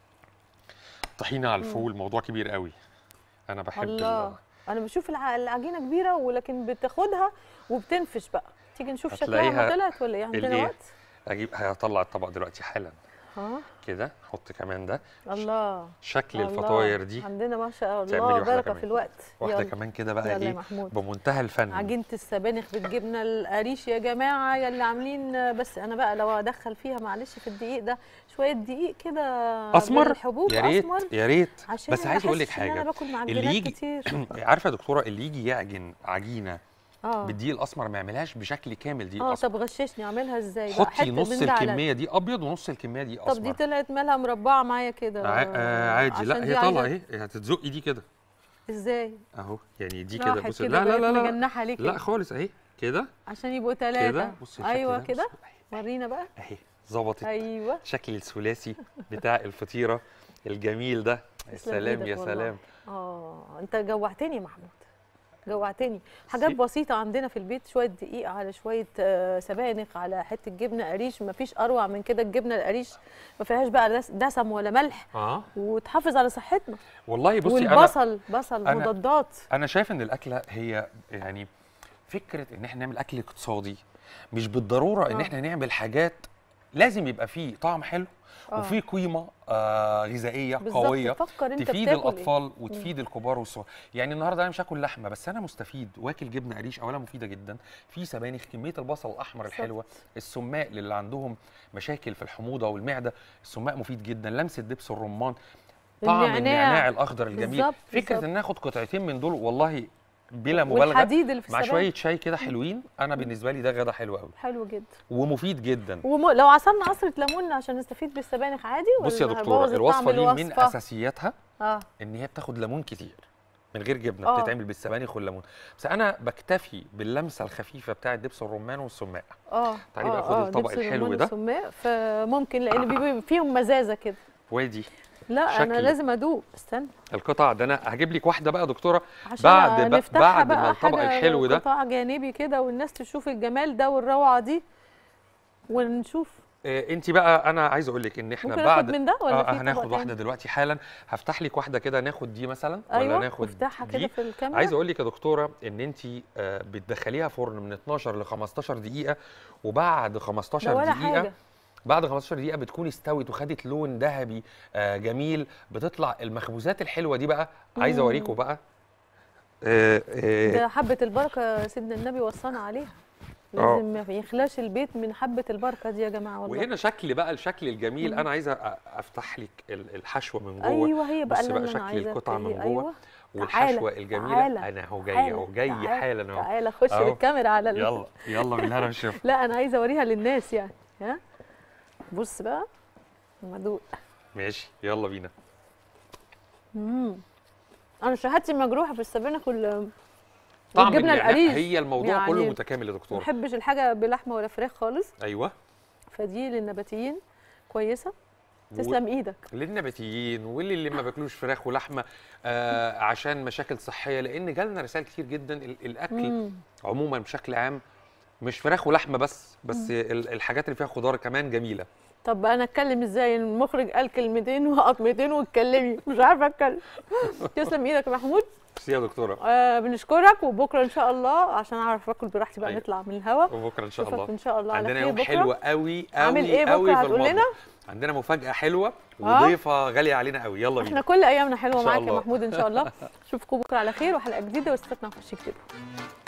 طحينه على مم. الفول موضوع كبير قوي انا بحب ال- الله انا بشوف الع- العجينه كبيره ولكن بتاخدها وبتنفش بقى تيجي نشوف شكلها ما هتلاقيها طلعت ولا ايه عندنا الإيه؟ وقت اجيب هطلع الطبق دلوقتي حالا ها كده احط كمان ده الله شكل الله. الفطاير دي عندنا ما شاء تعملي الله واحدة بركه كمان. في الوقت واحده يلا. كمان كده بقى يلا يا ايه محمود. بمنتهى الفن عجينه السبانخ بالجبنه القريش يا جماعه يا اللي عاملين بس انا بقى لو ادخل فيها معلش في الدقيق ده شويه دقيق كده اسمر بالحبوب يا ريت اسمر يا ريت عشان بس ما عايز اقول لك أحسش إن انا حاجه باكل معجنات اللي يجي كتير عارفه يا دكتوره اللي يجي يعجن عجينه اه بالدقيق الاسمر ما يعملهاش بشكل كامل دقيق اه اسمر طب غششني اعملها ازاي بقى حطي حتة نص من ده على الكميه دي ابيض ونص الكميه دي طب اسمر دي طلعت مالها مربعه معايا كده ع- آه عادي لا عشان هي دي طالعه عايزة- اهي هتتزقي دي كده ازاي اهو يعني دي كده راحت بصي كده لا لا بقت لا لا مجنحة ليه لا كده؟ خالص اهي كده عشان يبقوا ثلاثه كده بصي الشكل ايوه ده، كده ورينا بقى اهي ظبطت ايوه شكل الثلاثي بتاع الفطيره الجميل ده يا تسلم سلام إيدك يا والله. سلام اه انت جوعتني يا محمود جوعتني حاجات بسيطة عندنا في البيت شوية دقيق على شوية آه، سبانخ على حتة جبنة قريش مفيش أروع من كده الجبنة القريش ما فيهاش بقى دس- دسم ولا ملح اه وتحافظ على صحتنا والله بصي والبصل بصل أنا- مضادات انا شايف ان الاكله هي يعني فكره ان احنا نعمل اكل اقتصادي مش بالضروره ان آه. احنا نعمل حاجات لازم يبقى فيه طعم حلو آه. وفيه قيمه آه غذائيه بالظبط، قويه فكر أنت تفيد بتاكل إيه. الاطفال وتفيد الكبار والصغار يعني النهارده انا مش هاكل لحمه بس انا مستفيد واكل جبنه قريش اولا مفيده جدا في سبانخ كميه البصل الاحمر بالظبط. الحلوه السماق للي عندهم مشاكل في الحموضه والمعده السماق مفيد جدا لمسه دبس الرمان طعم النعناع. النعناع الاخضر الجميل بالظبط، فكره بالظبط. ان ناخد قطعتين من دول والله بلا مبالغه والحديد اللي في مع السبانخ. شويه شاي كده حلوين انا بالنسبه لي ده غدا حلو قوي حلو جدا ومفيد جدا ولو لو عصرنا عصرة ليمون عشان نستفيد بالسبانخ عادي ولا بصي يا هبوظ دكتوره الطعم الوصفه دي من الوصفة؟ اساسياتها اه ان هي بتاخد ليمون كتير من غير جبنه آه. بتتعمل بالسبانخ والليمون بس انا بكتفي باللمسه الخفيفه بتاعه دبس الرمان والسماق اه تعالي بقى آه، خدي آه، الطبق دبس الحلو الرمان ده. والسماق فممكن لان بيبقى فيهم مزازه كده وادي لا انا شكل لازم ادوق استنى القطع ده انا هجيب لك واحده بقى يا دكتوره عشان بعد ب- نفتحها بعد بقى ما الطبق حاجة الحلو ده قطاع جانبي كده والناس تشوف الجمال ده والروعه دي ونشوف انت بقى انا عايز اقول لك ان احنا ممكن بعد آخد من ده ولا آه في طبق هناخد تاني؟ واحده دلوقتي حالا هفتح لك واحده كده ناخد دي مثلا ايوه ولا ناخد افتحها كده دي في الكاميرا عايز اقول لك يا دكتوره ان انت آه، بتدخليها فرن من 12 ل 15 دقيقه وبعد 15 ده ولا دقيقه حاجة. بعد 15 دقيقه بتكون استوت وخدت لون ذهبي آه، جميل بتطلع المخبوزات الحلوه دي بقى عايز مم. اوريكم بقى آه، آه، ده حبه البركه سيدنا النبي وصانا عليها آه. لازم ما يخلاش البيت من حبه البركه دي يا جماعه والله وهنا شكل بقى الشكل الجميل مم. انا عايزه أ- افتح لك ال- الحشوه من جوه ايوه هي بقى بص اللي بقى انا شكل عايزاها القطعه من تبقى- جوه أيوة. والحشوه تعالى، الجميله تعالى، انا اهو جاي تعالى، اهو جاي تعالى، حالا اهو تعالى خش أهو. بالكاميرا على ال- يلا يلا بالهنا والشفا لا انا عايزه اوريها للناس يعني ها بص بقى مدوق ماشي يلا بينا امم انا شهادتي مجروحه في السبانخ وال طعم والجبنه النعناع القريش هي الموضوع يعني كله متكامل يا ما دكتوره بحبش الحاجه بلحمه ولا فراخ خالص ايوه فدي للنباتيين كويسه و- تسلم ايدك للنباتيين واللي اللي ما بياكلوش فراخ ولحمه آه عشان مشاكل صحيه لان جالنا رسائل كتير جدا ال- الاكل مم. عموما بشكل عام مش فراخ ولحمه بس بس مم. ال- الحاجات اللي فيها خضار كمان جميله طب بقى انا اتكلم ازاي المخرج قال كلمتين وقطمتين واتكلمي مش عارفه اتكلم تسلم ايدك يا محمود ميرسي يا دكتوره آه بنشكرك وبكره ان شاء الله عشان اعرف اكل براحتي بقى أيوة. نطلع من الهوا وبكره ان شاء أشوفك الله ان شاء الله على عندنا خير يوم بكرة. حلو قوي قوي عامل إيه بكرة؟ قوي في هتقول المطبخ لنا؟ عندنا مفاجاه حلوه آه. وضيفه غاليه علينا قوي يلا احنا بينا كل ايامنا حلوه إن شاء معاك يا الله. محمود ان شاء الله اشوفكم بكره على خير وحلقه جديده واستنى نخش كتير